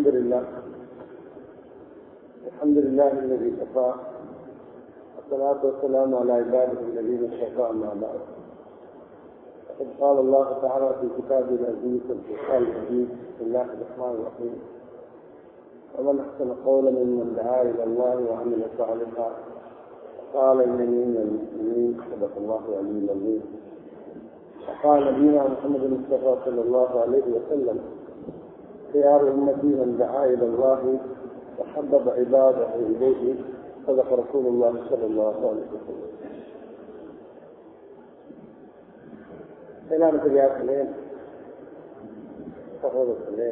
الحمد لله الحمد لله الذي كفى والصلاة والسلام على عباده الذين اصطفى أما بعد وقد قال الله تعالى في كتابه العزيز والفرقان الحديث بسم الله الرحمن الرحيم ومن أحسن قولا ممن دعا إلى الله وعمل صالحا قال إنني من المسلمين صدق الله العلي العظيم وقال نبينا محمد المصطفى صلى الله عليه وسلم خيار أمتي من دعا إلى الله وحبب عباده إليه صدق رسول الله صلى الله عليه وسلم மேலான பெரியார்களே சகோதரர்களே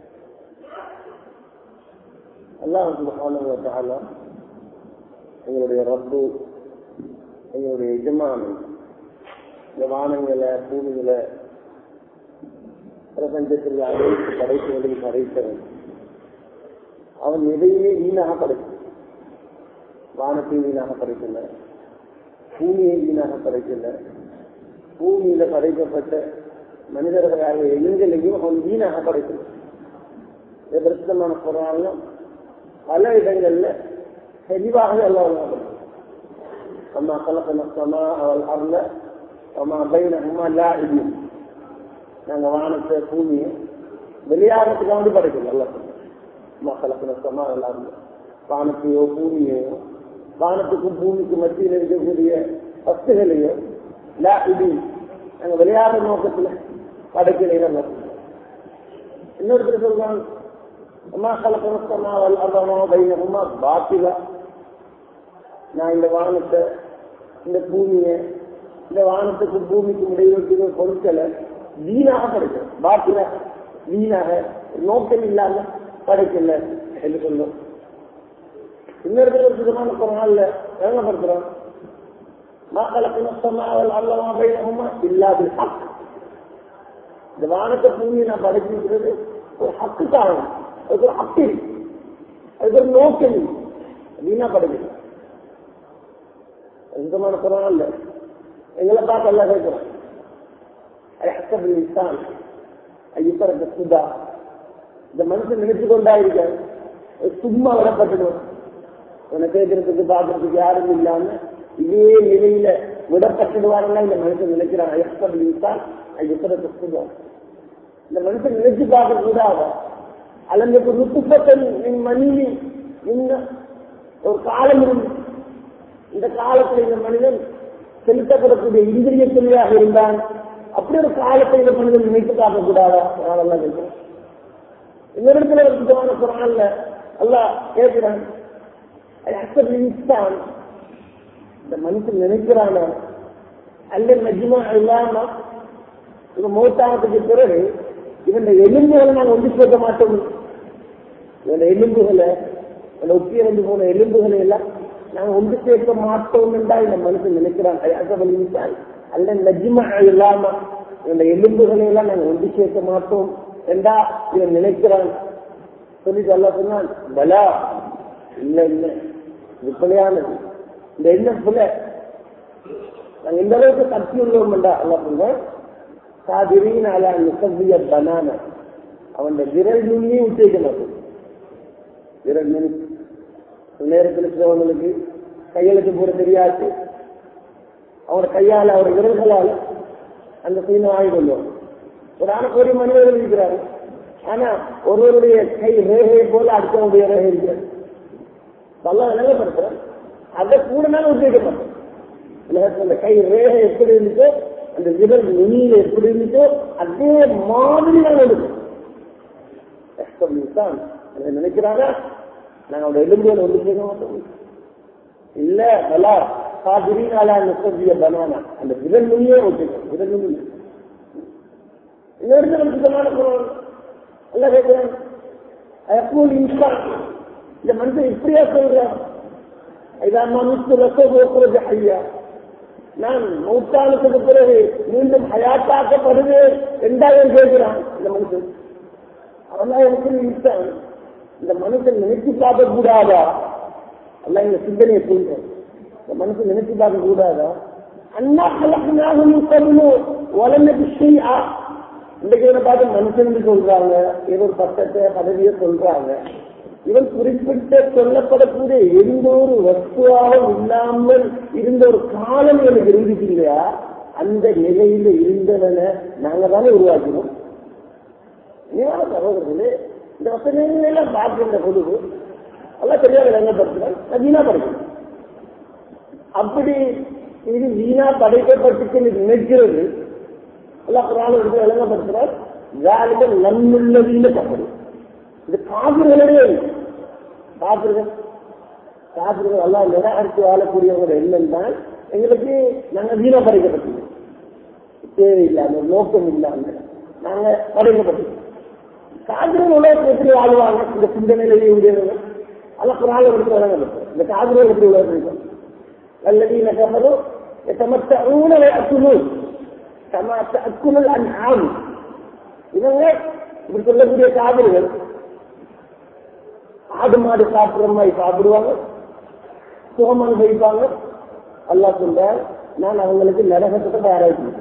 அல்லாஹ் சுபஹானஹு வ தஆலா எங்களுடைய ரப்பு எங்களுடைய எஜமானன் இந்த வானங்களை பூமிகளை பிரபஞ்சத்தில் அனைத்து படைப்புகளையும் படைத்தவன் அவன் எதையுமே வீணாக படைக்கும் வானத்தையும் வீணாக படைக்கல பூமியை வீணாக படைக்கல பூமியில படைக்கப்பட்ட மனிதர்களாக எண்களையும் அவன் வீணாக படைக்கல இது பிரசித்தமான குரான்ல பல இடங்கள்ல தெளிவாக எல்லாம் அம்மா கலக்கன சமா அவள் அருள அம்மா பைனஹுமா லாஇபின் நாங்க வானத்தை பூமியை விளையாடுறதுக்கு வந்து படைக்கல அல்ல அம்மா கலக்கன சமா அவள் அருள வானத்தையோ பூமியையோ வானத்துக்கும் பூமிக்கும் மத்தியில் இருக்கக்கூடிய வஸ்துகளையோ லாஇபின் நாங்க விளையாடுற நோக்கத்துல படைக்கலை நல்ல இன்னொருத்தர் சொல்றாங்க அம்மா கலக்கன சமா அவள் அருளமா பைனஹுமா பாத்திலா நான் இந்த வானத்தை இந்த பூமியை இந்த வானத்துக்கு பூமிக்கு இடைவெளிக்கு பொருட்களை வீணாக படைக்கிறேன் பாக்கில வீணாக நோக்கம் இல்லாம படைக்கல என்று சொல்லும் இன்னொரு விதமான குரான்ல விளங்கப்படுத்துறோம் மக்களுக்கு நஷ்டமாவல் அல்லவா பைனகுமா இல்லாத ஹக் இந்த வானத்தை பூமியை நான் படைச்சிருக்கிறது ஒரு ஹக்கு காரணம் அதுக்கு ஒரு ஹக்கு இருக்கு அதுக்கு ஒரு நோக்கம் வீணா படைக்கல சுத்தமான குரான் இல்ல எங்களை பார்த்து எல்லாம் கேட்கிறோம் அஹ்சப் இன்சான் ஐயப்பரத்த சுதா இந்த மனுஷன் நினைச்சு கொண்டா இருக்க சும்மா விடப்பட்டுடும் உன்னை கேட்கறதுக்கு பார்க்கறதுக்கு யாரும் இல்லாம இதே நிலையில விடப்பட்டுடுவாருன்னா இந்த மனுஷன் நினைக்கிறான் அஹ்சப் இன்சான் ஐயப்பரத்த சுதா இந்த மனுஷன் நினைச்சு பார்க்க கூடாத அல்லது நுத்துப்பத்தன் மணிலி இன்னும் ஒரு காலம் இருந்து இந்த காலத்தில் இந்த மனிதன் செலுத்தப்படக்கூடிய இந்திரிய தொழிலாக இருந்தான் அப்படி ஒரு காலத்தை இந்த மனிதன் நினைத்து பார்க்க கூடாதா அதெல்லாம் கேட்கிறேன் இந்த இடத்துல ஒரு சுத்தமான குரான்ல அல்லா கேட்கிறான் இந்த மனுஷன் நினைக்கிறான அல்ல நஜிமா இல்லாம இவன் மூத்தானத்துக்கு பிறகு இவன் எலும்புகளை நாங்கள் ஒன்று சேர்க்க மாட்டோம் இவன் எலும்புகளை ஒப்பியிருந்து போன எலும்புகளை எல்லாம் நாங்க ஒன்று சேர்க்க மாட்டோம் என்றா இந்த மனுஷன் நினைக்கிறான் அல்ல நஜிமா இல்லாம இந்த எலும்புகளை எல்லாம் நாங்க ஒன்று சேர்க்க மாட்டோம் என்றா இவன் நினைக்கிறான் சொல்லி சொல்ல சொன்னான் பலா இல்ல இல்ல இது பிள்ளையானது இந்த எண்ணம் பிள்ளை நாங்க எந்த அளவுக்கு சக்தி உள்ளோம் என்றா அல்ல சொன்ன சாதிரின் அலா நிசவிய பனான அவன் விரல் நுண்ணியும் உச்சரிக்க மாட்டோம் விரல் நுனி நேரத்தில் இருக்கிறவங்களுக்கு கையெழுத்து போட தெரியாது அவரோட கையால் அவரோட விரல்களால் அந்த சீனை வாங்கி கொள்வோம் ஒரு ஆன ஒரு மனிதர்கள் இருக்கிறாரு ஆனா ஒருவருடைய கை ரேகையை போல அடுத்தவருடைய ரேகை இருக்கிறது நல்லா நிலைப்படுத்துறேன் அதை கூட நாள் உத்தேகப்பட்டேன் அந்த கை ரேகை எப்படி இருந்துச்சோ அந்த விரல் நுனியில எப்படி இருந்துச்சோ அதே மாதிரி நான் எடுக்கும் நினைக்கிறாங்க நாங்க அவரோட எலும்புகளை ஒன்று சேர்க்க மாட்டோம் இல்ல நல்லா சாதிரினால நுசதிய பனானா அந்த விரல் நுனியே ஒட்டுக்கணும் விரல் நுனி இன்னொரு சுத்தமான குரல் அல்ல கேட்கிறேன் எப்போது இன்சான் இந்த மனுஷன் இப்படியா சொல்றான் இதா மனுஷ ரசோகிறது ஐயா நான் நூற்றாண்டுக்கு பிறகு மீண்டும் ஹயாத்தாக்கப்படுவேன் என்றாலும் கேட்கிறான் இந்த மனுஷன் அவெல்லாம் எனக்கு இன்சான் இந்த மனுஷன் நினைச்சு பார்க்க கூடாதா அல்ல இந்த சிந்தனையை சொல்றேன் இந்த மனுஷன் நினைச்சு பார்க்க கூடாதா அண்ணா கலக்கினாக நீ சொல்லணும் உலக விஷயா இன்றைக்கு இவனை பார்த்து மனுஷன் சொல்றாங்க ஏதோ ஒரு பட்டத்தை பதவியை சொல்றாங்க இவன் குறிப்பிட்ட சொல்லப்படக்கூடிய எந்த ஒரு வஸ்துவாகவும் இல்லாமல் இருந்த ஒரு காலம் எனக்கு இருந்துச்சு இல்லையா அந்த நிலையில இருந்தவனை நாங்க தானே உருவாக்கினோம் நீங்க சகோதரர்களே இந்த வசனங்கள் எல்லாம் பார்க்கின்ற பொழுது எல்லாம் தெரியாத விளங்கப்படுத்துறான் நான் வீணா படிக்கணும் அப்படி இது வீணா படைக்கப்பட்டு நினைக்கிறது எல்லாம் குரான் எடுத்து விளங்கப்படுத்துறார் வேலைக்கு நன்முள்ளதின்னு கப்படு இது காவிர்களுடைய காப்பிர்கள் காப்பிர்கள் எல்லாம் நிராகரித்து வாழக்கூடியவங்க என்னன்னா எங்களுக்கு நாங்க வீணா படைக்கப்பட்டது தேவையில்லாம நோக்கம் இல்லாம நாங்க படைக்கப்பட்டது காவிர்கள் உலகத்தில் எப்படி வாழ்வாங்க இந்த சிந்தனையிலேயே உடையவங்க அதெல்லாம் குரான் எடுத்து விளங்கப்படுத்துறோம் இந்த காவிர்கள் எப்படி உலகம் الذين كفروا يتمتعون ويأكلون كما تأكل الأنعام இவங்க இப்படி சொல்லக்கூடிய காவிரிகள் ஆடு மாடு சாப்பிடுற மாதிரி சாப்பிடுவாங்க சோமன் வைப்பாங்க அல்லா சொல்ற நான் அவங்களுக்கு நரகத்தை தயாராக்கி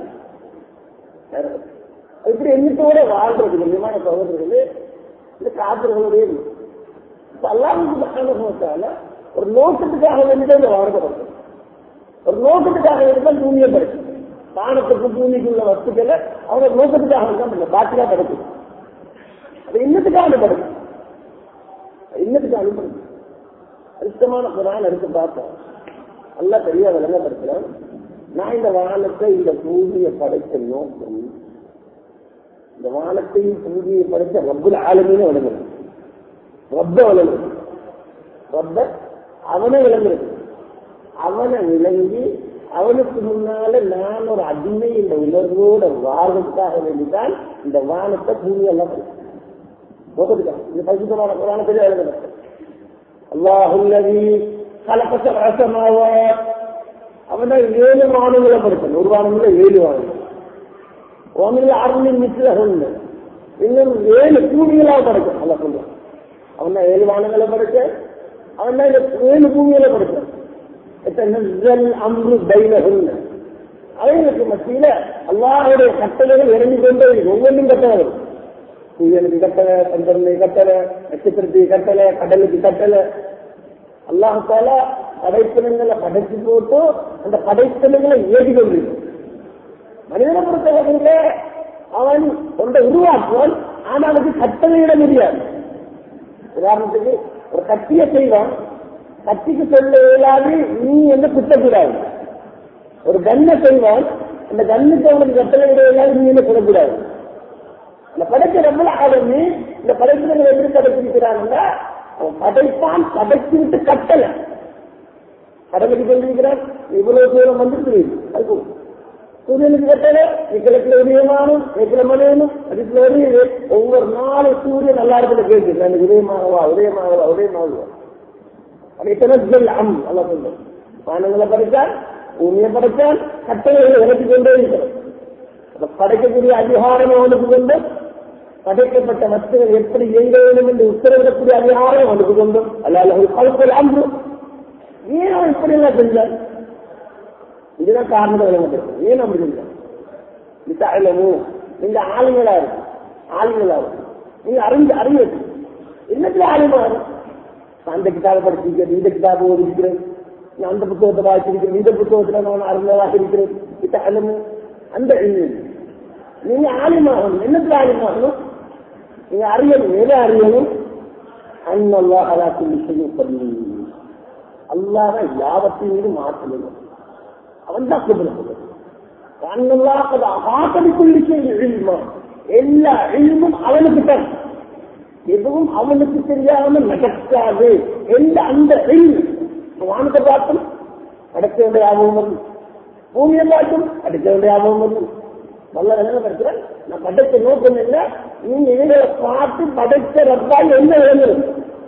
இப்படி எண்ணிக்கையோட வாழ்றது கண்ணியமான சகோதரர்களே இந்த காப்பிர்களுடைய அல்லாவுக்கு ஒரு நோக்கத்துக்காக வேண்டிதான் இந்த வாழ்க்கை ஒரு நோக்கத்துக்காக இருந்தால் பூமியை படைக்கும் வானத்துக்கு பூமிக்குள்ள வஸ்துக்களை அவங்க நோக்கத்துக்காக தான் பண்ண பாக்கியா படைக்கும் அது இன்னத்துக்காக படைக்கும் இன்னத்துக்காக படைக்கும் அரிஷ்டமான புறான் எடுத்து பார்த்தோம் நல்லா பெரிய விளங்கப்படுத்துறேன் நான் இந்த வானத்தை இந்த பூமியை படைத்த நோக்கம் இந்த வானத்தையும் பூமியை படைத்த ரப்புல ஆளுமையில விளங்குறது ரப்ப விளங்குறது ரப்ப அவனை விளங்குறது அவனை விளங்கி அவனுக்கு முன்னால நான் ஒரு அடிமை இந்த உணர்வோட வாழ்வதற்காக வேண்டிதான் இந்த வானத்தை பூமியெல்லாம் போகிறதுக்காக இந்த பரிசுத்தமான புராணத்திலே எழுதுறது அல்லாஹுல்லவி கலப்பட்ட ரசமாவா அவனை ஏழு வானங்களை படுத்தன் ஒரு வானங்கள ஏழு வானங்கள் ஒன்றில் அருளின் மிச்சில ஒண்ணு இன்னும் ஏழு பூமிகளாக படைக்கும் அல்ல சொல்றான் அவன் ஏழு வானங்களை படைச்ச அவன் ஏழு பூமிகளை படைச்சான் அம்பு பைனகுன் அவைகளுக்கு மத்தியில அல்லாஹுடைய கட்டளைகள் இறங்கி கொண்டே இருக்கு ஒவ்வொன்றும் கட்டளை சூரியனுக்கு கட்டளை சந்திரனை கட்டளை நட்சத்திரத்துக்கு கட்டளை கடலுக்கு கட்டளை அல்லாஹால படைப்பினங்களை படைச்சு போட்டு அந்த படைப்பினங்களை ஏற்றி கொண்டிருக்கு மனிதனை பொறுத்தவரையில அவன் ஒன்றை உருவாக்குவான் ஆனால் அதுக்கு கட்டளையிட முடியாது உதாரணத்துக்கு ஒரு கட்டிய செய்வான் கத்திக்கு சொல்ல இயலாது நீ என்று குத்தக்கூடாது ஒரு கண்ணை செய்வான் அந்த கண்ணுக்கு அவனுக்கு கட்டளை இடையிலாது நீ என்ன சொல்லக்கூடாது இந்த படைக்க ரொம்ப ஆளுமே இந்த படைப்பினர்கள் எப்படி படைச்சிருக்கிறாங்கன்னா அவன் படைப்பான் படைச்சு விட்டு கட்டளை கடலுக்கு சொல்லியிருக்கிறான் இவ்வளவு தூரம் வந்துட்டு அது சூரியனுக்கு கட்டளை கிழக்குல உதயமானும் கிழக்குல மலையனும் அதுக்குள்ள வருது ஒவ்வொரு நாளும் சூரியன் நல்லா இருக்கிற கேட்குது எனக்கு உதயமாகவா உதயமாகவா உதயமாகவா இத்தனை அம் அல்ல சொல்லும் வானங்களை படைத்தான் பூமியை படைத்தான் கட்டளைகளை இறக்கி கொண்டே இருக்கிறோம் படைக்கக்கூடிய அதிகாரம் அவனுக்கு கொண்டு படைக்கப்பட்ட வஸ்துகள் எப்படி இயங்க வேண்டும் என்று உத்தரவிடக்கூடிய அதிகாரம் அவனுக்கு கொண்டும் அல்ல ஒரு கழுத்தில் அம்பு ஏன் அவன் இப்படி எல்லாம் செஞ்சான் இதுதான் காரணம் விளங்கப்படுது ஏன் அப்படி செஞ்சான் விசாரணமும் நீங்க ஆளுங்களா இருக்கு ஆளுங்களா இருக்கு நீங்க அறிஞ்சு அறிய என்னத்துல ஆளுமா இருக்கு அந்த கிதாபை படிச்சிருக்கிறேன் இந்த கிதாபை ஓதிருக்கிறேன் நான் அந்த புத்தகத்தை வாசிச்சிருக்கிறேன் இந்த புத்தகத்துல நான் அறிஞராக இருக்கிறேன் இத்த அலமு அந்த எண்ணம் நீங்க ஆலிமாகணும் என்னத்துல ஆலிமாகணும் நீங்க அறியணும் எதை அறியணும் அன்னல்லா அலாக்கு விஷயம் பண்ணி அல்லாத யாவத்தின் மீது மாற்றணும் அவன் தான் சொல்லுறது அன்னல்லா ஆக்கடிக்குள் விஷயம் எல்லா இல்மும் அவனுக்கு தான் எதுவும் அவனுக்கு தெரியாம நடக்காது எந்த அந்த வானத்தை பார்த்தும் அடைக்க வேண்டிய ஆபம் வரும் பூமியை பார்த்தும் அடைக்க வேண்டிய ஆபம் வரும் நல்ல நிலைமை நான் படைத்த நோக்கம் என்ன நீங்க இவைகளை பார்த்து படைத்த ரப்பால் என்ன விளங்குறது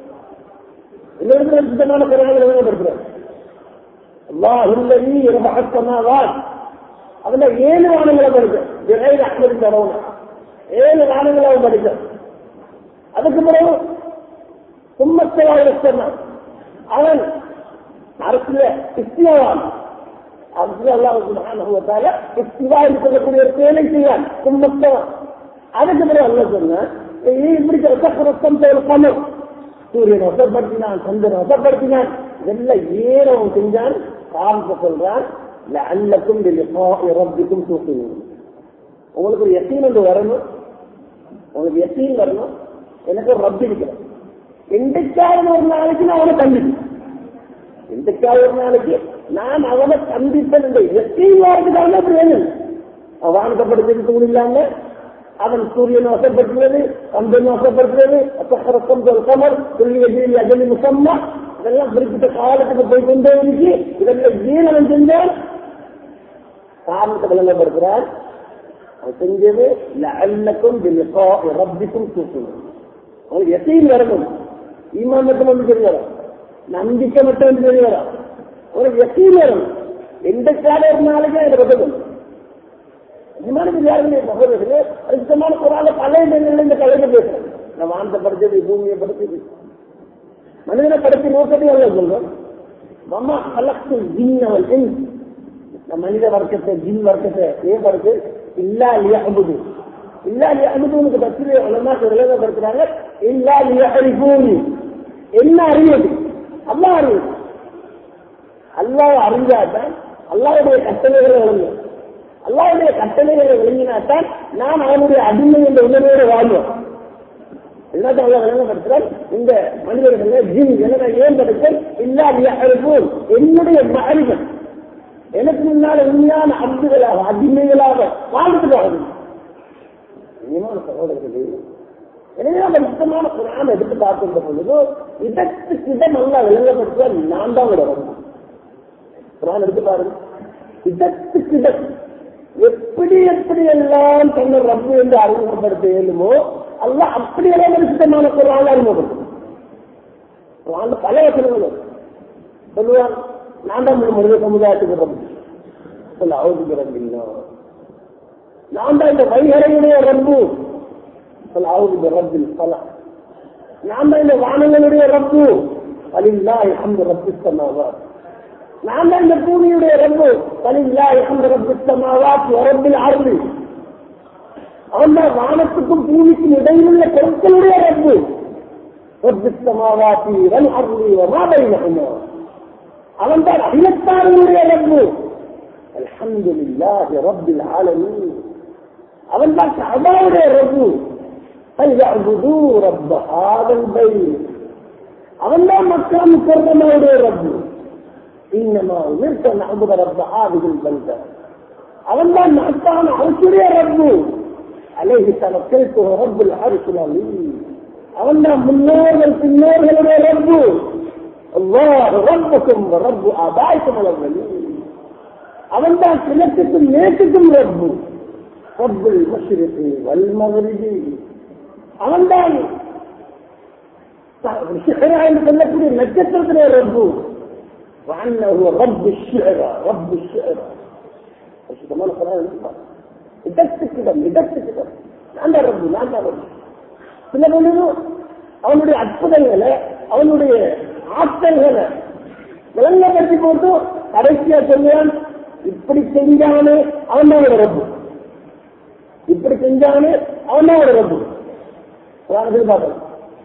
இன்னொரு சுத்தமான குரலை விளங்கப்படுத்துறேன் அல்லாஹுல்லவி ரகத்தமாவான் அதுல ஏழு வானங்களை படித்தேன் விரைவு அஹமது தரவும் ஏழு வானங்களை அவன் படித்தான் அதுக்கு பிறகு சும்மத்தவாக சொன்னான் அவன் அரசுல இஸ்தியவான் அரசுல அல்லாஹ் சுபஹானஹு வ தஆலா இஸ்திவா என்று சொல்லக்கூடிய ஒரு செயலை செய்வான் சும்மத்தவான் அதுக்கு பிறகு அல்ல சொன்ன இப்படி ரத்தம் கமல் சூரியன் வசப்படுத்தினான் சந்திரன் வசப்படுத்தினான் இதெல்லாம் ஏன் அவன் செஞ்சான் காரணத்தை சொல்றான் அல்லக்கும் ரப்பிக்கும் தூக்கணும் உங்களுக்கு ஒரு எத்தீன் ஒன்று வரணும் உங்களுக்கு எத்தீன் வரணும் எனக்கு ஒரு ரப்பி இருக்கிறேன் எண்டைக்காவது ஒரு நாளைக்கு நான் அவனை கண்டிப்பேன் எண்டைக்காவது ஒரு நாளைக்கு நான் அவனை கண்டிப்பேன் இந்த எத்தீன் வாரத்துக்காக அப்படி வேணும் அவன் வானத்தைப்படுத்தி தூண் இல்லாம அவன் சூரியன் வசப்படுத்துவது சந்திரன் வசப்படுத்துவது அத்தகரத்தம் கமர் சொல்லி எதிரில் அஜலி முசம்மா இதெல்லாம் குறிப்பிட்ட காலத்துக்கு போய் கொண்டே இருக்கு இதெல்லாம் ஏன் அவன் செஞ்சான் காரணத்தை விளங்கப்படுத்துறார் அவன் செஞ்சது லஅல்லக்கும் பிலிகாஇ ரப்பிக்கும் தூக்கணும் அவனுக்கு எத்தையும் வரணும் ஈமான் மட்டும் வந்து தெரிய வரும் நம்பிக்கை மட்டும் வந்து தெரிய வரும் அவனுக்கு எத்தையும் வரணும் எந்த காலம் ஒரு நாளைக்கு அதை பக்கம் விமானத்து யாருமே சகோதரர்களே அதிகமான குரால பழைய இடங்கள்ல இந்த கலையில பேசுறேன் நான் வானத்தை படைச்சது பூமியை படைச்சது மனிதனை படைச்சு நோக்கத்தை அல்ல சொல்றோம் மம்மா கலக்கு ஜின்னவன் இந்த மனித வர்க்கத்தை ஜின் வர்க்கத்தை ஏன் படைச்சு இல்லா லியா அமுது இல்லா லியா அமுதுக்கு பற்றி உலமா விளங்கப்படுத்துறாங்க இல்லா லியா அறிபூமி என்ன அறிவது அல்லா அறிவது அல்லாஹ் அறிஞ்சாதான் அல்லாவுடைய கட்டளைகளை விளங்கும் அல்லாவுடைய கட்டளைகளை விளங்கினாத்தான் நான் அவனுடைய அடிமை என்ற உணர்வோடு வாழ்வோம் எல்லாத்தையும் அல்லா விளங்கப்படுத்துறால் இந்த மனிதர்கள் ஜின் என ஏன் படுத்தல் இல்லாத என்னுடைய அறிவன் எனக்கு முன்னால உண்மையான அன்புகளாக அடிமைகளாக வாழ்ந்துட்டு சகோதரர்களே எனவே அந்த முக்கியமான குரான் எடுத்து பார்க்கின்ற பொழுது இதற்கு இடம் நல்லா விளங்கப்படுத்துவார் நான் தான் விட வரணும் குரான் எடுத்து பாருங்க இதற்கு இடம் எப்படி எப்படி எல்லாம் தன்னை ரப்பு என்று அறிமுகப்படுத்த இயலுமோ அல்ல அப்படியெல்லாம் ஒரு சுத்தமான குரான் அறிமுகப்படுத்தும் குரான் பல வசனங்கள் சொல்லுவான் நான் தான் மனித சமுதாயத்துக்கு ரப்பு சொல்ல அவதிக்கிறேன் நான் தான் இந்த வைகரையுடைய ரப்பு சொல்ல அவதி ரப்பில் பல நான் தான் இந்த வானங்களுடைய ரப்பு அலில்லா அந்த ரப்பிஸ்தமாவார் நான் தான் இந்த பூமியுடைய ரப்பு அலில்லா அந்த ரப்பிஸ்தமாவாத் ரப்பில் ஆறு அவன் தான் வானத்துக்கும் பூமிக்கும் இடையிலுள்ள பொருட்களுடைய ரப்பு ரப்பிஸ்தமாவாத்தி வல் அருளி வமாதை மகனோ அவன் தான் அகிலத்தாருடைய ரப்பு அல்ஹம்துலில்லாஹி ரப்பில் ஆலமீன் அவன் தான் கபாவுடைய ரப்பு فليعبدوا رب هذا البيت அவன் தான் மக்கள் முக்கர்தமாவுடைய ரப்பு இன்னமா உயிர்த்த நபுத ரப்ப ஆவிகள் பந்த அவன் தான் மகத்தான அரசுடைய ரப்பு அலைஹி தனக்கல் ரப்புல் அரசுல் அவன் தான் முன்னோர்கள் பின்னோர்களுடைய ரப்பு அல்லாஹ் ரப்புக்கும் ரப்பு ஆபாய்க்கும் அளவலி அவன் தான் கிழக்குக்கும் மேற்குக்கும் ரப்பு ரப்புல் மஷ்ரிகி வல் மகரிபி அவன்தான் என்று சொல்லக்கூடிய நட்சத்திரத்திலே ரப்பு وعنه رب الشعر رب الشعر சுத்தமான குரான் இதற்கிடம் இதற்கிடம் நான் தான் ரப்பு நான் தான் ரப்பு சில பொழுது அவனுடைய அற்புதங்களை அவனுடைய ஆற்றல்களை விளங்கப்படுத்தி போட்டு கடைசியா சொல்லுவான் இப்படி செஞ்சானே அவன் தான் ரப்பு இப்படி செஞ்சானே அவன் தான் ரப்பு உதாரணத்துக்கு பார்க்கலாம்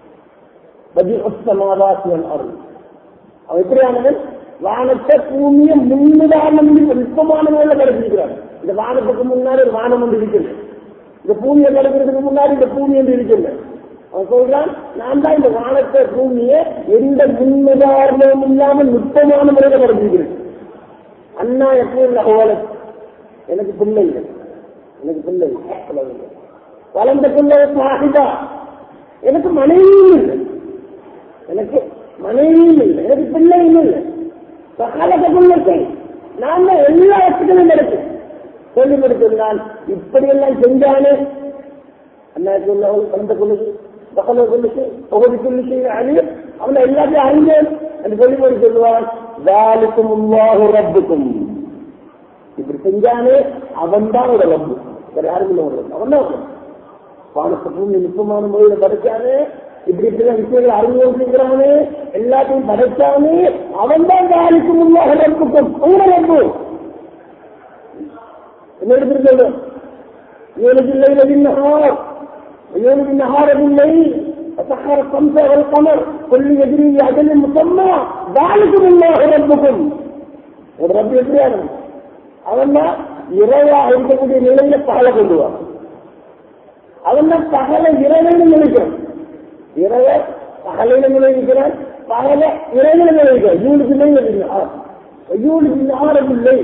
பதில் அருள் அவன் எப்படியானவன் வானத்தை பூமியை முன்னுதாரணம் நுட்பமான முறையில் கிடைச்சிருக்கிறார் இந்த வானத்துக்கு முன்னாடி ஒரு வானம் ஒன்று இருக்குது இந்த பூமியை கிடைக்கிறதுக்கு முன்னாடி இந்த பூமி என்று இருக்கிறது அவன் சொல்றான் நான் தான் இந்த வானத்தை பூமியை எந்த முன்னுதாரணமும் இல்லாமல் நுட்பமான முறையில் கிடைச்சிருக்கிறேன் அண்ணா எப்பவும் அகவல எனக்கு பிள்ளை இல்லை எனக்கு பிள்ளை இல்லை வளர்ந்த பிள்ளை சாகிதா எனக்கு மனைவியும் இல்லை எனக்கு மனைவியும் இல்லை எனக்கு பிள்ளையும் இல்லை சகாலத்தை பிள்ளைக்கு நான் தான் எல்லா இடத்துக்கும் இருக்கு சொல்லி முடிச்சிருந்தான் இப்படி எல்லாம் செஞ்சானே அண்ணா சொல்ல கலந்த கொள்ளுது சகல கொள்ளுச்சு தொகுதி கொள்ளுச்சு அணி அவனை எல்லாத்தையும் அறிஞ்சேன் என்று சொல்லி போய் சொல்லுவான் வேலுக்கும் உருவாக ரப்புக்கும் இப்படி செஞ்சானே அவன் தான் ஒரு ரப்பு வேற யாரும் இல்லை ஒரு அவன் தான் வானத்தை பூமி நுட்பமான முறையில் படைச்சானே இப்படி இப்படிதான் விஷயங்கள் அறிமுகப்படுத்துகிறானே எல்லாத்தையும் படைச்சானே அவன் தான் வேலைக்கு முன்னாக ரப்புக்கும் உங்களை ரப்பு என்ன எடுத்துருக்கோம் ஏழு இல்லை ரவிநாள் ويولد النهار بالليل وسخر الشمس والقمر كل يجري لأجل مسمى ذلكم الله ربكم ஒரு ரப்பு எப்படியா அவன் தான் இரவா இருக்கக்கூடிய நிலையில பகலை கொண்டு வா அவன் தான் பகலை இரவையில நினைக்கிறான் இரவ பகலையில நினைக்கிறான் பகலை இரவில நினைக்கிறான் யூனுக்கு நினைக்கிறான் யூனுக்கு ஆரம்பில்லை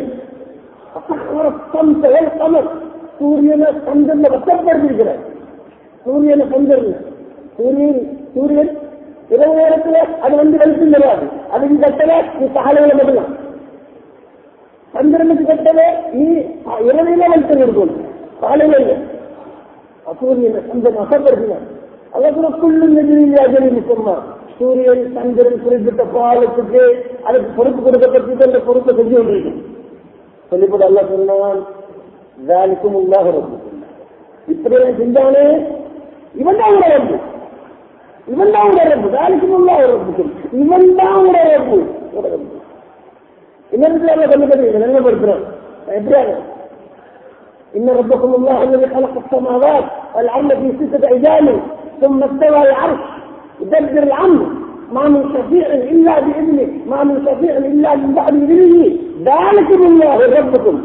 கமர் சூரியனை சந்திரனை வட்டப்படுத்திருக்கிறார் சூரியனை சந்திரன் சூரியன் சூரியன் இரவு நேரத்துல அது வந்து வெளிச்சம் தருவாது அதுக்கு கட்டல நீ பகலையில மட்டும்தான் சந்திரனுக்கு கட்டல நீ இரவில வெளிச்சம் இருக்கும் பகலையில இல்லை சூரியனை சந்திரன் வசப்படுத்தினார் அதற்குள்ள எதிரி சொன்னா சூரியன் சந்திரன் குறிப்பிட்ட பாலத்துக்கு அதுக்கு பொறுப்பு கொடுக்கப்பட்டு அந்த பொறுப்பை செஞ்சு கொண்டிருக்கும் சொல்லிப்பட அல்ல சொன்னான் வேலைக்கும் உள்ளாக ரப்பு இப்படி செஞ்சானே இவன் தான் உடைய ரப்பு இவன் தான் உடைய ரப்பு வேலைக்கும் உள்ளாக ரப்பு இவன் தான் உடைய ரப்பு இன்னொரு சொல்லப்பட்டு நினைவுபடுத்துறோம் எப்படியாக إن ربكم الله الذي خلق السماوات والأرض في ستة أيام ثم استوى على العرش يدبر الأمر ما من شفيع إلا بإذنه ما من شفيع إلا من بعد إذنه ذلكم الله ربكم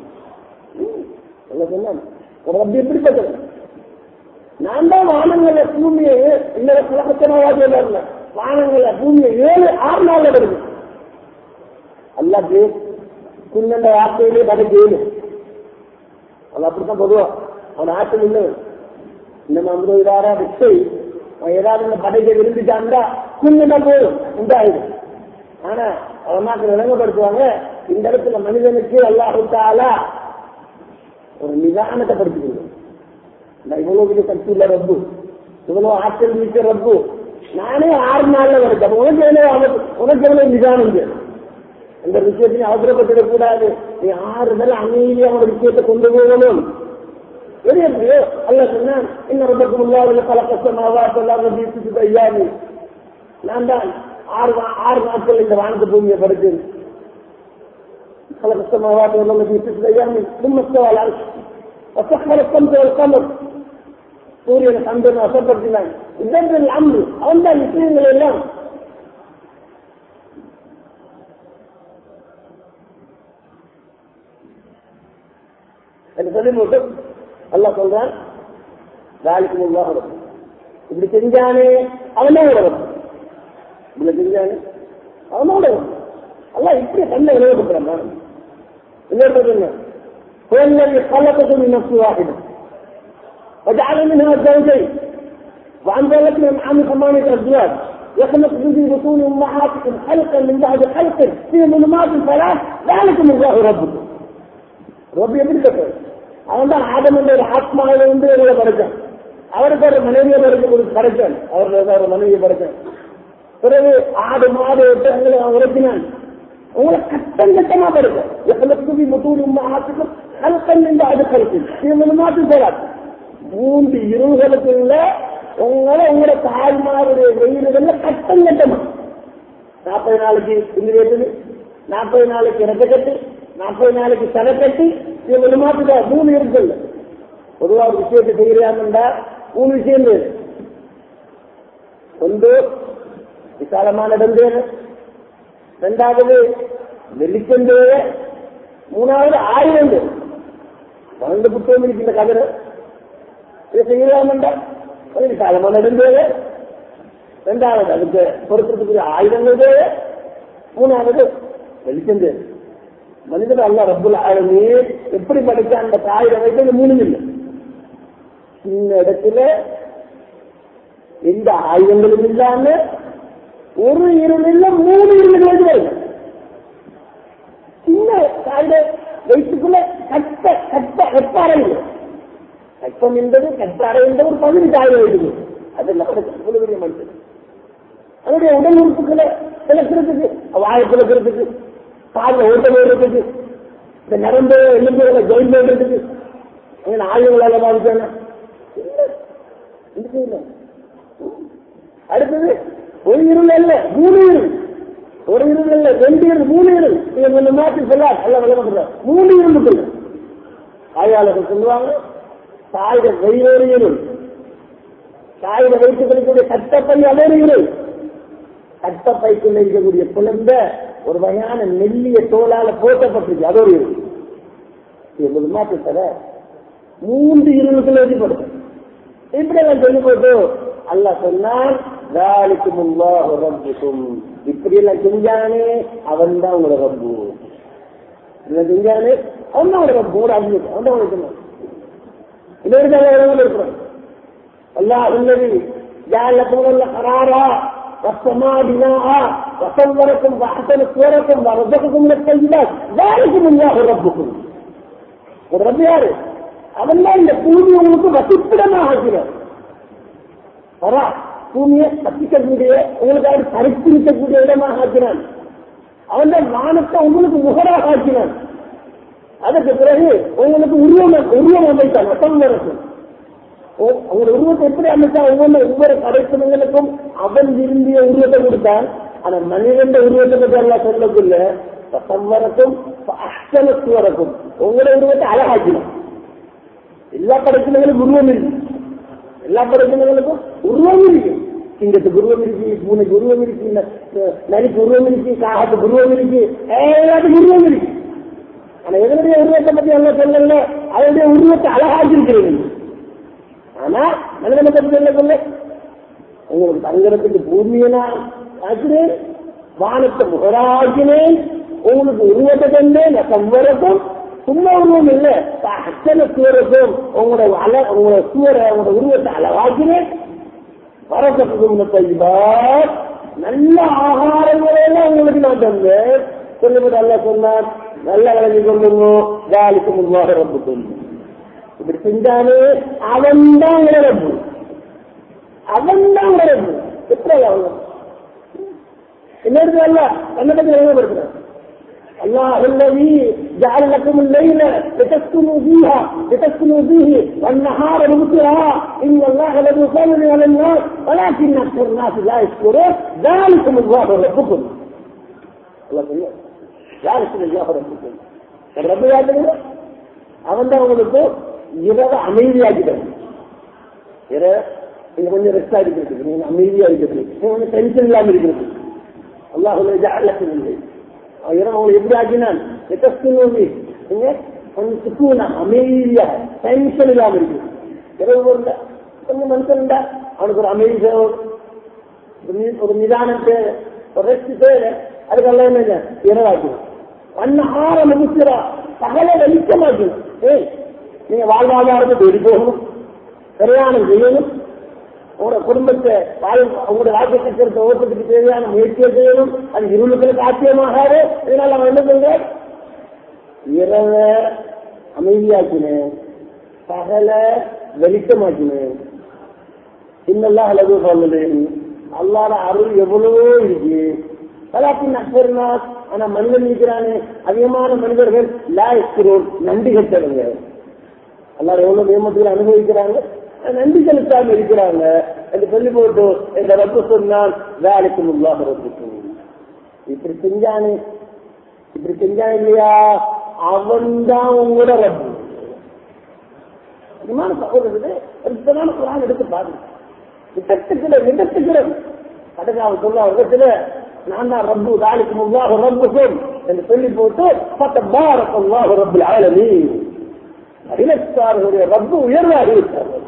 الله சொன்னான் ரப்பி எப்படிப்பட்டது நான் தான் வானங்களை பூமியை இன்னொரு குலகத்தனவாதி வரல வானங்களை பூமியை ஏழு ஆறு நாள்ல வருது அல்லாக்கு குன்னண்ட வார்த்தையிலே படைக்கு ஏழு அவன் அப்படித்தான் பொதுவா அவன் ஆற்றல் இல்லவன் இந்த ஐம்பது இதாரா விட்டு அவன் ஏதாவது இந்த படைக்க விரும்பிட்டான்டா குன்னதான் போதும் உண்டாயிடும் ஆனா அவனாக்கு விளங்கப்படுத்துவாங்க இந்த இடத்துல மனிதனுக்கு அல்லாஹாலா ஒரு நிதானத்தை படுத்திக்கணும் நான் இவ்வளவு பெரிய சக்தி உள்ள ரப்பு இவ்வளவு ஆற்றல் மிக்க ரப்பு நானே ஆறு நாள்ல வருது உனக்கு எவ்வளவு உனக்கு எவ்வளவு நிதானம் வேணும் இந்த விஷயத்தையும் அவசரப்பட்டுடக் கூடாது நீ ஆறு நாள் அமைதியா அவனோட விஷயத்தை கொண்டு போகணும் பெரிய அல்ல சொன்னான் இன்னும் ரொம்ப முல்லாவில் பல கஷ்டமாவா சொல்லாம வீட்டு ஐயாமி நான் தான் ஆறு ஆறு நாட்கள் இந்த வானத்து பூமியை படுத்து خلق السماوات والارض في ستة ايام ثم استوى على العرش وسخر الشمس والقمر சூரியனை சந்திரனை வசப்படுத்தினான் இதன் அம்பு அவன் தான் விஷயங்கள் எல்லாம் சொல்லி போட்டு அல்லா சொல்றான் வேலைக்கு முன்னாக இப்படி செஞ்சானே அவனே விடவும் இப்படி செஞ்சானே அவனோட அல்ல இப்படி தன்னை விளையாடுறான் இன்னொரு والذي خلقكم من نفس واحدة وجعل منها الزوجين وأنزل لكم من ثمانية أزواج يخلق في بطون أمهاتكم خلقا من بعد خلق في ظلمات ثلاث ذلكم الله ربكم ربي எப்படி கட்டுறது அவன் தான் ஆதமன்ற ஒரு ஆத்மாவில வந்து இவங்களை படைச்சான் அவருக்கு ஒரு மனைவியை படைக்க படைச்சான் அவருக்கு ஒரு மனைவியை படைச்சான் பிறகு ஆடு மாடு ஒட்டங்களை அவன் உரைச்சினான் உங்களை கட்டம் கட்டமா படைக்கும் எவ்வளவு முத்தூர் உண்மை ஆத்துக்கும் கல்கன் என்று அது கருத்து இது மாற்று போறாது மூன்று இருவுகளுக்குள்ள உங்களை உங்களோட தாய்மாருடைய வெயில்கள்ல கட்டம் கட்டமா நாற்பது நாளைக்கு இங்கு வேட்டுது நாற்பது நாளைக்கு ரத்த கட்டு நாற்பது நாளைக்கு சதை கட்டி இவங்க மாத்துதா மூணு இருக்குல்ல பொதுவா ஒரு விஷயத்தை செய்யறாங்கண்டா மூணு விஷயம் ஒன்று விசாலமான இடம் தேவை ரெண்டாவது வெளிச்சம் தேவை மூணாவது ஆயுதம் தேவை வளர்ந்த புத்தகம் இருக்கின்ற கதிரை இதை செய்யலாமண்டா ஒரு விசாலமான இடம் தேவை ரெண்டாவது அதுக்கு பொறுக்கிறதுக்கு ஆயுதங்கள் தேவை மூணாவது வெளிச்சம் தேவை மனிதர் அல்ல ரப்புல் ஆளுமே எப்படி படிச்ச அந்த காயில வைத்து மூணு இல்லை சின்ன இடத்துல எந்த ஆயுதங்களும் இல்லாம ஒரு இருளில் மூணு இருளுகள் வருது சின்ன காயில வயிற்றுக்குள்ள கட்ட கட்ட வெப்பாறை இல்லை கட்டம் என்பது கட்டாரை என்ற ஒரு பகுதி காயில வைக்குது அது நம்மளுடைய பெரிய மனுஷன் அதனுடைய உடல் உறுப்புகளை சிலக்கிறதுக்கு வாயை பிளக்கிறதுக்கு காலில் ஓட்டம் ஏறதுக்கு இந்த நரம்பு எலும்புகளை ஜாயின் பண்றதுக்கு ஆயுதங்களால பாதிச்சாங்க அடுத்தது ஒரு இருள் அல்ல மூணு இருள் ஒரு இருள் அல்ல ரெண்டு இருள் மூணு இருள் இவங்க இந்த மாற்றி சொல்லார் அல்ல விளம்பரம் மூணு இருள் ஆயாளர்கள் சொல்லுவாங்க தாயிட வெயிலோடு இருள் தாயில வைத்துக் கொள்ளக்கூடிய கட்டப்பை அலறுகிறது கட்டப்பைக்குள்ள இருக்கக்கூடிய குழந்தை ஒரு வகையான மெல்லிய தோலால போட்டப்பட்டிருக்கு அது ஒரு இருள் என்பது மாற்றத்தர மூன்று இருளுக்குள்ள எதிர்படுது இப்படி எல்லாம் சொல்லி போட்டு அல்லா சொன்னான் வேலைக்கு முன்பா ரப்புக்கும் இப்படி எல்லாம் செஞ்சானே அவன் தான் உங்களோட ரப்பு இதை செஞ்சானே அவன் தான் உங்களோட ரப்பு கூட அஞ்சு அவன் தான் உனக்கு சொன்னான் இன்னொரு இருக்கிறோம் அல்லாஹ் الذي جعل لكم قرارا والسماء بناء وصوركم واحسن صوركم ورزقكم من الطيبات ذلكم الله ربكم ஒரு ரப்பு யாரு அவன் தான் இந்த பூமி உங்களுக்கு வசிப்பிடமாக ஆகிறார் வரா பூமியை கத்திக்கக்கூடிய உங்களுக்கு அவர் பரிசீலிக்கக்கூடிய இடமாக ஆக்கினான் அவன் தான் வானத்தை உங்களுக்கு முகராக ஆக்கினான் அதுக்கு பிறகு உங்களுக்கு உருவம் உருவம் அமைத்தான் வசம் வரட்டும் உங்களோட உருவத்தை எப்படி அமைச்சா ஒவ்வொரு ஒவ்வொரு படைப்பினங்களுக்கும் அவன் விரும்பிய உருவத்தை கொடுத்தான் ஆனா மனிதன் உருவத்தை பற்றி எல்லாம் சொல்லக்குள்ள சம்பரக்கும் அஷ்டமத்துவரக்கும் உங்களோட உருவத்தை அழகாக்கணும் எல்லா படைப்பினங்களுக்கும் உருவம் இருக்கு எல்லா படைப்பினங்களுக்கும் உருவம் இருக்கு சிங்கத்துக்கு உருவம் இருக்கு பூனைக்கு உருவம் இருக்கு நரிக்கு உருவம் இருக்கு காகத்துக்கு உருவம் இருக்கு எல்லாத்துக்கும் உருவம் இருக்கு ஆனா எதனுடைய உருவத்தை பத்தி எல்லாம் சொல்லல அதனுடைய உருவத்தை அழகாக்கிருக்கிறீங்க ஆனா மனிதனை பற்றி சொல்லவில்லை உங்களுக்கு தங்கறதுக்கு பூமியை நான் ஆக்கினேன் வானத்தை முகராக்கினேன் உங்களுக்கு உருவத்தை தந்தேன் சவ்வரக்கும் சும்மா உருவம் இல்லை அத்தனை சூரக்கும் உங்களோட அல உங்களோட சூரை உங்களோட உருவத்தை அளவாக்கினேன் வரப்பட்டது நல்ல ஆகாரங்களை எல்லாம் உங்களுக்கு நான் தந்தேன் சொல்லும்போது அல்ல சொன்னார் நல்ல விளங்கி கொள்ளுங்க வேலைக்கு முன்பாக ரொம்ப சொல்லுங்க இப்படி செஞ்சாலே அவன் தான் உணரப்பு அவன் தான் உணரப்பு எப்படி அவன் இன்னொரு அல்ல என்ன பத்தி விளங்கப்படுத்துறான் الله الذي جعل لكم الليل لتسكنوا فيها لتسكنوا فيه والنهار مبصرا ان الله لذو فضل على الناس ولكن اكثر الناس لا يشكرون ذلكم الله ربكم الله சொல்லுங்க ذلكم الله ربكم ரப்பு யாரு அவன் தான் உங்களுக்கு இரவு அமைதியாக்கிட்டாங்க இரவு நீங்க கொஞ்சம் ரெஸ்ட் ஆகிட்டு நீங்க அமைதியா இருக்கிறது நீங்க கொஞ்சம் டென்ஷன் இல்லாம இருக்கிறது அல்லாஹ் ஜாலத்தில் இல்லை இரவு அவங்களை எப்படி ஆக்கினான் எத்தஸ்துனோமி நீங்க கொஞ்சம் சுக்குனா அமைதியா டென்ஷன் இல்லாம இருக்கு இரவு ஒரு கொஞ்சம் மனுஷன் இருந்தா அவனுக்கு ஒரு அமைதி தேவை ஒரு நிதானம் தேவை ஒரு ரெஸ்ட் தேவை அதுக்கெல்லாம் என்ன இரவாக்கணும் அன்னஹார முகுசிரா பகலை வெளிச்சமாக்கணும் ஏய் நீங்க வாழ்வாதாரத்தை தேடி போகணும் பிரயாணம் செய்யணும் உங்களோட குடும்பத்தை வாழ் உங்களோட வாழ்க்கை சக்கரத்தை ஓட்டத்துக்கு தேவையான முயற்சியை செய்யணும் அது இருளுக்கு சாத்தியமாகாது இதனால அவன் என்ன சொல்ற இரவ அமைதியாக்கினேன் பகல வெளிச்சமாக்கினேன் இன்னெல்லாம் அழகு சொல்லுது அல்லாத அருள் எவ்வளவோ இருக்கு பலாத்தின் அக்கர்னா ஆனா மனிதன் இருக்கிறானே அதிகமான மனிதர்கள் லாயஸ்கிறோம் நன்றி கட்டவங்க எல்லாரும் எவ்வளவு நியமத்தில் அனுபவிக்கிறாங்க நன்றி செலுத்தாம இருக்கிறாங்க என்று சொல்லி போட்டு இந்த ரப்பு சொன்னால் வேலைக்கு முல்லாக ரப்புக்கும் இப்படி செஞ்சானே இப்படி செஞ்சான் இல்லையா அவன் தான் உங்களோட ரப்பு விமான சகோதரர்களே சுத்தமான குரான் எடுத்து பாருங்க விதத்துக்கிற விதத்துக்கிறது அதுக்கு அவன் சொல்ல விதத்துல நான் தான் ரப்பு வேலைக்கு முல்லாக ரப்புக்கும் என்று சொல்லி போட்டு பத்த பாரத் அல்லாஹ் ரப்பு ஆலமீ அகிலத்தார்களுடைய ரப்பு உயர்வாக இருக்கிறார்கள்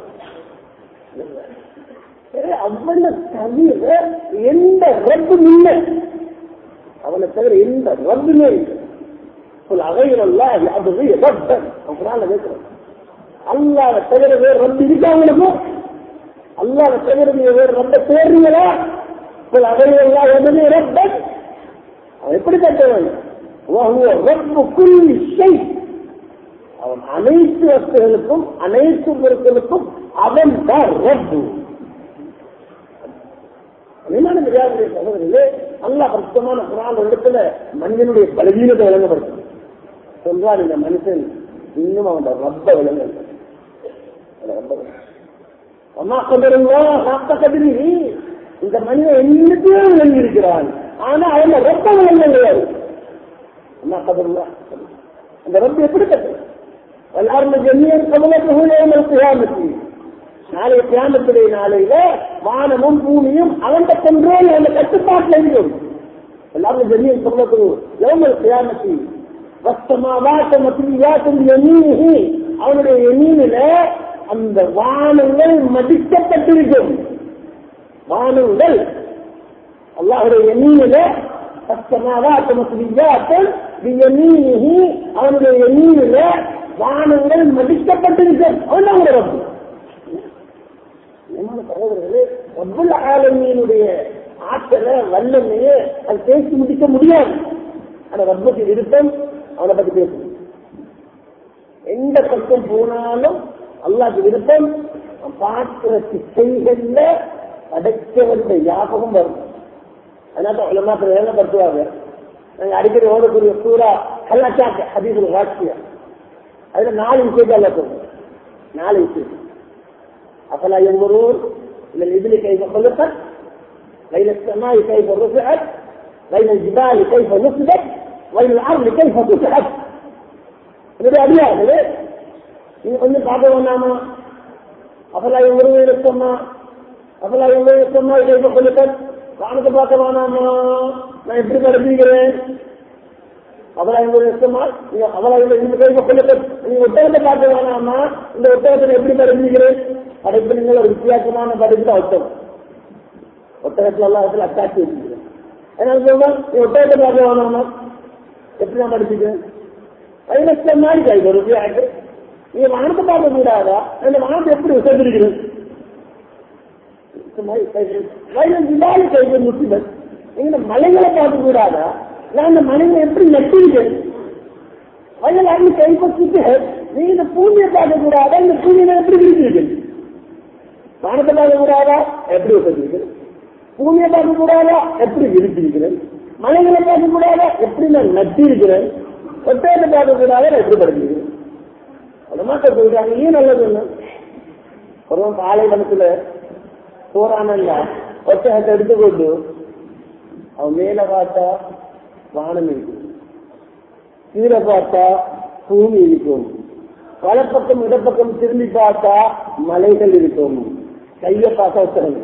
அவனை தவிர எந்த ரப்பும் இல்லை அவனை தவிர எந்த ரப்புமே இல்லை அகையிலல்லா அது ரப்பன் அவனால கேட்கிறோம் அல்லாத தவிர வேறு ரப்பு இருக்காங்களுக்கும் அல்லாத தவிர நீங்க வேறு ரப்ப தேடுறீங்களா அகையிலல்லா எதுவுமே ரப்பன் அவன் எப்படி கட்டவன் ரப்பு குள்ளி செய் அவன் அனைத்து வஸ்துகளுக்கும் அனைத்து பொருட்களுக்கும் அவன் தான் ரப்பு விமான மரியாதை சகோதரிகளே அல்லா பிரசுத்தமான குரான் இடத்துல மனிதனுடைய பலவீனத்தை விளங்கப்படுத்தும் சொல்றார் இந்த மனுஷன் இன்னும் அவன் ரப்ப விளங்க அம்மா கொண்டிருந்தா சாப்பிட்ட கதிரி இந்த மனிதன் என்னத்தையும் விளங்கி இருக்கிறான் ஆனா அவன் ரப்ப விளங்க கிடையாது அம்மா கதிரா அந்த ரப்பு எப்படி கட்டுறது والأرض جميعا قبلته يوم القيامة நாளைய கிராமத்துடைய நாளையில வானமும் பூமியும் அவன் கண்ட்ரோல் அந்த கட்டுப்பாட்டில் இருக்கும் எல்லாரும் ஜெமியன் சொல்லது எவ்வளவு கிராமத்தி வஸ்தமாவாட்ட மத்தியாட்டும் எமீனி அவனுடைய எமீனில அந்த வானங்கள் மதிக்கப்பட்டிருக்கும் வானங்கள் அல்லாஹுடைய எமீனில வஸ்தமாவாட்ட மத்தியாட்டும் எமீனி அவனுடைய எமீனில வானங்கள் மதிக்கப்பட்டிருக்கும் அவன் தான் ரப்பு சகோதரர்களே ரப்புல் ஆலமீனுடைய ஆற்றல வல்லமையே அது பேசி முடிக்க முடியாது ஆனா ரப்பத்தின் விருப்பம் அவனை பத்தி பேசணும் எந்த பக்கம் போனாலும் அல்லாஹ் விருப்பம் பார்க்கிற திசைகள்ல படைச்சவருடைய ஞாபகம் வரும் அதனால உலமாக்கள் வேலைப்படுத்துவாங்க நாங்க அடிக்கடி ஓடக்கூடிய சூறா கல்லாச்சாக்க ஹதீசுல் வாட்சியா அதுல நாலு விஷயத்தை அல்ல சொல்றோம் நாலு விஷயம் أفلا ينظرون إلى الإبل كيف خلقت وإلى السماء كيف رفعت وإلى الجبال كيف نصبت وإلى الأرض كيف فتحت இது அடியா இது நீங்க கொஞ்சம் பார்க்க வேண்டாமா அப்பலா எவ்வளவு இருக்கமா அப்பலா எவ்வளவு இருக்கமா இதை கொள்ளுக்க வானத்தை பார்க்க வேணாமா நான் எப்படி நடத்திக்கிறேன் அவளா எவ்வளவு இருக்கமா நீங்க அவளா எவ்வளவு இந்த கைப்ப கொள்ளுக்க நீங்க ஒட்டகத்தை பார்க்க வேணாமா இந்த ஒட்டகத்தை எப்படி நடத்திக்கிறேன் படைப்பு நீங்கள் ஒரு வித்தியாசமான படைப்பு தான் ஒட்டகம் ஒட்டகத்துல எல்லாம் இடத்துல அட்டாச்சி வச்சுக்கிறேன் என்ன சொல்றேன் நீ ஒட்டகத்தை பார்க்க வேணாமா எப்படி நான் படிச்சுக்கிறேன் பதினெட்டு மாதிரி கை வரும் ஆட்டு நீங்க வானத்தை பார்க்க கூடாதா அந்த வானத்தை எப்படி விசைத்திருக்கிறது விவாதி கைது முஸ்லிமன் நீங்க மலைகளை பார்க்க கூடாதா நான் அந்த மலைகளை எப்படி நட்டிருக்கேன் வயல் அள்ளி கைப்பற்றிட்டு நீங்க இந்த பூமியை பார்க்க கூடாதா இந்த பூமியில எப்படி விரிச்சிருக்கேன் வானத்தை பார்க்க கூடாதா எப்படி விசைத்திருக்கிறேன் பூமியை பார்க்க கூடாதா எப்படி விரிச்சிருக்கிறேன் மலைகளை பார்க்க கூடாதா எப்படி நான் நட்டிருக்கிறேன் ஒட்டேட்டு பார்க்க கூடாத எப்படி படிச்சிருக்கிறேன் அந்த மக்கள் சொல்றாங்க ஏன் நல்லது இல்லை ஒரு பாலைவனத்துல போறானல்ல ஒட்டகத்தை எடுத்துக்கொண்டு அவன் மேல பார்த்தா வானம் இருக்கும் கீழே பார்த்தா பூமி இருக்கும் வலப்பக்கம் இடப்பக்கம் திரும்பி பார்த்தா மலைகள் இருக்கும் கைய பார்த்தா ஒத்தரங்க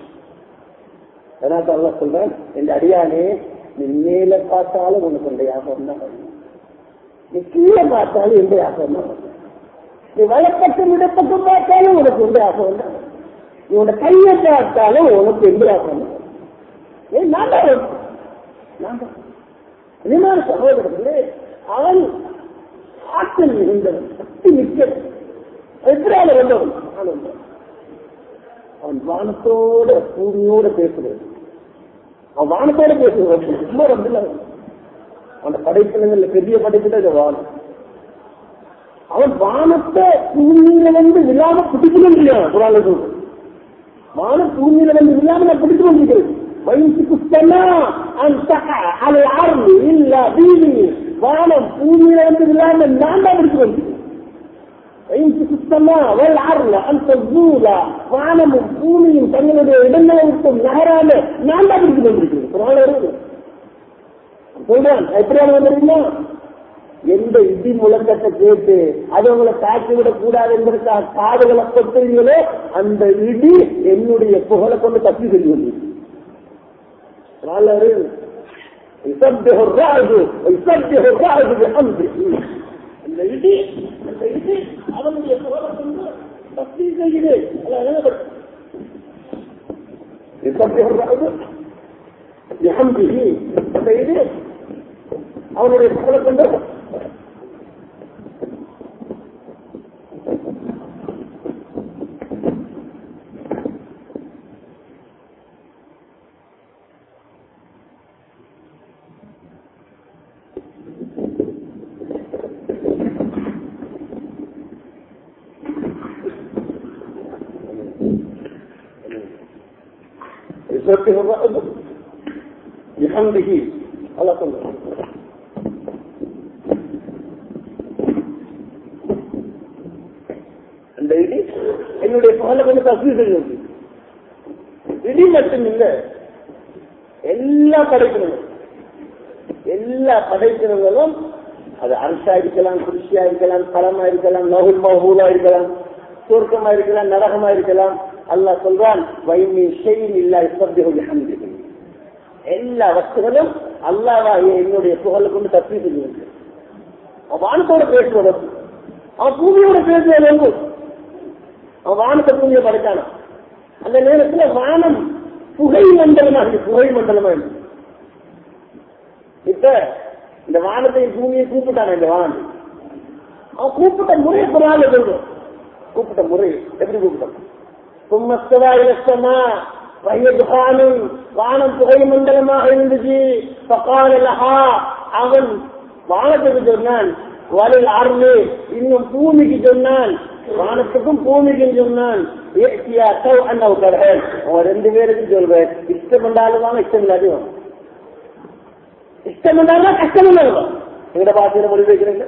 அதனால சொல்ல சொல்றேன் என் அடியானே நீ மேல பார்த்தாலும் உனக்கு இந்த யாபம் தான் வரும். நீ கீழே பார்த்தாலும் எந்த யாபம் தான் வரும். நீ வலப்பக்கம் இடப்பக்கம் பார்த்தாலும் உனக்கு எந்த யாபம் தான் வரும். நீ உன்னை கையை பார்த்தாலும் உனக்கு எந்த யாபம் தான் வரும். ஏய் நான் தான் வரும். நான் தான் இனிமான சகோதரர்களே அவன் ஆற்றல் மிகுந்தவன் சக்தி மிக்கவன் எதிரால வந்தவன் ஆனந்தம் அவன் வானத்தோட பூமியோட பேசுறது அவன் வானத்தோட பேசுகிறான் சும்மா வந்து அந்த படைப்பினங்கள்ல பெரிய படைப்பு தான் வானம் அவன் வானத்தை பூமியில வந்து விழாம பிடிக்கணும் இல்லையா குரான் சொல்றது வானம் பூமியில வந்து விழாம நான் பிடிச்சு கொண்டிருக்கிறது வயசுக்கு சொன்னா அந்த அது ஆரம்பி இல்ல வீதி வானம் பூமியில வந்து விழாம நான் தான் பிடிச்சு கொண்டிருக்கிறேன் வயசுக்கு சொன்னா அவள் ஆறுல அந்த ஜூலா வானமும் பூமியும் தங்களுடைய இடங்களை விட்டும் நகராம நான் தான் பிடிச்சு கொண்டிருக்கிறேன் குரான் வருது சொல்றான் எப்படியான வந்துருக்கீங்க எந்த இடி முழக்கத்தை கேட்டு அது உங்களை தாக்கி விடக் கூடாது என்பதற்காக காதுகளை கொட்டுறீங்களோ அந்த இடி என்னுடைய புகழை கொண்டு தப்பி செஞ்சு கொண்டிருக்கு يسبح الرعد ويسبح الرعد بحمده அந்த இடி அந்த இடி அவனுடைய புகழை கொண்டு தப்பி செய்கிறேன் يسبح الرعد بحمده அந்த இடி அவனுடைய புகழை கொண்டு يسبح الرعد بحمده على طول அந்த இடி என்னுடைய புகழை கொண்டு தஸ்மி செய்யுது இடி மட்டும் இல்ல எல்லா படைப்பினங்களும் எல்லா படைப்பினங்களும் அது அரசா இருக்கலாம் குருஷியா இருக்கலாம் பழமா இருக்கலாம் நகுல் மகூலா இருக்கலாம் சொர்க்கமா இருக்கலாம் நரகமா இருக்கலாம் அல்லாஹ் சொல்றான் வைமி ஷெயின் இல்லா இப்படி எல்லா வஸ்துகளும் அல்லாவா என்னுடைய புகழை கொண்டு தப்பி செஞ்சு அவன் வானத்தோட பேசுவது அவன் பூமியோட பேசுவது வந்து அவன் வானத்தை பூமியை படைச்சானா அந்த நேரத்துல வானம் புகை மண்டலமா இருக்கு புகை மண்டலமா இருக்கு இப்ப இந்த வானத்தை பூமியை கூப்பிட்டான இந்த வானம் அவன் கூப்பிட்ட முறை குரான் சொல்றோம் கூப்பிட்ட முறை எப்படி கூப்பிட்டான் சும்மஸ்தவா இலக்கமா வயதுகானும் வானம் புகை மண்டலமாக இருந்துச்சு பக்காலஹா அவன் வானத்துக்கு சொன்னான் வலில் அருள் இன்னும் பூமிக்கு சொன்னான் வானத்துக்கும் பூமிக்கும் சொன்னான் அவன் ரெண்டு பேருக்கும் சொல்வேன் இஷ்டம் பண்ணாலும் வாங்க இஷ்டம் இல்லாது இஷ்டம் பண்ணாலும் கஷ்டம் இல்லாது எங்கட பாத்திர மொழி வைக்கிறீங்க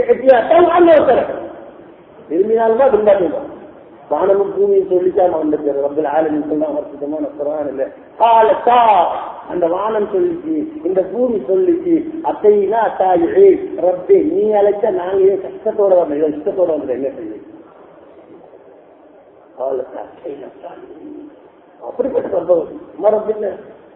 விரும்பினால்தான் விரும்பாட்டீங்க வானமும் பூமியும் சொல்லித்தான் வந்திருக்கிற ரப்பல் ஆலமின் சொன்னா அமர்த்தமான குரான் இல்ல காலத்தா அந்த வானம் சொல்லிச்சு இந்த பூமி சொல்லிச்சு அத்தைனா தாயே ரப்பே நீ அழைச்சா நாங்க ஏன் கஷ்டத்தோட வந்தோம் இஷ்டத்தோட வந்தோம் என்ன செய்ய காலத்தா அப்படிப்பட்ட சம்பவம் மரபில்ல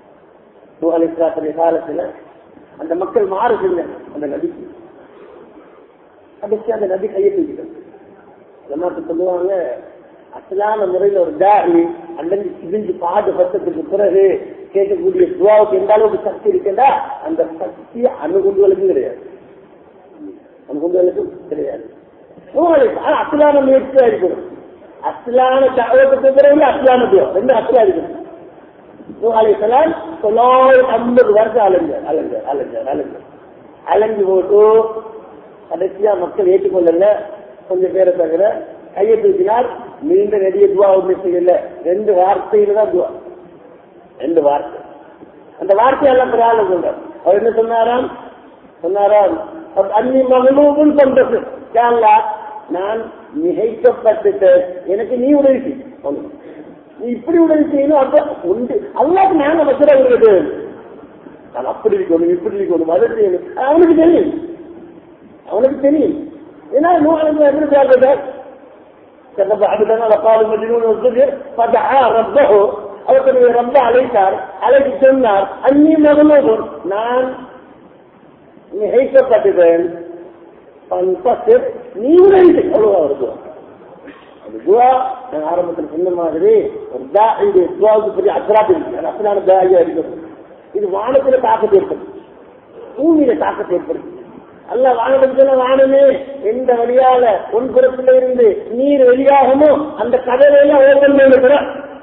காலத்துல அந்த மக்கள் மாறுதில்ல அந்த நதிக்கு அடிச்சு அந்த நதி கையை தூக்கிட்டோம் ஜமாத்து சொல்லுவாங்க அசலான முறையில் ஒரு தாரி அண்டந்து சிரிஞ்சு பாடு பத்தத்துக்கு பிறகு கேட்கக்கூடிய துவாவுக்கு எந்த அளவுக்கு சக்தி இருக்குண்டா அந்த சக்தி அணுகுண்டுகளுக்கும் கிடையாது அணுகுண்டுகளுக்கும் கிடையாது அசலான முயற்சியா இருக்கணும் அசலான தகவலுக்கு பிறகு அசலான துவா ரெண்டு அசலா இருக்கணும் அலைசலாம் தொள்ளாயிரத்தி ஐம்பது வருஷம் அலைஞ்சார் அலைஞ்சார் அலைஞ்சார் அலைஞ்சார் அலைஞ்சு போட்டு கடைசியா மக்கள் ஏற்றுக்கொள்ளல கொஞ்சம் பேரை தவிர கையை தூக்கினார் நீண்ட நெடிய துவா ஒன்று செய்யல ரெண்டு வார்த்தையில தான் துவா ரெண்டு வார்த்தை அந்த வார்த்தையெல்லாம் பிரால சொல்றார் அவர் என்ன சொன்னாராம் சொன்னாராம் அன்னி மகளூபும் சொந்தது நான் மிகைக்கப்பட்டுட்டேன் எனக்கு நீ உதவி செய் நீ இப்படி உதவி செய்யணும் அப்ப உண்டு அல்லாக்கு நாங்க வச்சுட இருக்குது நான் அப்படி இருக்கணும் இப்படி இருக்கணும் அதை செய்யணும் அவனுக்கு தெரியும் அவனுக்கு தெரியும் ஏன்னா நூறு எப்படி சொல்றது كذب عبدنا لقال مجنون والزجر فدعا ربه او كان رب عليك عليك النار اني مغلوب நான் நிகழ்க்கப்பட்டுகிறேன் பந்தசிர் நீ உதவி அவ்வளவா வருது அந்த துவா நான் ஆரம்பத்தில் சொன்ன மாதிரி ஒரு தா இது துவாவுக்கு பெரிய அசராத் இருக்கு அசலான தாயா இருக்கிறது இது வானத்துல தாக்கத்தை ஏற்படுது பூமியில தாக்கத்தை ஏற்படுது அல்ல வானத்துல வானமே எந்த வழியால உன் புறத்துல இருந்து நீர் வெளியாகுமோ அந்த கதவையெல்லாம் ஓபன் பண்ணிருக்கிற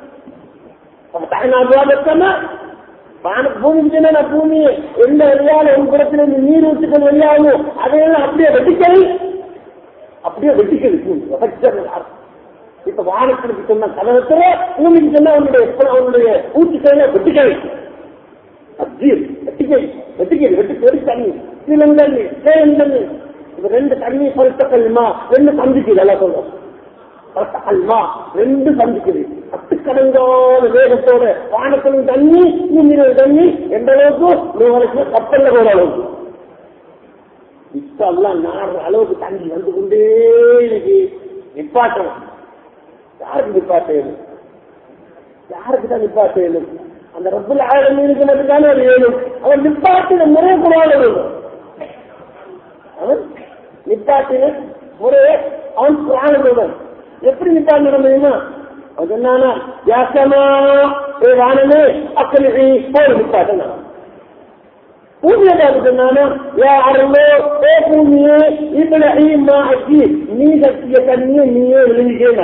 வான பூமிக்கு நான் பூமியை எந்த வழியால உன் புறத்துல இருந்து நீர் ஊற்றுக்கள் வெளியாகுமோ அதையெல்லாம் அப்படியே வெட்டிக்கல் அப்படியே வெட்டிக்கல் பூமி இப்ப வானத்திற்கு சொன்ன கதவத்துல பூமிக்கு சொன்னா உன்னுடைய உன்னுடைய ஊற்றுக்களை வெட்டிக்கல் அஜீர் வெட்டிக்கை வெட்டிக்கை வெட்டி பெரு தண்ணி சிலங்கண்ணி சேந்தண்ணி இது ரெண்டு தண்ணி பருத்த கல்மா ரெண்டு சந்திக்குது எல்லாம் சொல்றோம் பருத்த கல்மா ரெண்டு சந்திக்குது அத்துக்கடங்காத வேகத்தோட வானத்திலும் தண்ணி நீர் தண்ணி எந்த அளவுக்கு நூறு கப்பல்ல போற அளவுக்கு இப்ப எல்லாம் நாடுற அளவுக்கு தண்ணி வந்து கொண்டே இன்னைக்கு நிப்பாட்டணும் யாருக்கு நிப்பாட்டம் யாருக்கு தான் நிப்பாட்டம் அந்த ரப்புல ஆழமீனுக்கு மட்டும்தானே அது வேணும் அவன் நிப்பாட்டின முறை குரான் வேணும் அவன் நிப்பாட்டின முறையை அவன் குரான் வேணும் எப்படி நிப்பாட்டின முடியுமா அவன் சொன்னானா யாசமா ஏ வானமே அக்கறை போய் நிப்பாட்டினா பூமியை பார்த்து சொன்னானா யாருமே ஏ பூமியே இப்படி ஈமா அக்கி நீ கட்டிய தண்ணியை நீயே விழுந்துக்கேனா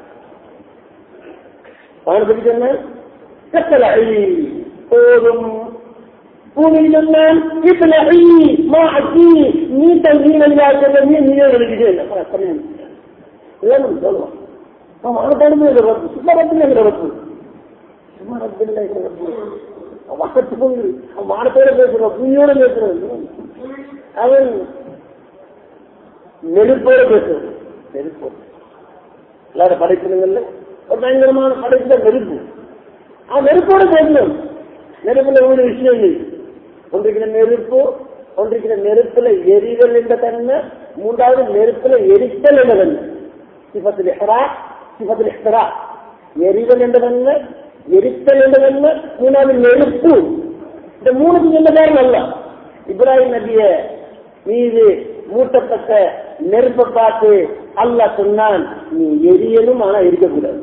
வானத்துக்கு சொன்ன கத்தலை போதும் பூமியில் சொன்னான் இத்தனை மா அக்கி நீ தன் நீ நல்லாக்கிறது நீ நீயே விழுந்துக்கேன் இல்லைன்னு சொல்லுவான் அவன் அவனுக்கு ரப்பு சும்மா ரப்பில்லை ரப்பு சும்மா ரப்பில்லை ரப்பு வசத்து போய் அவன் வானத்தோட பேசுறான் பூமியோட பேசுறான் அவன் நெருப்போட பேசுறான் நெருப்போட இல்லாத படைப்பினங்கள்ல ஒரு பயங்கரமான படைப்பு நெருப்பு அவன் நெருப்போட பேசணும் நெருப்புல ஒரு விஷயம் இல்லை ஒன்றைக்கிற நெருப்பு ஒன்றைக்கிற நெருப்புல எரிதல் என்ற தன்மை மூன்றாவது நெருப்புல எரித்தல் என்ற தன்மை சிபத்தில் சிவத்தில் இஷ்டரா எரிதல் என்றதல்ல எரித்தல் என்றதல்ல மூணாவது நெருப்பு இந்த மூணுக்கு என்ன பேர் அல்ல இப்ராஹிம் நபிய மீது மூட்டப்பட்ட நெருப்பை பார்த்து அல்லாஹ் சொன்னான் நீ எரியணும் ஆனா இருக்கக்கூடாது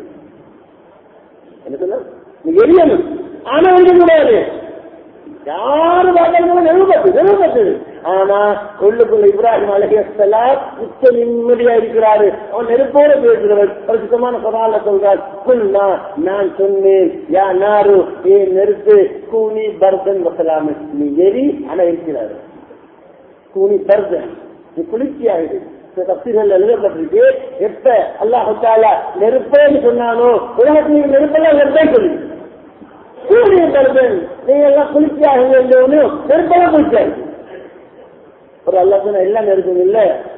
என்ன சொன்ன நீ எரியணும் ஆனா இருக்கக்கூடாது யாரு பார்த்தாலும் நெருப்பத்து நெருப்பத்து ஆனா உள்ளுக்குள்ள இப்ராஹிம் அலஹியலாம் உச்ச நிம்மதியா இருக்கிறாரு அவன் நெருப்போட பேசுகிறவர் ஒரு சுத்தமான குரால சொல்றார் குல்லா நான் சொன்னேன் யா நாரு ஏ நெருப்பு கூனி பர்தன் வசலாம நீ எரி ஆனா இருக்கிறாரு கூனி பர்தன் நீ குளிர்ச்சியாகுது தப்திகள் எழுதப்பட்டிருக்கு எப்ப அல்லாஹால நெருப்பேன்னு சொன்னானோ உலகத்தில் நெருப்பெல்லாம் நெருப்பே சொல்லி சூரிய பருவன் நீங்க எல்லாம் குளிர்ச்சியாக நெருப்பெல்லாம் குளிச்சாரு ஒரு அல்லா சொன்ன எல்லாம் நெருக்கம் இல்ல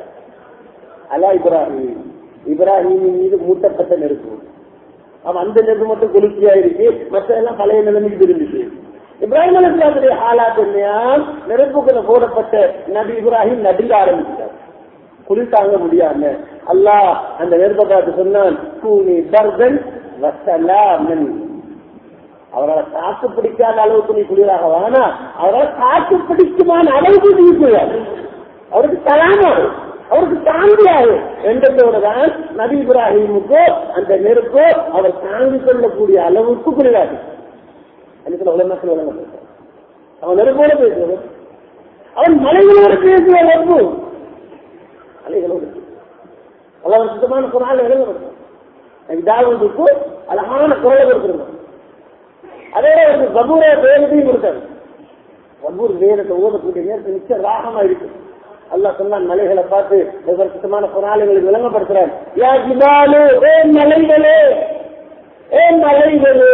அல்லா இப்ராஹிம் இப்ராஹிமின் மீது மூட்டப்பட்ட நெருப்பு அவன் அந்த நெருப்பு மட்டும் குளிர்ச்சியா இருக்கு மற்ற எல்லாம் பழைய நிலைமைக்கு திரும்பிச்சு இப்ராஹிம் அலிஸ்லாத்துடைய ஆளாத் என்னையால் நெருப்புக்குள்ள போடப்பட்ட நபி இப்ராஹிம் நடுங்க ஆரம்பிச்சார் குளிர் தாங்க முடியாம அல்லாஹ் அந்த நெருப்பை பார்த்து சொன்னான் கூனி பர்தன் வசலாமன் அவரால் காத்து பிடிக்காத அளவுக்கு நீ குளிராக வானா அவரால் காத்து பிடிக்குமான அளவுக்கு நீ குளிர் அவருக்கு தலாமா அவருக்கு தாங்கியாது என்றதோடு தான் நபி இப்ராஹிமுக்கு அந்த நெருப்பு அவர் தாங்கிக் கொள்ளக்கூடிய அளவுக்கு குளிராது எனக்கு உலகத்தில் வழங்க அவன் நெருப்போட பேசுவது அவன் மலைகளோடு பேசுவ நெருப்பு மலைகளோடு அவ்வளவு சுத்தமான குரால் எழுதப்படும் தாவதுக்கு அழகான குரலை கொடுத்துருந்தோம் அதே ஒரு கபூர வேதத்தையும் கொடுத்தாரு கபூர் வேதத்தை ஓதக்கூடிய நேரத்தில் நிச்சயம் ராகமா இருக்கு அல்லா சொன்னான் மலைகளை பார்த்து ஒவ்வொரு சுத்தமான புறாளிகளுக்கு விளங்கப்படுத்துறார் யா ஜிபாலு ஏ மலைகளே ஏ மலைகளே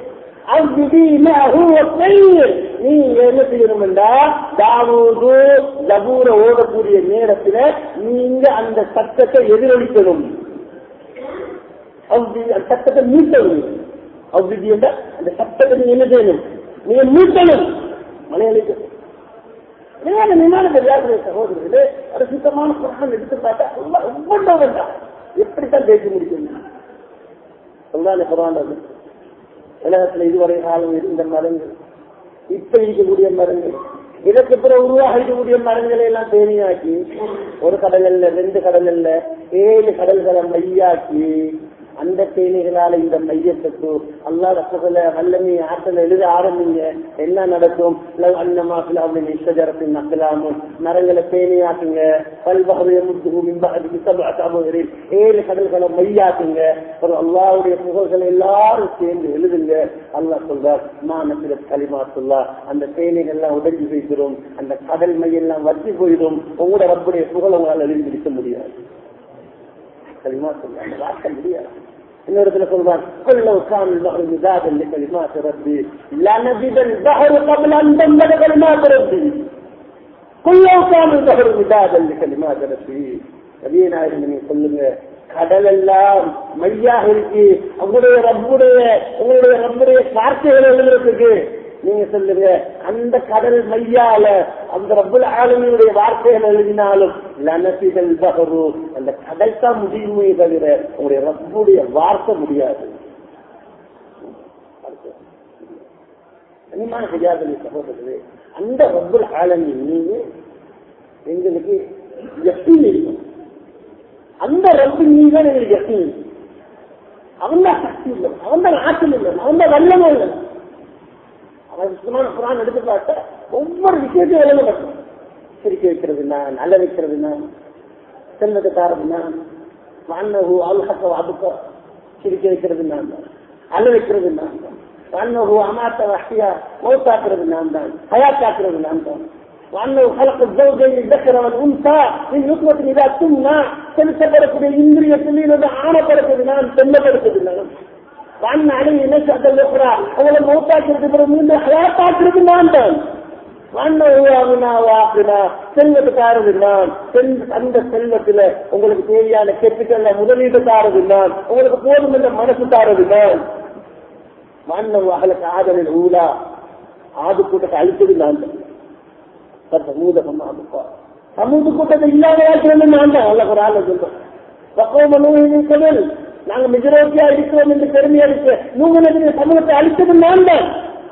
நீங்க என்ன செய்யணும்டா தாவூது ஜபூர ஓடக்கூடிய நேரத்துல நீங்க அந்த சத்தத்தை எதிரொலிக்கணும் சத்தத்தை மீட்டணும் அவ்விதி என்ற அந்த சத்தத்தை நீங்க என்ன செய்யணும் நீங்க மீட்டணும் மலையாளிக்கு சகோதரர்களே அது சுத்தமான குரான் எடுத்து பார்த்தா ஒவ்வொன்றும் வேண்டாம் எப்படித்தான் பேசி முடிக்கணும் சொல்றாங்க குரான் அது உலகத்துல இதுவரை காலம் இருந்த மரங்கள் இப்ப இருக்கக்கூடிய மரங்கள் இதற்கு பிறகு உருவாக இருக்கக்கூடிய மரங்களை எல்லாம் தேனியாக்கி ஒரு கடல் ரெண்டு கடல் ஏழு கடல்களை மையாக்கி அந்த தேனிகளால இந்த மையத்துக்கு அல்லா ரசகுல வல்லமை ஆற்றல் எழுத ஆரம்பிங்க என்ன நடக்கும் அன்னமாக்கல அப்படின்னு இஷ்டஜரத்தின் நக்கலாமும் மரங்களை தேனியாக்குங்க பல்வகையில் ஏழு கடல்களை மையாக்குங்க ஒரு அல்லாவுடைய புகழ்களை எல்லாரும் சேர்ந்து எழுதுங்க அல்லா சொல்றார் மானத்தில களிமாத்துல்லா அந்த தேனிகள்லாம் உடஞ்சி போய்க்கிறோம் அந்த கடல் மையெல்லாம் வற்றி போயிடும் உங்களோட ரப்புடைய புகழ் உங்களால் எழுதி பிடிக்க முடியாது களிமாத்துல்லா அந்த வார்த்தை முடியாது இன்னொருத்துல சொல்றான் كله كان البحر مدادا لكلمات ربي لا نزيد البحر قبل ان تنبت كلمات ربي كله كان البحر مدادا لكلمات ربي நபியநாயகம் நீங்க சொல்லுங்க கடல் எல்லாம் மையாக இருக்கு உங்களுடைய ரப்புடைய உங்களுடைய ரப்புடைய வார்த்தைகள் எழுதுறதுக்கு நீங்க சொல்லுங்க அந்த கடல் மையால அந்த ரப்புல ஆளுமையுடைய வார்த்தைகள் எழுதினாலும் லனசிகள் பகரு அந்த கடல் தான் முடியுமே தவிர உங்களுடைய ரப்புடைய வார்த்தை முடியாது கனிமான செய்யாதே சகோதரர்களே அந்த ரப்புல் ஆளுமை நீங்க எங்களுக்கு எப்படி இருக்கும் அந்த ரப்பு நீங்க தான் எங்களுக்கு எப்படி இருக்கும் அவன் தான் சக்தி இல்லை அவன் தான் ஆற்றல் இல்லை அவன் தான் வல்லமும் இல்லை அவன் சுத்தமான குரான் எடுத்து பார்த்த ஒவ்வொரு விஷயத்தையும் எழுதப்பட்டோம் சிரிக்க வைக்கிறது நான் நல்ல வைக்கிறது நான் செல்வத்தை தாரது நான் வானகு அல்ஹக்க அதுக்க சிரிக்க வைக்கிறது நான் தான் அழ வைக்கிறது நான் தான் வானகு அமாத்த வசதியா மௌத்தாக்குறது நான் தான் ஹயாத்தாக்குறது நான் தான் وأنه خلق الزوجين الذكر والأنثى من نطفة إذا تمنى செலுத்தப்படக்கூடிய இந்திரிய துணியிலிருந்து ஆணப்படக்கூடிய நான் செல்லப்படுத்தது நான் وأن عليه نشأة الأخرى أولا موتاكرது பிறகு மீண்டும் ஹயாத்தாக்குறது நான் தான் செல்வத்தை தாரது நான் அந்த செல்வத்துல உங்களுக்கு தேவையான கெப்பிட்டல்ல முதலீடு தாரது நான் உங்களுக்கு போதும் என்ற மனசு தாரது நான் மன்னவு அகலுக்கு ஆதலில் ஊலா ஆது கூட்டத்தை அழித்தது நான் தான் சமூக சமூக கூட்டத்தை இல்லாத வாழ்க்கை நான் தான் அல்ல ஒரு ஆள் சொல்றேன் பக்குவ கடல் நாங்க மெஜாரிட்டியா இருக்கிறோம் என்று பெருமை அளிக்க நூறு நபியுடைய சமூகத்தை அளித்தது நான் தான்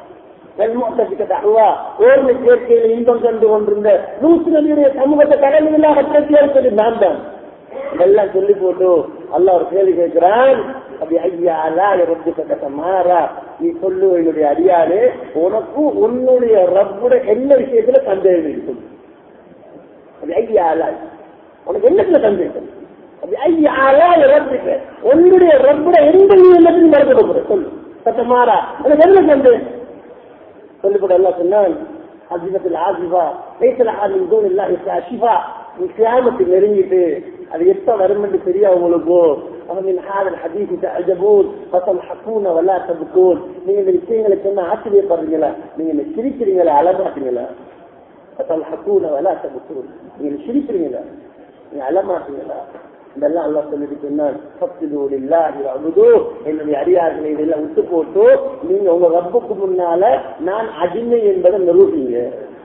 ஓர்மை சேர்க்கையில் இன்பம் கண்டு கொண்டிருந்த நூற்று நபியுடைய சமூகத்தை கடலில்லாக பிரச்சி அளித்தது நான் தான் இதெல்லாம் சொல்லி போட்டு அல்ல ஒரு கேள்வி கேட்கிறான் அப்படி ஐயா அல்லா ரப்பு கட்ட மாறா நீ சொல்லு என்னுடைய அடியாரு உனக்கும் உன்னுடைய ரப்புட என்ன விஷயத்துல சந்தேகம் இருக்கும் அப்படி ஐயா அல்லா உனக்கு என்னத்துல சந்தேகம் அப்படி ஐயா அல்லா ரப்புக்கு உன்னுடைய ரப்புட எந்த நீ என்னத்தையும் மறக்க போகிற சொல்லு கட்ட மாறா உனக்கு என்ன சந்தேகம் சொல்லி போட எல்லாம் சொன்னான் அஜிபத்தில் ஆசிபா லைசல் ஆதின் தூன் இல்லாஹி அஷிபா நீ கியாமத்து நெருங்கிட்டு அது எப்ப வரும் என்று தெரியும் அவங்களுக்கோ அவன் ஹாதல் ஹதீஸ் அஜபூன் பசம் ஹக்கூன வல்லா தபுக்கூன் நீங்க இந்த விஷயங்களை சொன்ன ஆச்சரியப்படுறீங்களா நீங்க இந்த சிரிக்கிறீங்களா அலமாட்டீங்களா பசம் ஹக்கூன வல்லா தபுக்கூன் நீங்க சிரிக்கிறீங்களா நீங்க அலமாட்டீங்களா இதெல்லாம் அல்லா சொல்லிட்டு சொன்னான் சப்திதூர் இல்லாஹி அபுது என்னுடைய அடியார்களை இதெல்லாம் விட்டு போட்டு நீங்க உங்க ரப்புக்கு முன்னால நான் அடிமை என்பதை நிரூபிங்க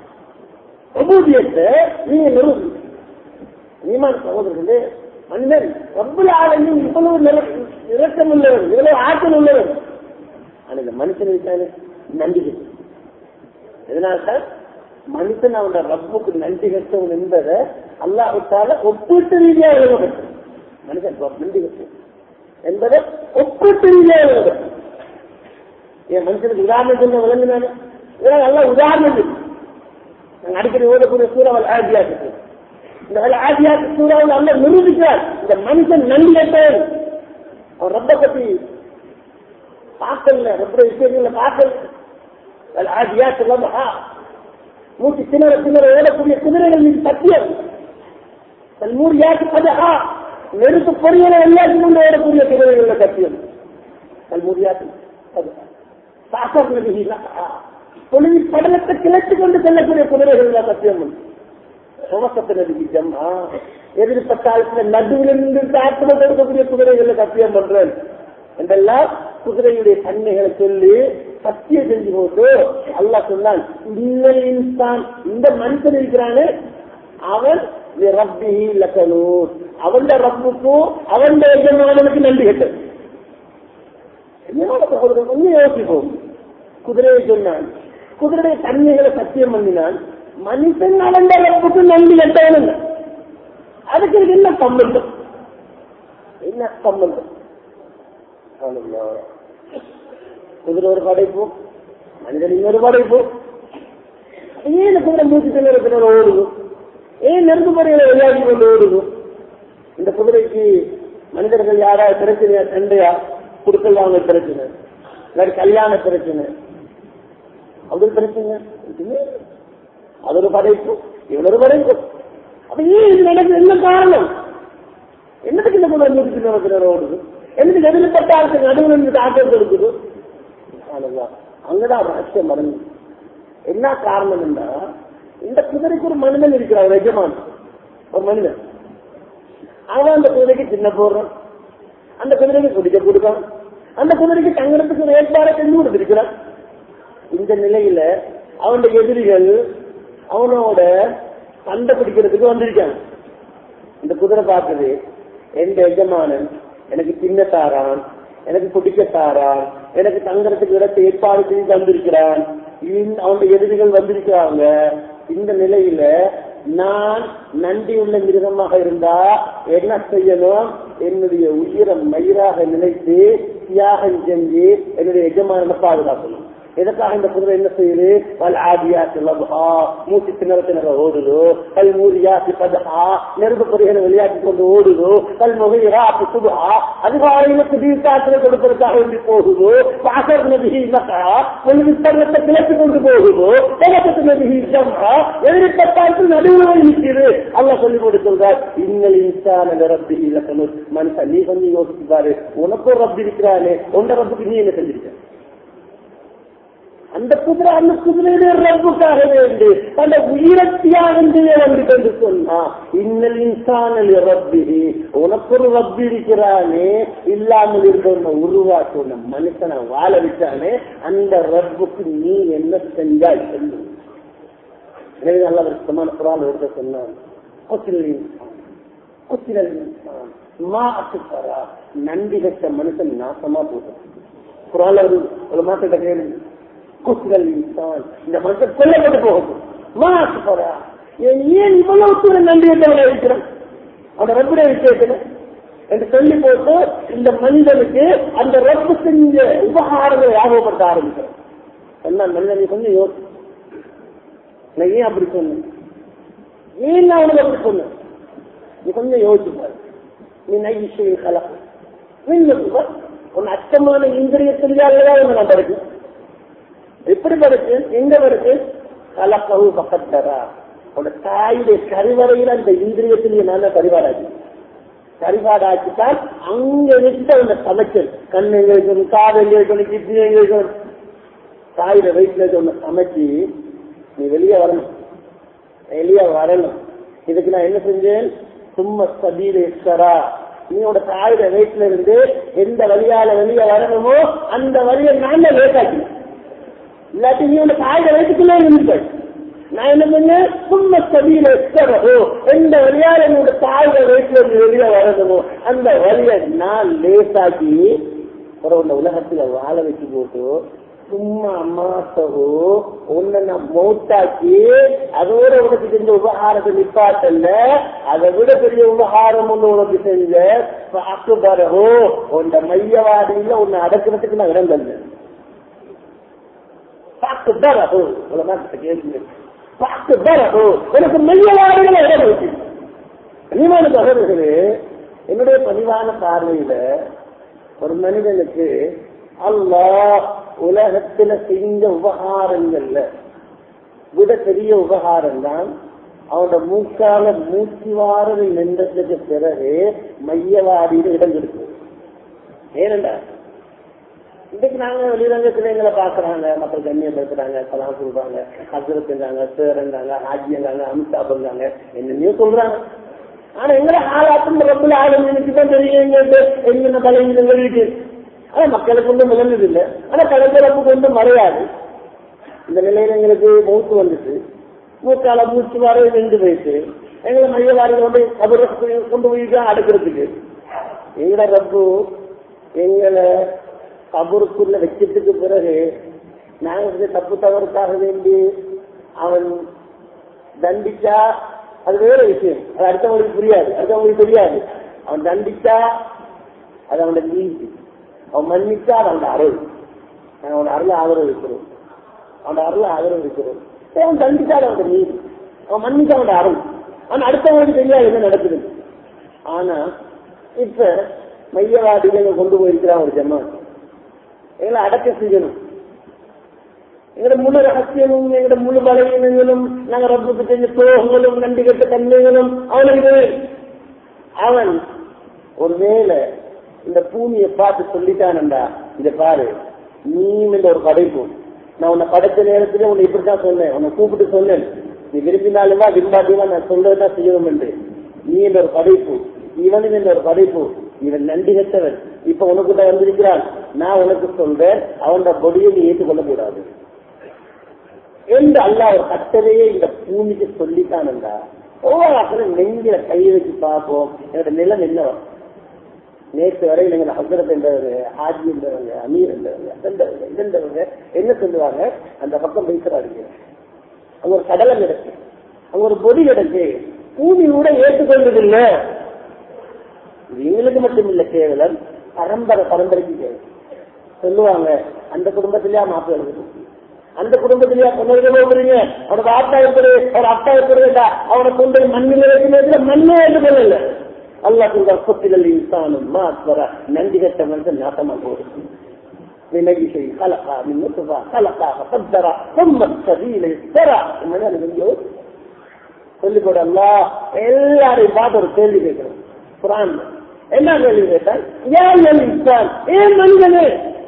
உபூதியத்தை நீங்க நிரூபிங்க நீமான சகோதரர்களே மனிதன் ரப்புல ஆளுநர் இவ்வளவு இறக்கம் உள்ளவர் இவ்வளவு ஆற்றல் உள்ளவர் ஆனா இந்த மனுஷன் இருக்கானே நம்பிக்கை இதனால்தான் மனுஷன் அவனோட ரப்புக்கு நன்றி கட்டவன் என்பதை அல்லாஹால ஒப்பீட்டு ரீதியாக எழுதப்பட்டது மனுஷன் நன்றி கட்டவன் என்பதை ஒப்பீட்டு ரீதியாக எழுதப்பட்டது என் மனுஷனுக்கு உதாரணம் சொன்ன விளங்குனானே இதெல்லாம் நல்ல உதாரணம் இருக்கு நாங்க அடிக்கடி ஓடக்கூடிய சூறாவல் ஆதியா இருக்கு இந்த ஆதியா சூறாவில் அல்ல நிரூபிக்கிறார் இந்த மனுஷன் நன்றி கட்டவன் அவன் ரப்ப பத்தி பார்க்கல ரப்ப விஷயங்கள பார்க்கல ஆதியா சொல்லா மூச்சு திணற திணற ஓடக்கூடிய குதிரைகள் மீது சத்தியம் நூறு யாருக்கு பதா நெருப்பு பொறியல எல்லாத்தையும் கொண்டு ஓடக்கூடிய குதிரைகள் சத்தியம் கல்மூரியாக்கு சாசர் நதி பொழுது படலத்தை கிளச்சு கொண்டு செல்லக்கூடிய குதிரைகள் சத்தியம் சுமசத்து நதி ஜம்மா எதிர்ப்ப காலத்துல நடுவில் நின்று தாக்குதல் கொடுக்கக்கூடிய குதிரைகள் சத்தியம் பண்றேன் என்றெல்லாம் குதிரையுடைய தன்மைகளை சொல்லி சத்தியம் செஞ்சு போட்டு அல்லா சொன்னான் இன்னல் இன்சான் இந்த மனுஷன் இருக்கிறானே அவன் ரப்பி லக்கனூர் அவன் ரப்புக்கும் அவன் எஜமானனுக்கு நன்றி கட்டது கொஞ்சம் யோசிப்போம் குதிரையை சொன்னான் குதிரையை தன்மைகளை சத்தியம் பண்ணினான் மனுஷன் அவன் ரப்புக்கு நன்றி கட்டவனுங்க அதுக்கு என்ன சம்பந்தம் என்ன சம்பந்தம் குதிரை ஒரு படைப்பு மனிதன் இன்னொரு படைப்பு ஏன் இந்த குதிரை மூச்சு திணற திணற ஓடுது ஏன் நெருப்பு முறையில விளையாடி கொண்டு ஓடுது இந்த குதிரைக்கு மனிதர்கள் யாராவது பிரச்சனையா சண்டையா குடுக்கல் வாங்க பிரச்சனை இல்லாட்டி கல்யாண பிரச்சனை அது பிரச்சனை அது ஒரு படைப்பு இவ்வளவு படைப்பு அப்ப ஏன் இது நடக்குது என்ன காரணம் என்னத்துக்கு இந்த குதிரை மூச்சு திணற திணற ஓடுது எனக்கு எதிர்பட்ட ஆளுக்கு நடுவில் இருந்து ஆட்டம் கொடுக்குது அங்கதான் ரகசியம் மறந்து என்ன காரணம் என்ன இந்த குதிரைக்கு ஒரு மனிதன் இருக்கிறான் ஒரு எஜமான் ஒரு மனிதன் அவன் அந்த குதிரைக்கு சின்ன போடுறான் அந்த குதிரைக்கு குடிக்க கொடுக்கான் அந்த குதிரைக்கு தங்கறதுக்கு ஒரு ஏற்பாடு செஞ்சு கொடுத்திருக்கிறான் இந்த நிலையில அவனுடைய எதிரிகள் அவனோட சண்டை பிடிக்கிறதுக்கு வந்திருக்காங்க இந்த குதிரை பார்க்குது எந்த எஜமானன் எனக்கு சின்ன தாரான் எனக்கு குடிக்க தாரான் எனக்கு தங்கறதுக்கு இடத்தை ஏற்பாடு செய்து தந்திருக்கிறான் அவனுடைய எதிரிகள் வந்திருக்கிறாங்க இந்த நிலையில நான் நன்றியுள்ள மிருகமாக இருந்தா என்ன செய்யணும் என்னுடைய உயிரை மயிராக நினைத்து தியாகம் செஞ்சு என்னுடைய எஜமானனை பாதுகாக்கணும் எதற்காக இந்த குதிரை என்ன செய்யுது பல் ஆதியா சிலபா மூச்சு திணற திணற ஓடுதோ கல் மூரியாசி பதா நெருப்பு பொறிகளை விளையாட்டி கொண்டு ஓடுதோ கல் முகையா சுபா அதிகாலையில திடீர் காத்துல கொடுப்பதற்காக வேண்டி போகுதோ பாசர் நதி மக்கா பொழுது தங்கத்தை கிளப்பி கொண்டு போகுதோ தகத்து நதி ஜம்மா எதிர்ப்பட்டால் நடுவில் நிற்கிறது அல்ல சொல்லி கொடுத்திருந்தார் இன்னல் இன்சான ரப்பி இலக்கணும் மனுஷன் நீ கொஞ்சம் யோசிச்சு பாரு உனக்கும் ரப்பி இருக்கிறானே உண்ட ரப்புக்கு நீ என்ன செஞ்சிருக்க அந்த குதிரை அந்த குதிரையுடைய ரப்புக்காக வேண்டு அந்த உயிரை தியாகம் செய்ய வேண்டும் என்று சொன்னா இன்னல் இன்சானல் ரப்பி உனக்கு ஒரு ரப்பி இருக்கிறானே இல்லாமல் இருக்க உருவாக்க மனுஷனை வாழ விட்டானே அந்த ரப்புக்கு நீ என்ன செஞ்சாய் சொல்லு எனவே நல்ல வருஷமான குரான் எடுக்க சொன்னான் குத்திரல் இன்சான் மா அசுப்பரா நன்றி கட்ட மனுஷன் நாசமா போகும் குரால ஒரு ஒரு மாசத்தை கேள்வி குத்திரல் இன்சான் இந்த மனுஷன் கொல்லப்பட்டு போகும் மா அசுப்பரா ஏன் ஏன் இவ்வளவு தூரம் நன்றி கட்டவனை இருக்கிறான் அந்த ரப்புடைய விஷயத்துல என்று சொல்லி போட்டு இந்த மனிதனுக்கு அந்த ரப்பு செஞ்ச உபகாரங்களை ஞாபகப்படுத்த ஆரம்பிக்கிறேன் என்ன மனிதன் நீ கொஞ்சம் யோசி நான் ஏன் அப்படி சொன்னேன் ஏன் நான் உனக்கு அப்படி சொன்னேன் நீ கொஞ்சம் யோசிச்சு பாரு நீ நை விஷயம் கலக்கம் உன் அச்சமான இந்திரியத்திலேயே அல்லவா உன்னை நான் படைக்கு எப்படி படைச்சு எங்க படைச்சு கலக்கவு பக்கத்தரா உன்னோட தாயுடைய கருவறையில் அந்த இந்திரியத்திலேயே நான் பரிபாடாச்சு பரிபாடாக்கித்தான் அங்க வச்சு உன்னை சமைச்சல் கண்ணு எங்க வைக்கணும் காது எங்க வைக்கணும் கிட்னி எங்க வைக்கணும் தாயோட வயிற்றுல உன்னை சமைச்சு நீ வெளியே வரணும் வெளியே வரணும் இதுக்கு நான் என்ன செஞ்சேன் சும்மா சபீல எஸ்கரா நீயோட தாயோட வயிற்றுல இருந்து எந்த வழியால வெளியே வரணுமோ அந்த வழியை நான் தான் லேட்டாக்கி இல்லாட்டி நீ உன் தாயோட வயிற்றுக்குள்ளே இருந்துட்டேன் நான் என்ன பண்ணேன் சும்மா சபீல எஸ்கரோ எந்த வழியால என்னோட தாயோட வயிற்றுல இருந்து வெளியே வரணுமோ அந்த வழியை நான் லேசாக்கி அப்புறம் இந்த உலகத்துல வாழ வச்சு போட்டு சும்மா அம்மாத்தவோ உன்னை நான் மௌத்தாக்கி அதோட உனக்கு செஞ்ச உபகாரத்தை நிப்பாட்டல்ல அதை விட பெரிய உபகாரம் ஒண்ணு உனக்கு செஞ்ச அக்குபரகோ உன் மையவாடியில உன்னை அடக்கிறதுக்கு நான் இடம் தந்தேன் பாக்குபரகோ கேள்வி பாக்குபரகோ எனக்கு மையவாடிகளை இடம் வச்சு கனிமான சகோதரர்களே என்னுடைய பணிவான பார்வையில ஒரு மனிதனுக்கு அல்லாஹ் உலகத்துல செஞ்ச உபகாரங்கள்ல விட பெரிய உபகாரம் தான் அவனோட மூக்கால மூச்சு வாரது நின்றதுக்கு பிறகு மையவாடியில் இடம் கொடுக்கும் ஏனண்டா இன்னைக்கு நாங்க வெளிரங்கத்துல எங்களை பாக்குறாங்க மக்கள் கண்ணியப்படுத்துறாங்க கலாம் சொல்றாங்க ஹசரத்துங்காங்க சேரங்காங்க ஹாஜியங்காங்க அமிதாபங்காங்க என்னென்னையோ சொல்றாங்க ஆனா எங்களை ஆளாட்டும் ரப்பில் ஆளும் எனக்கு தான் தெரியும் எங்க எங்க தலைவர்கள் இருக்கு ஆனா மக்களுக்கு ஒன்றும் விளங்குது இல்லை ஆனா கடைசிறப்புக்கு ஒன்றும் மறையாது இந்த நிலையில எங்களுக்கு மூச்சு வந்துச்சு மூக்கால மூச்சு வர நின்று போயிட்டு எங்களை மையவாரி கொண்டு அவர் கொண்டு போய் தான் அடுக்கிறதுக்கு எங்கட ரப்பு எங்களை கபருக்குள்ள வச்சதுக்கு பிறகு நாங்க செஞ்ச தப்பு தவறுக்காக வேண்டி அவன் தண்டிச்சா அது வேற விஷயம் அது அடுத்தவங்களுக்கு புரியாது அடுத்தவங்களுக்கு தெரியாது அவன் தண்டிச்சா அது அவனோட நீதி அவன் மன்னிச்சா அது அவனோட அருள் நாங்க அவன் அருளை ஆதரவிக்கிறோம் அவனோட அருளை ஆதரவிக்கிறோம் அவன் தண்டிச்சா அது அவனோட நீதி அவன் மன்னிச்சா அவனோட அருள் ஆனா அடுத்தவங்களுக்கு தெரியாது என்ன நடக்குது ஆனா இப்ப மையவாதிகள் கொண்டு போயிருக்கிறான் ஒரு ஜம்மா எங்களை அடக்க செய்யணும் எங்களோட முழு ரகசியமும் எங்களோட முழு பலவீனங்களும் நாங்க ரப்புக்கு செஞ்ச துரோகங்களும் நன்றி கட்ட தன்மைகளும் அவனுக்கு அவன் ஒருவேளை இந்த பூமியை பார்த்து சொல்லிட்டானண்டா இத பாரு நீ இந்த ஒரு படைப்பு நான் உன்னை படைச்ச நேரத்துல உன்னை இப்படித்தான் சொன்னேன் உன்னை கூப்பிட்டு சொன்னேன் நீ விரும்பினாலுமா விரும்பாட்டியுமா நான் சொல்றதுதான் செய்யணும் என்று நீ என்ற ஒரு படைப்பு இவன் என்ற ஒரு படைப்பு இவன் நன்றி கட்டவன் இப்ப உனக்குள்ள வந்திருக்கிறான் நான் உனக்கு சொல்றேன் அவனோட பொடியை நீ ஏற்றுக்கொள்ள கூடாது என்று அல்ல ஒரு கட்டளையே இந்த பூமிக்கு சொல்லித்தானண்டா ஒவ்வொரு அக்கறம் நெஞ்சில கை வச்சு பார்ப்போம் என்னோட நிலம் என்ன வரும் நேற்று வரை எங்க ஹசரத் என்றவங்க ஹாஜி என்றவங்க அமீர் என்றவங்க அதென்றவங்க இதென்றவங்க என்ன சொல்லுவாங்க அந்த பக்கம் பேசுறாரு அங்க ஒரு கடலம் கிடக்கு அங்க ஒரு பொடி கிடக்கு பூமி கூட ஏற்றுக்கொண்டதில்லை இது எங்களுக்கு மட்டும் இல்ல கேவலம் பரம்பரை பரம்பரைக்கு கேவலம் சொல்லுவாங்க அந்த குடும்பத்திலேயா மாப்பிள்ளை எழுதுறது அந்த குடும்பத்திலேயா பொண்ணு போகிறீங்க அவனோட அப்பா எப்படி அவர் அப்பா எப்படி அவனை கொண்டு மண்ணில் வைக்கிறதுல மண்ணே ஏற்றுக்கொள்ள அல்லாஹ் சொல்ற சொத்திகள் இன்சானும் மாஸ்வர நன்றி கட்ட மனுஷன் நாட்டமா போகுது விலகி செய் கலக்கா மின் முத்துவா கலக்கா பத்தரா ரொம்ப சதியில தரா சொல்லி போட அல்லா எல்லாரையும் பார்த்து ஒரு கேள்வி கேட்கிறோம் குரான் என்ன கேள்வி கேட்டால் ஏன் இன்சான் ஏன் மனிதனே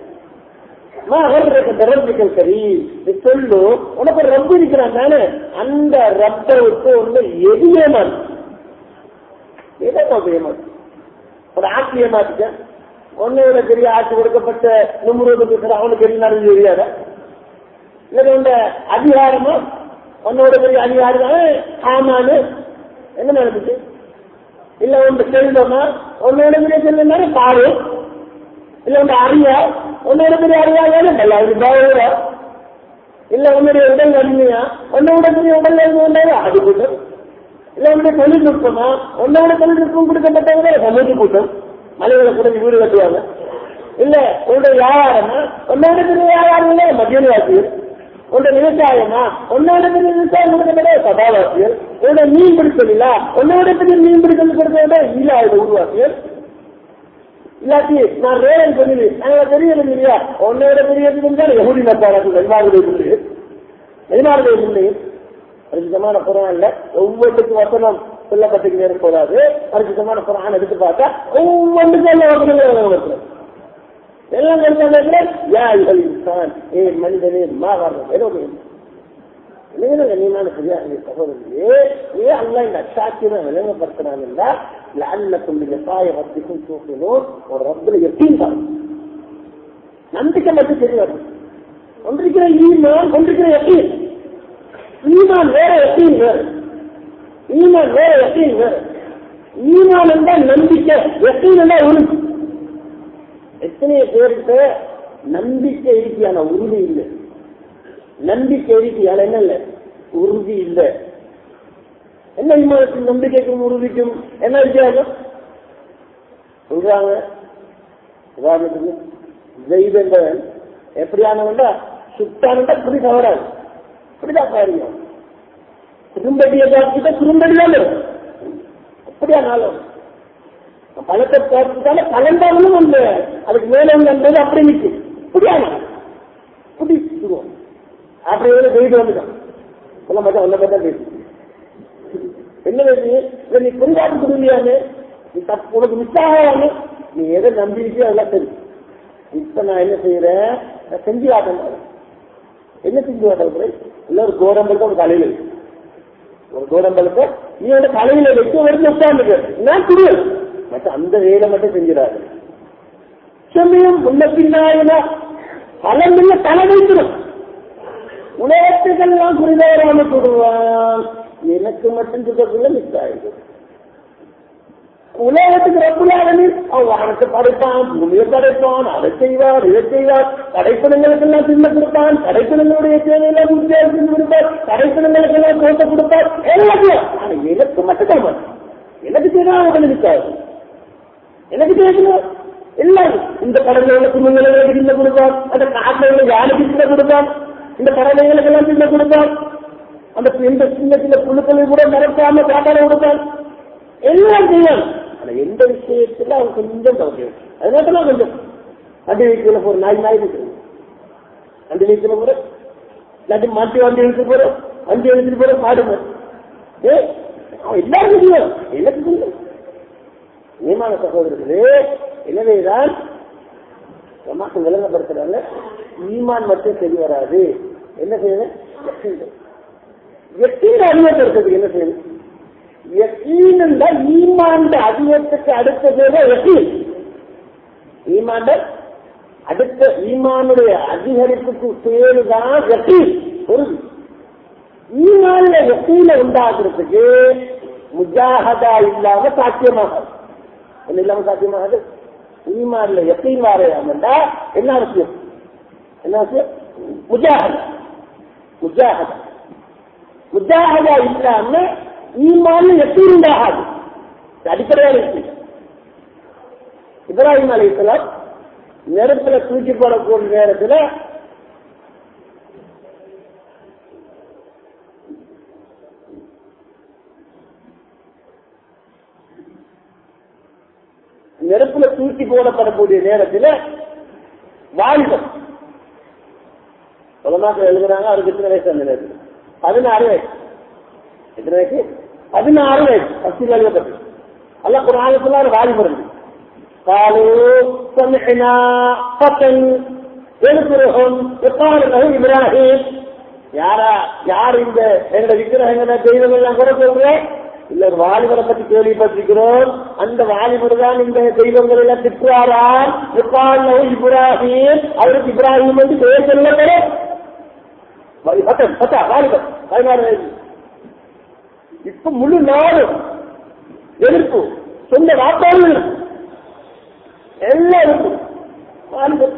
ரப்பிக்கல் சரி சொல்லு உனக்கு ரப்பு இருக்கிறான் தானே அந்த ரப்பை விட்டு ஒண்ணு எதுவே மாட்டேன் எதை ஏமாத்து ஒரு ஆட்சி ஏமாத்துக்க ஒன்னோட பெரிய ஆட்சி கொடுக்கப்பட்ட நும்முறது அவனுக்கு என்ன நடந்து தெரியாத இல்ல அதிகாரமும் உன்னோட பெரிய அதிகாரம் ஆமானு என்ன நடந்துச்சு இல்ல உங்க செல்வமா உன்னோட பெரிய செல்வம் பாரு இல்ல உங்க அறியா உன்னோட பெரிய அறியா வேணும் அது பாருங்க இல்ல உன்னுடைய உடல் வலிமையா உன்னோட பெரிய உடல் வலிமை அது கூட்டம் இல்ல உன்னுடைய தொழில்நுட்பமா உன்னோட தொழில்நுட்பம் கொடுக்கப்பட்டவங்க சமூக கூட்டம் மலைகளை கூட வீடு கட்டுவாங்க இல்ல உன்னுடைய வியாபாரமா உன்னோட பெரிய வியாபாரம் இல்ல மத்தியவாசியர் உன்னுடைய விவசாயமா உன்னோட பெரிய விவசாயம் கொடுக்கப்பட்ட சபாவாசியர் உன்னுடைய மீன் பிடித்தல் இல்ல உன்னோட பெரிய மீன் பிடித்தல் கொடுக்கப்பட்ட ஈழாயுத உருவாசியர் இல்லாட்டி நான் ரேரன் சொன்னது நாங்க தெரியல இல்லையா உன்னோட பெரிய எகுடி நப்பாரு வெண்மாவுடைய முள்ளு வெண்மாவுடைய முள்ளு பரிசுத்தமான குரான்ல ஒவ்வொன்றுக்கும் வசனம் சொல்லப்பட்டு நேரம் போதாது பரிசுத்தமான குரான் எடுத்து பார்த்தா ஒவ்வொன்றுக்கும் எல்லா வசனங்களும் வருது எல்லாம் சொல்றாங்க ஏ மனிதனே மா வர்றது ஏதோ கண்ணியமான சரியாக சகோதரியே ஏன் அல்ல இந்த அச்சாட்சியை விளங்கப்படுத்துறாங்கன்னா லஅல்லக்கும் லிசாய ரப்பிக்கும் தூக்கினோம் ஒரு ரப்பில் எப்படின்னு பாருங்க நம்பிக்கை மட்டும் தெரியாது ஒன்றிருக்கிற ஈமான் ஒன்றிருக்கிற எப்பீன் ஈமான் வேற எப்பீன் வேற ஈமான் வேற எப்பீன் வேற ஈமான் என்றால் நம்பிக்கை எப்பீன் என்றால் உறுதி எத்தனையோ பேருக்கு நம்பிக்கை இருக்கியான உறுதி இல்லை நம்பிக்கை இருக்கியான என்ன இல்லை உறுதி இல்லை என்ன விமானத்தின் நம்பிக்கைக்கும் உறுதிக்கும் என்ன வித்தியாசம் சொல்றாங்க உதாரணத்துக்கு ஜெயித் என்பவன் எப்படியானவன்டா சுட்டானண்டா புடி தவறாது இப்படிதான் பாருங்க குறும்படியை பார்த்துட்டா குறும்படி தான் அப்படியானாலும் பழத்தை பார்த்துட்டால பழந்தாலும் வந்து அதுக்கு மேல வந்தது அப்படி நிற்கும் இப்படியான பிடிச்சிருவோம் அப்படி வந்து ஜெயித் வந்துட்டான் சொல்ல மாட்டேன் ஒன்ன பார்த்தா பேசு என்ன பேசு இதை நீ புரிதாட்டு புரியாம நீ தப்பு உனக்கு மிஸ் ஆகாம நீ எதை நம்பிக்கை அதெல்லாம் தெரியும் இப்ப நான் என்ன செய்யறேன் நான் செஞ்சு காட்டேன் என்ன செஞ்சு காட்டுறேன் இல்ல ஒரு கோடம்பலத்தை ஒரு தலையில இருக்கு ஒரு கோடம்பலத்தை நீ வந்து தலையில வச்சு ஒரு உட்கார்ந்து நான் புரியல மற்ற அந்த வேலை மட்டும் செஞ்சிடாது சமயம் முன்ன பின்னாயினா பலம் இல்ல தலை வைக்கணும் உலகத்துக்கெல்லாம் புரிதவராம சொல்லுவான் எனக்கு மட்டும் சொல்றதுல மிஸ் ஆயிடும் உலகத்துக்கு ரப்புலாகவே அவன் வானத்தை படைப்பான் பூமியை படைப்பான் அதை செய்வார் இதை செய்வார் கடைப்பினங்களுக்கு எல்லாம் தின்ன கொடுப்பான் கடைப்பினங்களுடைய தேவையெல்லாம் பூர்த்தியாக செஞ்சு கொடுப்பார் கடைப்பினங்களுக்கு எல்லாம் தோட்ட கொடுப்பார் எல்லாத்தையும் ஆனா எனக்கு மட்டும் தான் எனக்கு தெரியும் உடனே இருக்காது எனக்கு தெரியும் எல்லாம் இந்த கடல்ல உள்ள குடும்பங்களுக்கு தின்ன கொடுப்பான் அந்த காட்டுல உள்ள யானைக்கு தின்ன கொடுப்பான் இந்த பறவைகளுக்கு எல்லாம் தின்ன கொடுப்பான் அந்த இந்த சின்ன சின்ன புழுக்களை கூட மறக்காம சாப்பாடு கொடுப்பான் எல்லாம் செய்யலாம் ஆனா எந்த விஷயத்துல அவன் கொஞ்சம் தவறு அதனால கொஞ்சம் வண்டி வீட்டுல போற நாய் நாய் இருக்கு வண்டி வீட்டுல போற இல்லாட்டி மாட்டி வண்டி எடுத்து போற வண்டி எடுத்துட்டு போற மாடு போற ஏ அவன் எல்லாரும் செய்யும் எனக்கு தெரியும் நியமான சகோதரர்களே எனவேதான் சமாசம் விளங்கப்படுத்துறாங்க ஈமான் மட்டும் சரி வராது என்ன செய்யணும் எத்தீன் அறிவப்படுத்துறதுக்கு என்ன செய்யணும் யக்கீன் ஈமாண்ட அதிகத்துக்கு அடுத்த பேர் யக்கீன் ஈமாண்ட அடுத்த ஈமானுடைய அதிகரிப்புக்கு பேருதான் யக்கீன் ஒரு ஈமான்ல யக்கீன உண்டாக்குறதுக்கு முஜாஹதா இல்லாம சாத்தியமாகாது என்ன இல்லாம சாத்தியமாகாது ஈமான்ல யக்கீன் வாரையாமண்டா என்ன அவசியம் என்ன அவசியம் முஜாஹதா முஜாஹதா முஜாஹதா இல்லாம ஈமான் எப்படி உண்டாகாது அடிப்படையான விஷயம் இப்ராஹிம் அலிஸ்லாம் நெருப்புல தூக்கி போடக்கூடிய நேரத்தில் நெருப்புல தூக்கி போடப்படக்கூடிய நேரத்தில் வாழ்கள் சொல்லமாக எழுதுறாங்க அவருக்கு எத்தனை வயசு அந்த நேரத்தில் பதினாறு வயசு எத்தனை வயசு பதினாறு வயசு பத்து எழுதப்பட்டு அல்ல குரானுக்குள்ள ஒரு வாலிபர் இருக்கு காலு சமினா பத்தன் எழுப்புறோம் எப்பாடு இப்ராஹிம் யாரா யார் இந்த எங்க விக்கிரகங்களை தெய்வம் எல்லாம் கூட சொல்றேன் இல்ல ஒரு வாலிபரை பத்தி கேள்விப்பட்டிருக்கிறோம் அந்த வாலிபர் தான் இந்த தெய்வங்கள் எல்லாம் திட்டுறாராம் எப்பாடு இப்ராஹிம் அவருக்கு இப்ராஹிம் வந்து பேர் சொல்லப்பட பத்தன் பத்தா வாலிபர் பதினாறு வயசு இப்ப முழு நாடும் எதிர்ப்பு சொந்த வாப்பாவும் இல்லை எல்லாம் இருக்கும் வாலிபர்.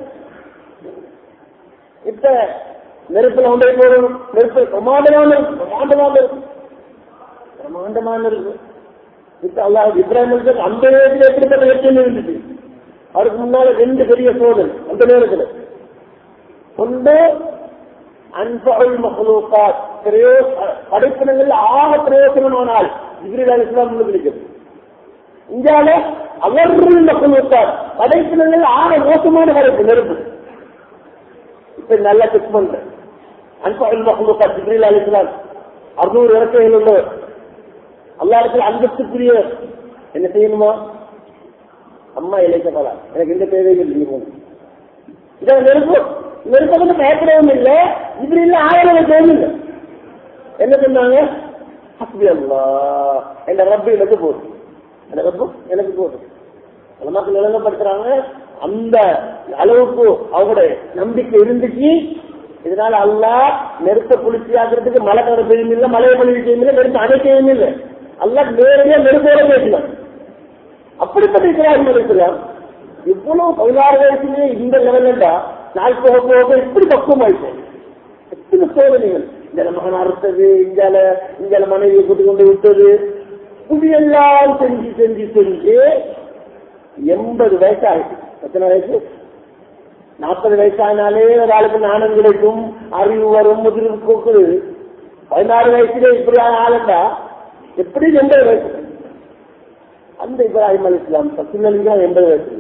இப்ப நெருப்புல ஒன்றை போடணும் நெருப்பு பிரமாண்டமான இருக்கு பிரமாண்டமான இருக்கு பிரமாண்டமான இருக்கு இப்ப அல்லாஹ் இப்ராஹிம் அலிஸ்லாம் அந்த நேரத்தில் எப்படிப்பட்ட வெற்றியம் இருந்துச்சு அவருக்கு முன்னால ரெண்டு பெரிய சோதனை அந்த நேரத்தில் ஒன்று அன்புல் மஹலூகாத் படைப்பினங்கள் ஆக பிரயோசனமானால் இப்ரீல் அலி இஸ்லாம் இருக்கிறது இந்தியாவில அவர்கள் மஹலூகாத் படைப்பினங்கள் ஆக மோசமான படைப்பு நெருப்பு இப்ப நல்லா செக் பண்றேன் அன்புல் மஹலூகாத் இப்ரீல் அலி இஸ்லாம் அறுநூறு இறக்கைகள் உள்ளவர் அல்லா இடத்துல அந்தஸ்துக்குரிய என்ன செய்யணுமா அம்மா இழைக்கப்படா எனக்கு எந்த தேவையும் இல்லை நீங்க இதை நெருப்பு நெருப்பை வந்து பயப்படவும் இல்லை இப்படி இல்ல ஆயிரம் தேவையில்லை என்ன சொன்னாங்க ஹஸ்பி அல்லா என் ரப்பு எனக்கு போதும் என் ரப்பு எனக்கு போதும் மக்கள் நிலங்கப்படுத்துறாங்க அந்த அளவுக்கு அவங்களுடைய நம்பிக்கை இருந்துச்சு இதனால அல்லா நெருப்ப குளிர்ச்சி ஆகிறதுக்கு மழை கடை பெய்யும் இல்லை மழையை பொழிவு செய்யும் இல்லை நெருப்பு அணைக்கவும் இல்லை அல்லா நேரடியா நெருப்போட பேசலாம் அப்படிப்பட்ட இஸ்லாம் இருக்கிறார் இவ்வளவு பதினாறு வயசுலயே இந்த லெவல்லா நாள் போக போக இப்படி பக்குவம் ஆயிட்டேன் எத்தனை சோதனைகள் இந்த மகன் அறுத்தது இங்கால இங்கால மனைவியை கூட்டு கொண்டு விட்டது இப்படியெல்லாம் செஞ்சு செஞ்சு செஞ்சு எண்பது வயசு ஆயிடுச்சு எத்தனை வயசு நாற்பது வயசானாலே ஒரு ஆளுக்கு நாணம் கிடைக்கும் அறிவு வரும் முதிர்வு போக்குது பதினாறு வயசுல இப்படியான ஆளுண்டா எப்படி எண்பது வயசு அந்த இப்ராஹிம் அலி இஸ்லாம் சத்துலிங்க எண்பது வயசு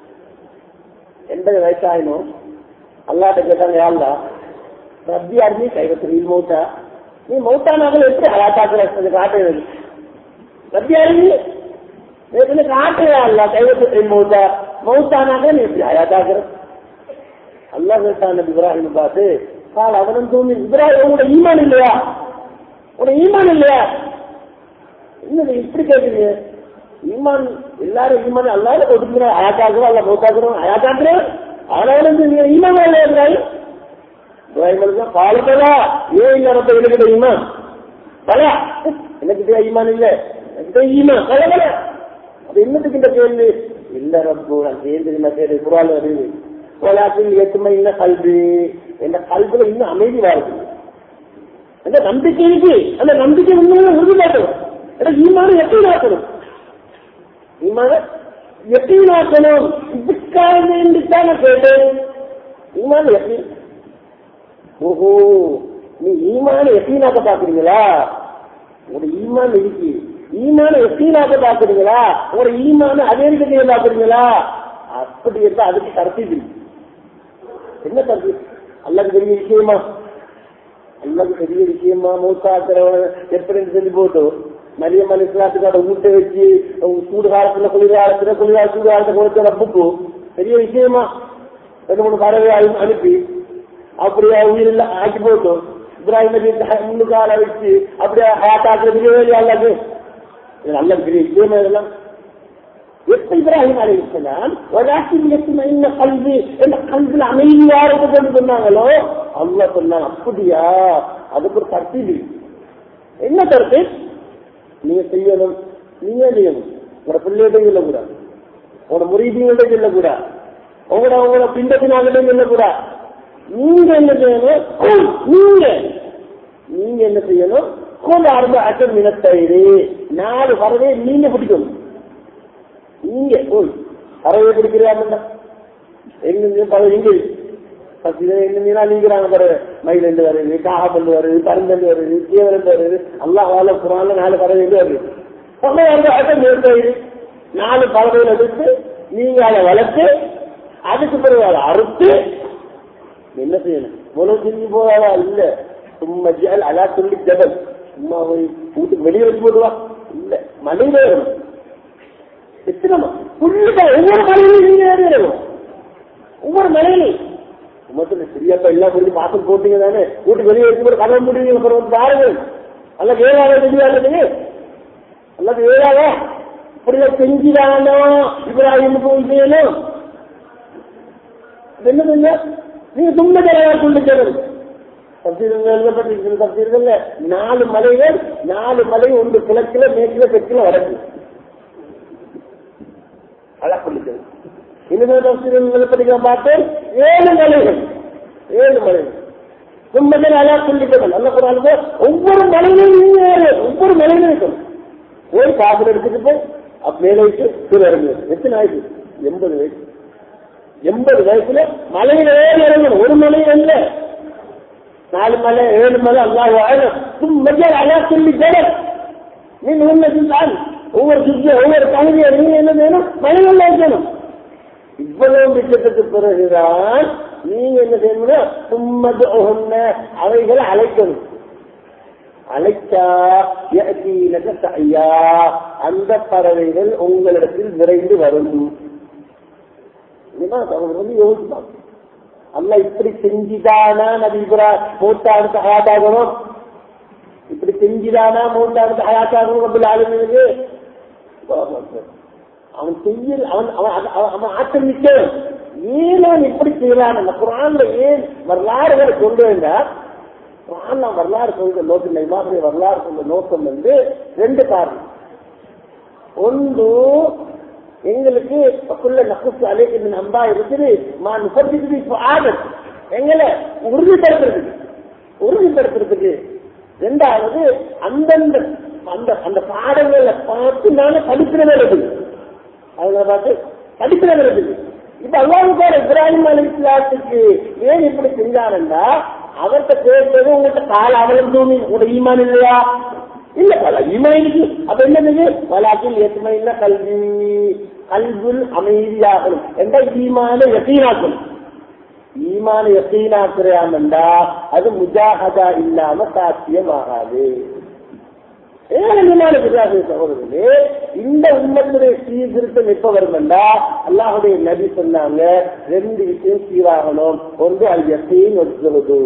எண்பது வயசாயினும் அல்லாட்ட கேட்டாங்க யாருலா ரப்பி அருமி கைவத்து நீ மௌத்தா நீ மௌத்தானாக எப்படி அலாத்தாக்குற காட்டுறது ரப்பி அருமி காட்டுறா அல்ல கைவத்து மௌத்தா மௌத்தானாக நீ எப்படி அலாத்தாக்குற அல்லாஹ் கேட்டான் நபி இப்ராஹிம் பார்த்து கால் அவனும் தூங்கி இப்ராஹிம் உங்களோட ஈமான் இல்லையா உங்களோட ஈமான் இல்லையா என்ன இப்படி கேட்குறீங்க ஈமான் எல்லாரும் ஈமான் அல்லாத ஒதுக்குறோம் அயாத்தாக்குறோம் அல்ல மௌத்தாக்குறோம் அயாத்தாக்குறோம் அதனால நீங்க ஈமான் இல்லையா இப்ராஹிம் இப்ராஹிம் பாலப்பதா ஏன் இல்ல ரொம்ப எனக்கு ஈமான் பல எனக்கு ஈமான் இல்ல எனக்கு ஈமான் பல பல அது என்னத்துக்கு இந்த கேள்வி இல்ல ரப்பு நான் சேர்ந்து என்ன கேள்வி குரால் வருது கோலாத்தில் எட்டுமை இல்ல கல்வி என்ற கல்வில இன்னும் அமைதி வாழ்க்கை அந்த நம்பிக்கை இருக்கு அந்த நம்பிக்கை உண்மையில உறுதியாக்கணும் ஏன்னா ஈமான எப்படி நாக்கணும் ஈமான எப்படி நாக்கணும் இதுக்காக வேண்டித்தான் நான் கேட்டேன் ஈமான எப்படி ஓஹோ நீ ஈமான எப்படினாக்க பாக்குறீங்களா உங்களோட ஈமான் இருக்கு ஈமான எப்படினாக்க பாக்குறீங்களா உங்களோட ஈமான அதே இடத்துல பாக்குறீங்களா அப்படி இருந்தா அதுக்கு கருத்து என்ன கருத்து அல்லது பெரிய விஷயமா அல்லது பெரிய விஷயமா மூத்தாக்கிறவன் எப்படி சொல்லி போட்டு மரியம் அலிஸ்லாத்துக்கான ஊட்ட வச்சு சூடு காலத்துல குளிர் காலத்துல குளிர் சூடு காலத்தை கொடுத்த ரப்புக்கு பெரிய விஷயமா ரெண்டு மூணு பறவை அனுப்பி அப்படியே உயிரில் ஆக்கி போட்டோம் இப்ராஹிம் நபி முன்னு கால வச்சு அப்படியே ஹாட்டாக்குற பெரிய வேலையா அல்லது இது நல்ல பெரிய விஷயமா இதெல்லாம் எப்ப இப்ராஹிம் அலி இஸ்லாம் என்ன கல்வி என்ன கல்வியில் அமைதியாக கொண்டு சொன்னாங்களோ அல்லா சொன்னாங்க அப்படியா அதுக்கு ஒரு கருத்து என்ன கருத்து நீங்க செய்யணும் நீங்க செய்யணும் உங்களோட பிள்ளைகிட்ட சொல்லக்கூடாது உங்களோட முறியீங்கள்ட்ட சொல்லக்கூடாது உங்களோட உங்களோட பிண்டத்தினால்கிட்ட சொல்லக்கூடாது நீங்க என்ன செய்யணும் நீங்க நீங்க என்ன செய்யணும் கோல் அறுபது அட்டம் நிலத்தயிறு நாலு பறவை நீங்க பிடிக்கணும் நீங்க போய் பறவை பிடிக்கிறாங்க எங்க பறவை எங்க எங்க மீனா நீங்கிறாங்க பறவை மயில் ரெண்டு வருது காகப்பண்டு வருது பருந்தண்டு வருது தீவிரண்டு வருது அல்லாஹ் வாழ குரான்ல நாலு பறவை வருது கோல் அறுபது அட்டம் நிலத்தயிறு நாலு பறவைகள் எடுத்து நீங்க அதை வளர்த்து அதுக்கு பிறகு அதை அறுத்து என்ன செய்யணும் இவ்வளவு செஞ்சு போவாளா இல்ல சும்மா ஜல் அலா சொல்லி ஜபல் சும்மா போய் வீட்டுக்கு வெளியே வச்சு போடுவா இல்ல மலையில ஏறணும் எத்தனை புள்ளிட்ட ஒவ்வொரு மலையிலும் நீங்க ஏறணும் ஒவ்வொரு மலையிலும் மொத்தத்தில் சரியாப்பா எல்லாம் முடிஞ்சு மாசம் போட்டீங்க தானே வீட்டுக்கு வெளியே வச்சு போட்டு கதவு முடிவீங்க அப்புறம் வந்து பாருங்கள் அல்ல ஏழாவது தெரியாதுங்க அல்லது ஏழாவா இப்படிலாம் செஞ்சுதானோ இப்ராஹிம் போய் செய்யணும் என்ன செஞ்ச நீங்க சும்மா தலைவர் சொல்லிக்கிறது எழுதப்பட்டிருக்கிற தப்சீர்கள் நாலு மலைகள் நாலு மலை ஒன்று கிழக்கில மேற்கில தெற்கில வடக்கு ஆரம்பிச்சது இன்னொரு படிக்க பார்த்தேன் ஏழு மலைகள் ஏழு மலைகள் உண்மைகள் அலா சொல்லிக்கிறது நல்ல குரானுக்கு ஒவ்வொரு மலையிலும் ஏறு ஒவ்வொரு மலையிலும் இருக்கும் ஒரு காசு எடுத்துட்டு போய் அப்ப மேல வச்சு கீழே இறங்கு எத்தனை ஆயிடுச்சு எண்பது வயசு எண்பது வயசுல மலையில ஏறி இறங்கணும் ஒரு மலையும் இல்ல நாலு மலை ஏழு மலை அல்லாஹ் மஜர் அலா சொல்லி ஜடர் நீ உண்மைதான் ஒவ்வொரு சுற்று ஒவ்வொரு பகுதியை நீ என்ன செய்யணும் மலைகள் வைக்கணும் இவ்வளவு மிச்சத்துக்கு பிறகுதான் நீங்க என்ன செய்யணும்னா சும்மது அவைகளை அழைக்கணும் அழைச்சா ஐயா அந்த பறவைகள் உங்களிடத்தில் விரைந்து வரும் வந்து யோசிப்பான் அல்ல இப்படி செஞ்சுதானா நபி இப்ரா மூத்தாவுக்கு ஹயாத்தாகணும் இப்படி செஞ்சுதானா மூத்தாவுக்கு ஹயாத்தாகணும் அப்படி ஆளுநருக்கு அவன் செய்ய அவன் அவன் ஆற்றல் நிற்கிறவன் ஏன் அவன் இப்படி செய்யலாம் அந்த குரான்ல ஏன் வரலாறுகளை கொண்டு வந்தா குரான் வரலாறு சொல்ற நோக்கம் இமாமுடைய வரலாறு சொல்ற நோக்கம் வந்து ரெண்டு காரணம் ஒன்று எங்களுக்கு பக்குள்ள நக்குசு அலைக்கு நம்பா இருக்குது மா முப்பத்தி ஆதல் எங்களை உறுதிப்படுத்துறதுக்கு உறுதிப்படுத்துறதுக்கு ரெண்டாவது அந்தந்த அந்த அந்த பாடங்களை பார்த்து நானே படிக்கிறது இருக்குது அதுல பார்த்து படிக்கிறது இருக்குது இப்ப அல்லாவுக்கார இப்ராஹிம் அலி இஸ்லாத்துக்கு ஏன் இப்படி செஞ்சாருண்டா அவர்கிட்ட கேட்டது உங்கள்கிட்ட கால அவலம் தூணி உங்களோட ஈமான் இல்லையா இல்ல பல ஈமானுக்கு அப்ப என்னது பலாக்கில் எத்துமையில கல்வி கல்வில் அமைதியாகணும் எந்த ஈமான எத்தீனாக்கணும் ஈமான எத்தீனாக்குறாமண்டா அது முஜாஹதா இல்லாம சாத்தியமாகாது சகோதரர்களே இந்த உண்மத்துடைய சீர்திருத்தம் எப்ப வருமெண்டா அல்லாஹுடைய நபி சொன்னாங்க ரெண்டு விஷயம் சீராகணும் ஒன்று அது எத்தையும் ஒருத்தவது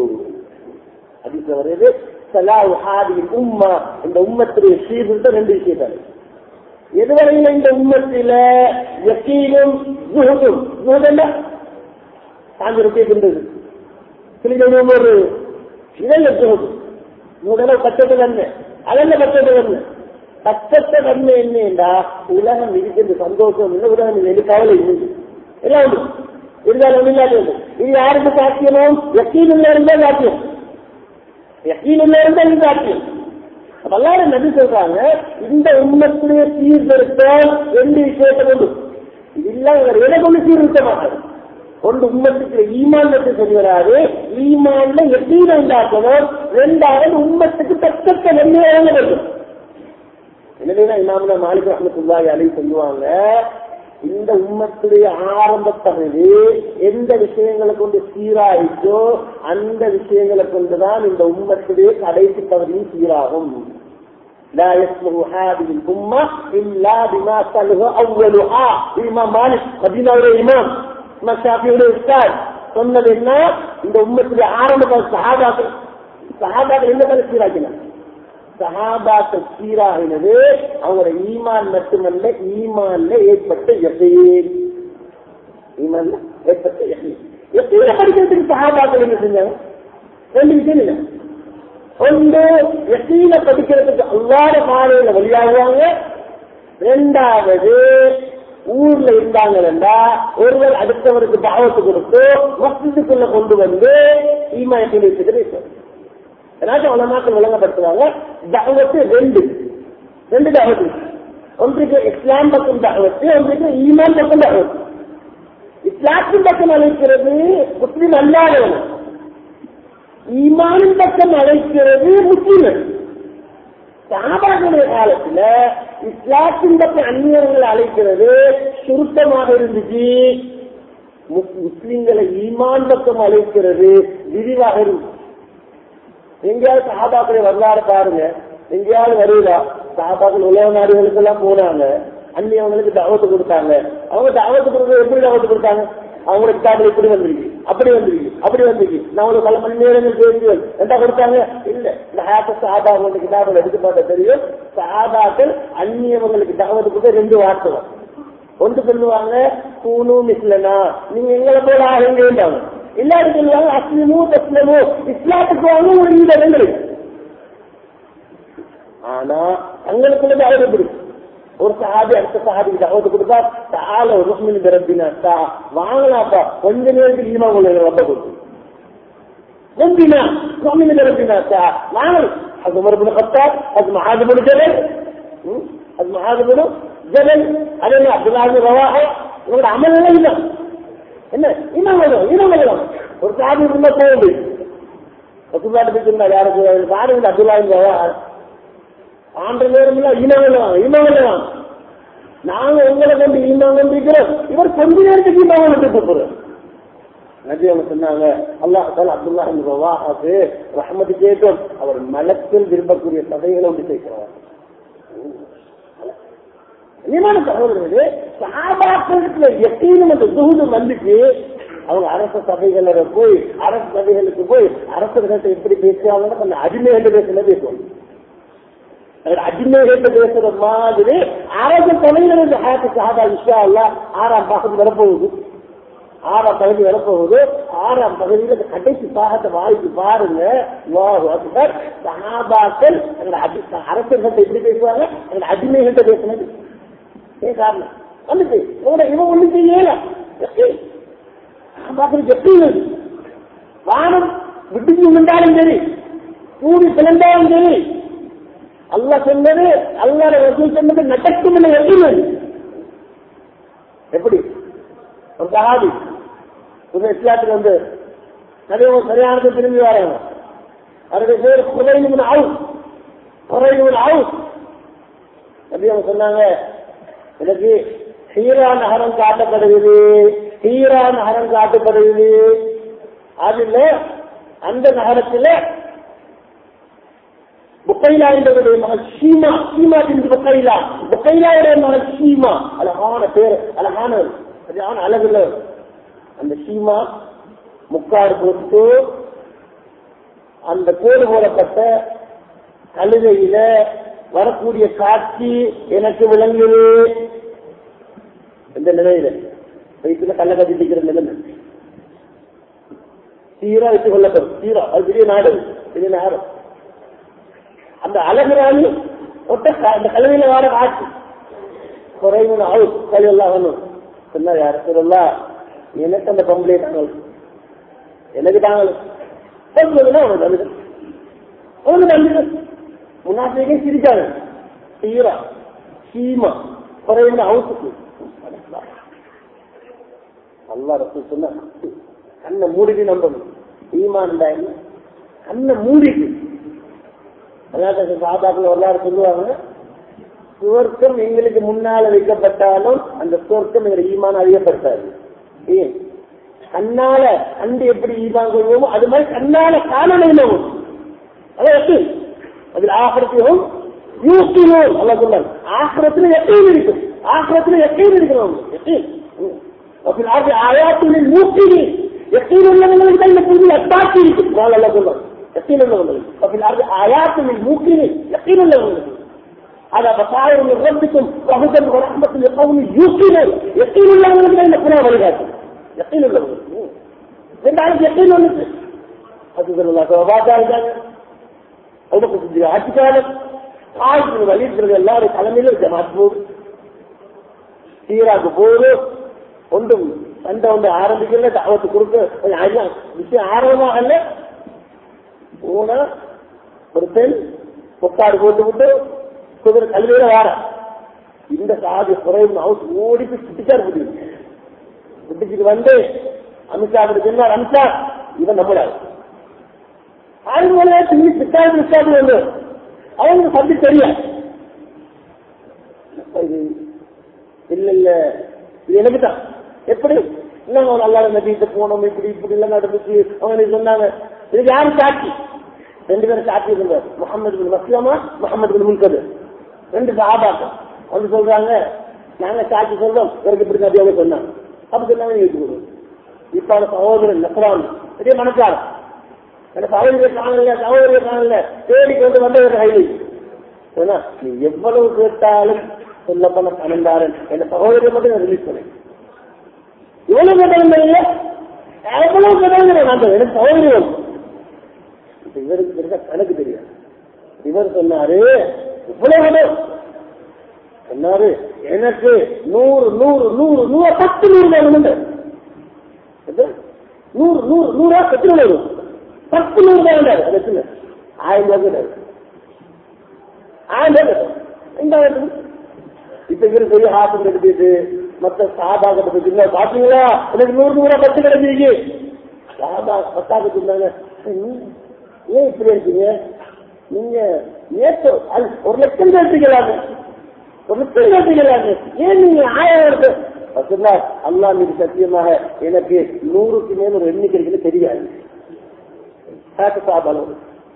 அது வருது சலாஹ் ஹாதியின் உம்மா இந்த உம்மத்துடைய சீர்திருத்தம் ரெண்டு விஷயத்தாரு எதுவரையில இந்த உம்மத்தில யக்கீனும் ஜுஹுதும் ஜுஹுதல்ல சாஞ்சு இருக்கின்றது சிறிது ஒரு இதல்ல ஜுஹுது நூடல பச்சத்தை தன்மை அதல்ல பச்சத்தை தன்மை பச்சத்தை தன்மை என்னண்டா உலகம் இருக்கிறது சந்தோஷம் இல்லை உலகம் வெளி கவலை இல்லை எல்லாம் உண்டு இருந்தாலும் ஒன்றில்லாது உண்டு இது யாருக்கு சாத்தியமோ யக்கீனுள்ள இருந்தா சாத்தியம் யக்கீனுள்ள இருந்தா இது சாத்தியம் வல்லார நபி சொல்றாங்க இந்த உண்மத்துடைய சீர்திருத்தம் ரெண்டு விஷயத்தை கொண்டு இது இல்லாம எதை கொண்டு சீர்திருத்த மாட்டாங்க ஒன்று உம்மத்துக்கு ஈமான்லத்து சரி வராது ஈமான்ல எத்தீன உண்டாக்கணும் ரெண்டாவது உம்மத்துக்கு தக்கத்த நன்மை வழங்க வேண்டும் எனவேதான் இமாமனா மாலிக் ரஹமத்துல்லாஹி அலி சொல்லுவாங்க இந்த உம்மத்துடைய ஆரம்ப பகுதி எந்த விஷயங்களை கொண்டு சீராயிச்சோ அந்த விஷயங்களை கொண்டுதான் இந்த உம்மத்துடைய கடைசி பகுதியும் சீராகும் لا يصلح هذه الأمة إلا بما صلح أولها الإمام مالك مدينة الإمام ஷாஃபியுடைய உஸ்தாத் சொன்னது என்ன இந்த உம்மத்துடைய ஆரம்ப சஹாபாக்கள் சஹாபாக்கள் என்ன பண்ண சீராக்கினார் சஹாபாக்கள் சீராகினது அவங்களோட ஈமான் மட்டுமல்ல ஈமான்ல ஏற்பட்ட எசையேன் ஈமான்ல ஏற்பட்ட எசையேன் எசையில படிக்கிறதுக்கு சஹாபாக்கள் என்ன செஞ்சாங்க ரெண்டு விஷயம் இல்லை ஒன்று எசையில படிக்கிறதுக்கு அல்லாத பாதையில வழியாகுவாங்க ரெண்டாவது ஊர்ல இருந்தாங்கன்னா ஒருவர் அடுத்தவருக்கு தாவத்து கொடுத்து மஸ்ஜிதுக்குள்ள கொண்டு வந்து ஈமாயத்தில் ஏதாச்சும் உலமாக்கள் விளங்கப்படுத்துவாங்க தாவத்து ரெண்டு ரெண்டு தாவத்து ஒன்றுக்கு இஸ்லாம் பக்கம் தாவத்து ஒன்றுக்கு ஈமான் பக்கம் தாவத்து இஸ்லாத்தின் பக்கம் அழைக்கிறது முஸ்லீம் அல்லாதவன் ஈமானின் பக்கம் அழைக்கிறது முஸ்லீம்கள் சாபாக்களுடைய காலத்துல இஸ்லாத்தின் பக்கம் அந்நியர்களை அழைக்கிறது சுருக்கமாக இருந்துச்சு முஸ்லிம்களை ஈமான் பக்கம் அழைக்கிறது விரிவாக இருந்துச்சு எங்கேயாவது சாபாக்களை வரலாறு பாருங்க எங்கேயாவது வருதா சாபாக்கள் உலக நாடுகளுக்கு எல்லாம் போனாங்க அந்நியவங்களுக்கு தாவத்து கொடுத்தாங்க அவங்க தாவத்து கொடுக்க எப்படி தாவத்து கொடுத்தாங்க அவங்களோட கிட்டாபில் இப்படி வந்திருக்கு அப்படி வந்திருக்கு அப்படி வந்திருக்கு நான் ஒரு பல மணி நேரங்கள் தெரிஞ்சு என்ன கொடுத்தாங்க இல்ல இந்த ஹேப்ப சாபாக்களுடைய கிட்டாபில் எடுத்து பார்த்தா தெரியும் சாபாக்கள் அந்நியவங்களுக்கு தாவத்து கொடுத்த ரெண்டு வார்த்தை ஒன்று சொல்லுவாங்க பூனு மிஸ்லனா நீங்க எங்களை போல ஆகுங்கன்றாங்க எல்லாரும் சொல்லுவாங்க அஸ்லிமு தஸ்லமு இஸ்லாத்துக்கு வாங்க ஒரு இந்த ரெண்டு ஆனா தங்களுக்குள்ள தாவத்து இருக்கு ஒரு சஹாபி அடுத்த சஹாபிக்கு தகவத்து கொடுத்தா தால ஒரு ருக்மின் பிறப்பினா தா வாங்கலாப்பா கொஞ்ச நேரத்துக்கு ஈமா கொள்ள ரொம்ப கொடுத்து ربنا ربنا ربنا ساعة معنا حد عمر بن الخطاب حد معاذ بن جبل حد معاذ بن جبل علينا عبد الله بن رواحة يقول عمل لنا என்ன இன்னும் வரும் இன்னும் வரும் ஒரு சாதி இருந்தா போகுது ரசூல்லாட்டு போய் சொன்னா யாருக்கு சாதி வந்து அப்துல்லா ஆண்டு நேரம் இல்ல இனம் இல்லவாங்க இனம் இல்லவாங்க நாங்க உங்களை கொண்டு ஈமான் கொண்டிருக்கிறோம் இவர் கொஞ்ச நேரத்துக்கு ஈமான் கொண்டு போறோம் நபி அவங்க சொன்னாங்க அல்லாஹ் தால அப்துல்லா ரவாஹாக்கு ரஹமதி கேட்டும் அவர் மலத்தில் விரும்பக்கூடிய சபைகளை வந்து சேர்க்கிறார் நியமான சகோதரர்களே சாபாக்களுக்கு எப்பயும் அந்த துகுது வந்துச்சு அவங்க அரச சபைகள போய் அரசு சபைகளுக்கு போய் அரசர்கிட்ட எப்படி பேசுவாங்கன்னு கொஞ்சம் அடிமைகிட்ட பேசுன பேசுவாங்க அடிமைகிட்ட பேசுற மாதிரி அரசு சபைகள் ஹாத்து சாதா விஷா அல்ல ஆறாம் பாகம் வரப்போகுது ஆறாம் பகுதி வரப்போகுது ஆறாம் பகுதியில் இந்த கடைசி பாகத்தை வாய்க்கு பாருங்க சகாபாக்கள் அரசர்கிட்ட எப்படி பேசுவாங்க எங்க அடிமைகிட்ட பேசுனது ஏன் காரணம் வந்துட்டு இவன் இவன் ஒண்ணு செய்யல பார்க்கறது எப்படி வானம் விட்டு உண்டாலும் சரி கூடி பிளந்தாலும் சரி அல்ல சொன்னது அல்லாத வசூல் சொன்னது நடக்கும் இல்லை எப்படி எப்படி ஒரு சகாபி புது இஸ்லாத்துக்கு வந்து நிறைய சரியானது திரும்பி வராங்க அவருடைய பேர் குறைந்து அவுஸ் குறைந்து அவுஸ் அப்படி அவங்க சொன்னாங்க எனக்கு ஹீரா நகரம் காட்டப்படுகிறது ஹீரா நகரம் காட்டப்படுகிறது அதுல அந்த நகரத்துல புக்கைலா என்பவருடைய மகள் சீமா சீமா என்று புக்கைலா புக்கைலாவுடைய மகள் சீமா அழகான பேர் அழகான சரியான அழகுல அந்த சீமா முக்காடு போட்டு அந்த கோடு போடப்பட்ட கழுதையில வரக்கூடிய காட்சி எனக்கு விளங்குது இந்த நிலையில வயிற்றுல கல்ல கட்டிக்கிற நிலைமை சீரா வைத்துக் கொள்ளப்படும் சீரா அது பெரிய நாடு பெரிய நாடு அந்த அழகுராணி ஒட்ட அந்த கல்வியில வர காட்சி குறைவு ஆளு கல்வியெல்லாம் வேணும் சொன்னா யார் சொல்லலாம் எனக்கு அந்த பொம்பளை தாங்கள் எனக்கு தாங்கள் சொல்லுதுன்னா அவனுக்கு தந்துடு அவனுக்கு தந்துடு முன்னாடியே சிரிக்காது சீரா சீமா குறைந்த அவுத்துக்கு அல்லா ரசூல் சொன்ன கண்ணை மூடிட்டு நம்பணும் ஈமான் என்ன கண்ணை மூடிட்டு அதாவது சாதாக்கள் வரலாறு சொல்லுவாங்க சுவர்க்கம் எங்களுக்கு முன்னால வைக்கப்பட்டாலும் அந்த சுவர்க்கம் எங்களை ஈமான் அறியப்படுத்தாது ஏன் கண்ணால கண்டு எப்படி ஈமான் கொள்வோமோ அது மாதிரி கண்ணால காணணும் அதான் எப்படி அதில் ஆகரத்தையும் யூக்கினோம் அல்ல சொன்னார் ஆகரத்துல எப்பயும் இருக்கும் ஆகரத்துல எப்பயும் இருக்கிறோம் ஆயாத்தின் மூக்கினி எப்பயும் உள்ளவங்களுக்கு தான் இந்த புரிதல் எட்டாக்கி இருக்கும் நான் அல்ல சொல்றோம் எப்பயும் உள்ளவங்களுக்கு அப்படி ஆயாத்தின் மூக்கினி எப்பயும் உள்ளவங்களுக்கு على بصائر من ربكم وهدى ورحمة لقوم يوقنون يقين الله من بين القرآن والغاية يقين الله من بعد يقين الله حفظ الله وبعد ذلك أو بقى في حج كانت خالد بن الوليد رضي الله عنه على ميل الجماعة بور சீராக்கு போது ஒன்றும் சண்டை ஒன்று ஆரம்பிக்கல தாவத்து கொடுக்க கொஞ்சம் விஷயம் ஆரம்பமாகல போனா ஒரு பெண் முக்காடு போட்டு விட்டு குதிரை கல்வியில வார இந்த சாதி குறைவு ஹவுஸ் ஓடி போய் சுட்டிச்சார் முடியும் சுட்டிச்சுட்டு வந்து அமித்ஷா அப்படி சொன்னார் அமித்ஷா இவன் நம்மளால் ஆளுநர் திரும்பி பிட்டாது பிட்டாது வந்து அவங்க சந்தி தெரியும் இல்ல இல்ல இது எனக்கு தான் எப்படி இல்லங்க நல்லா நதிட்டு போனோம் இப்படி இப்படி எல்லாம் நடந்துச்சு அவங்க சொன்னாங்க இதுக்கு யாரும் சாட்சி ரெண்டு பேரும் சாட்சி இருந்தார் முகமது பின் மஸ்லமா முகமது பின் முன்கது ரெண்டு சாபாக்கள் வந்து சொல்றாங்க நாங்க சாட்சி சொல்றோம் இவருக்கு இப்படி நதியாக சொன்னாங்க அப்ப சொன்னாங்க ஏற்றுக்கொள்வோம் இப்ப அந்த சகோதரன் நசரான் பெரிய மனசாரம் அந்த சகோதரியை காணல சகோதரியை காணல தேடி கொண்டு வந்து ஒரு கையில் சொன்னா நீ எவ்வளவு கேட்டாலும் சொல்ல பண்ண பணந்தாரன் என் சகோதரியை மட்டும் நான் ரிலீஸ் பண்ணேன் இவ்வளவு கேட்டாலும் இல்லை எவ்வளவு கேட்டாலும் நான் எனக்கு சகோதரி வேணும் இவருக்கு தெரிஞ்ச கணக்கு தெரியாது இவர் சொன்னாரு இவ்வளவு சொன்னாரு எனக்கு நூறு நூறு நூறு நூறு பத்து நூறு வேணும்னு எது? நூறு நூறு நூறா பத்து நூறு வரும் பத்து நூறு தான் வேண்டாரு அது எத்தனை? ஆயிரம் ரூபாய் கிடையாது ஆயிரம் ரூபாய் இந்த இப்ப இவரு பெரிய ஹாஸ்பிட்டல் எடுத்துட்டு மத்த சாதா கட்ட சின்ன பாத்தீங்களா எனக்கு நூறு நூறா பத்து கிடைச்சிருக்கு சாதா பத்தாவது சொன்னாங்க ஏன் இப்படி இருக்கீங்க நீங்க நேற்று அது ஒரு லட்சம் எடுத்துக்கலாங்க ஒரு லட்சம் எடுத்துக்கலாங்க ஏன் நீங்க ஆயிரம் எடுத்து சொன்னா அல்லா மீது சத்தியமாக எனக்கு நூறுக்கு மேல ஒரு எண்ணிக்கை இருக்குன்னு தெரியாது காட்டு சாபாலம்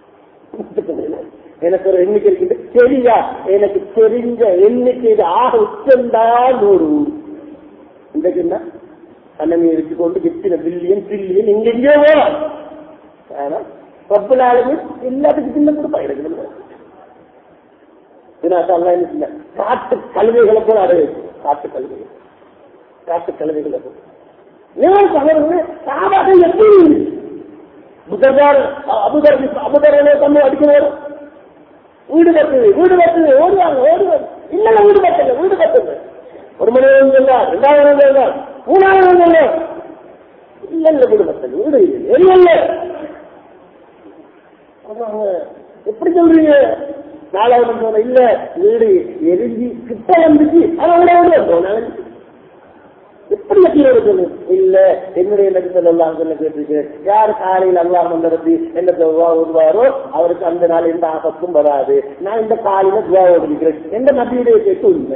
எனக்கு ஒரு எண்ணிக்கை இருக்கு தெரியா எனக்கு தெரிஞ்ச எண்ணிக்கை இது ஆக உச்சந்தா நூறு இன்றைக்கு என்ன கண்ணமி எடுத்துக்கொண்டு எத்தனை பில்லியன் பில்லியன் இங்க எங்கேயோ போகலாம் ஆனா பத்து நாளுமே எல்லாத்துக்கும் சின்ன கொடுப்பா எனக்கு இதனால என்ன செஞ்ச காட்டு கழுதைகளை போல அடைய காட்டு கழுதைகள் காட்டு கழுதைகளை போல ஏன் சகோதரர்களே சாபாக எப்படி புதர்தார் அபுதர் அபுதரனே தம்மை அடிக்கிறார் வீடு கட்டுது வீடு கட்டுது ஓடுவாங்க ஓடுவாங்க இல்ல வீடு கட்டுங்க வீடு கட்டுங்க ஒரு மணி நேரம் இருந்தார் ரெண்டாவது நேரம் இருந்தார் மூணாவது நேரம் இருந்தார் இல்ல இல்ல வீடு கட்டுங்க வீடு இல்லை இல்ல ஆமாங்க. எப்படி சொல்றீங்க நாலாவது போன இல்ல வீடு எரிஞ்சு கிட்ட வந்துச்சு ஆனா விட விட போனாலும் எப்படி எப்படி சொல்லு இல்ல என்னுடைய நடித்தல் எல்லாம் சொல்ல கேட்டிருக்கு யார் காலையில் அல்லாஹ் நடத்தி என்ன துவா ஓடுவாரோ அவருக்கு அந்த நாள் எந்த ஆபத்தும் வராது நான் இந்த காலையில துவா ஓடுகிறேன் எந்த நபியுடைய கேட்டு உண்மை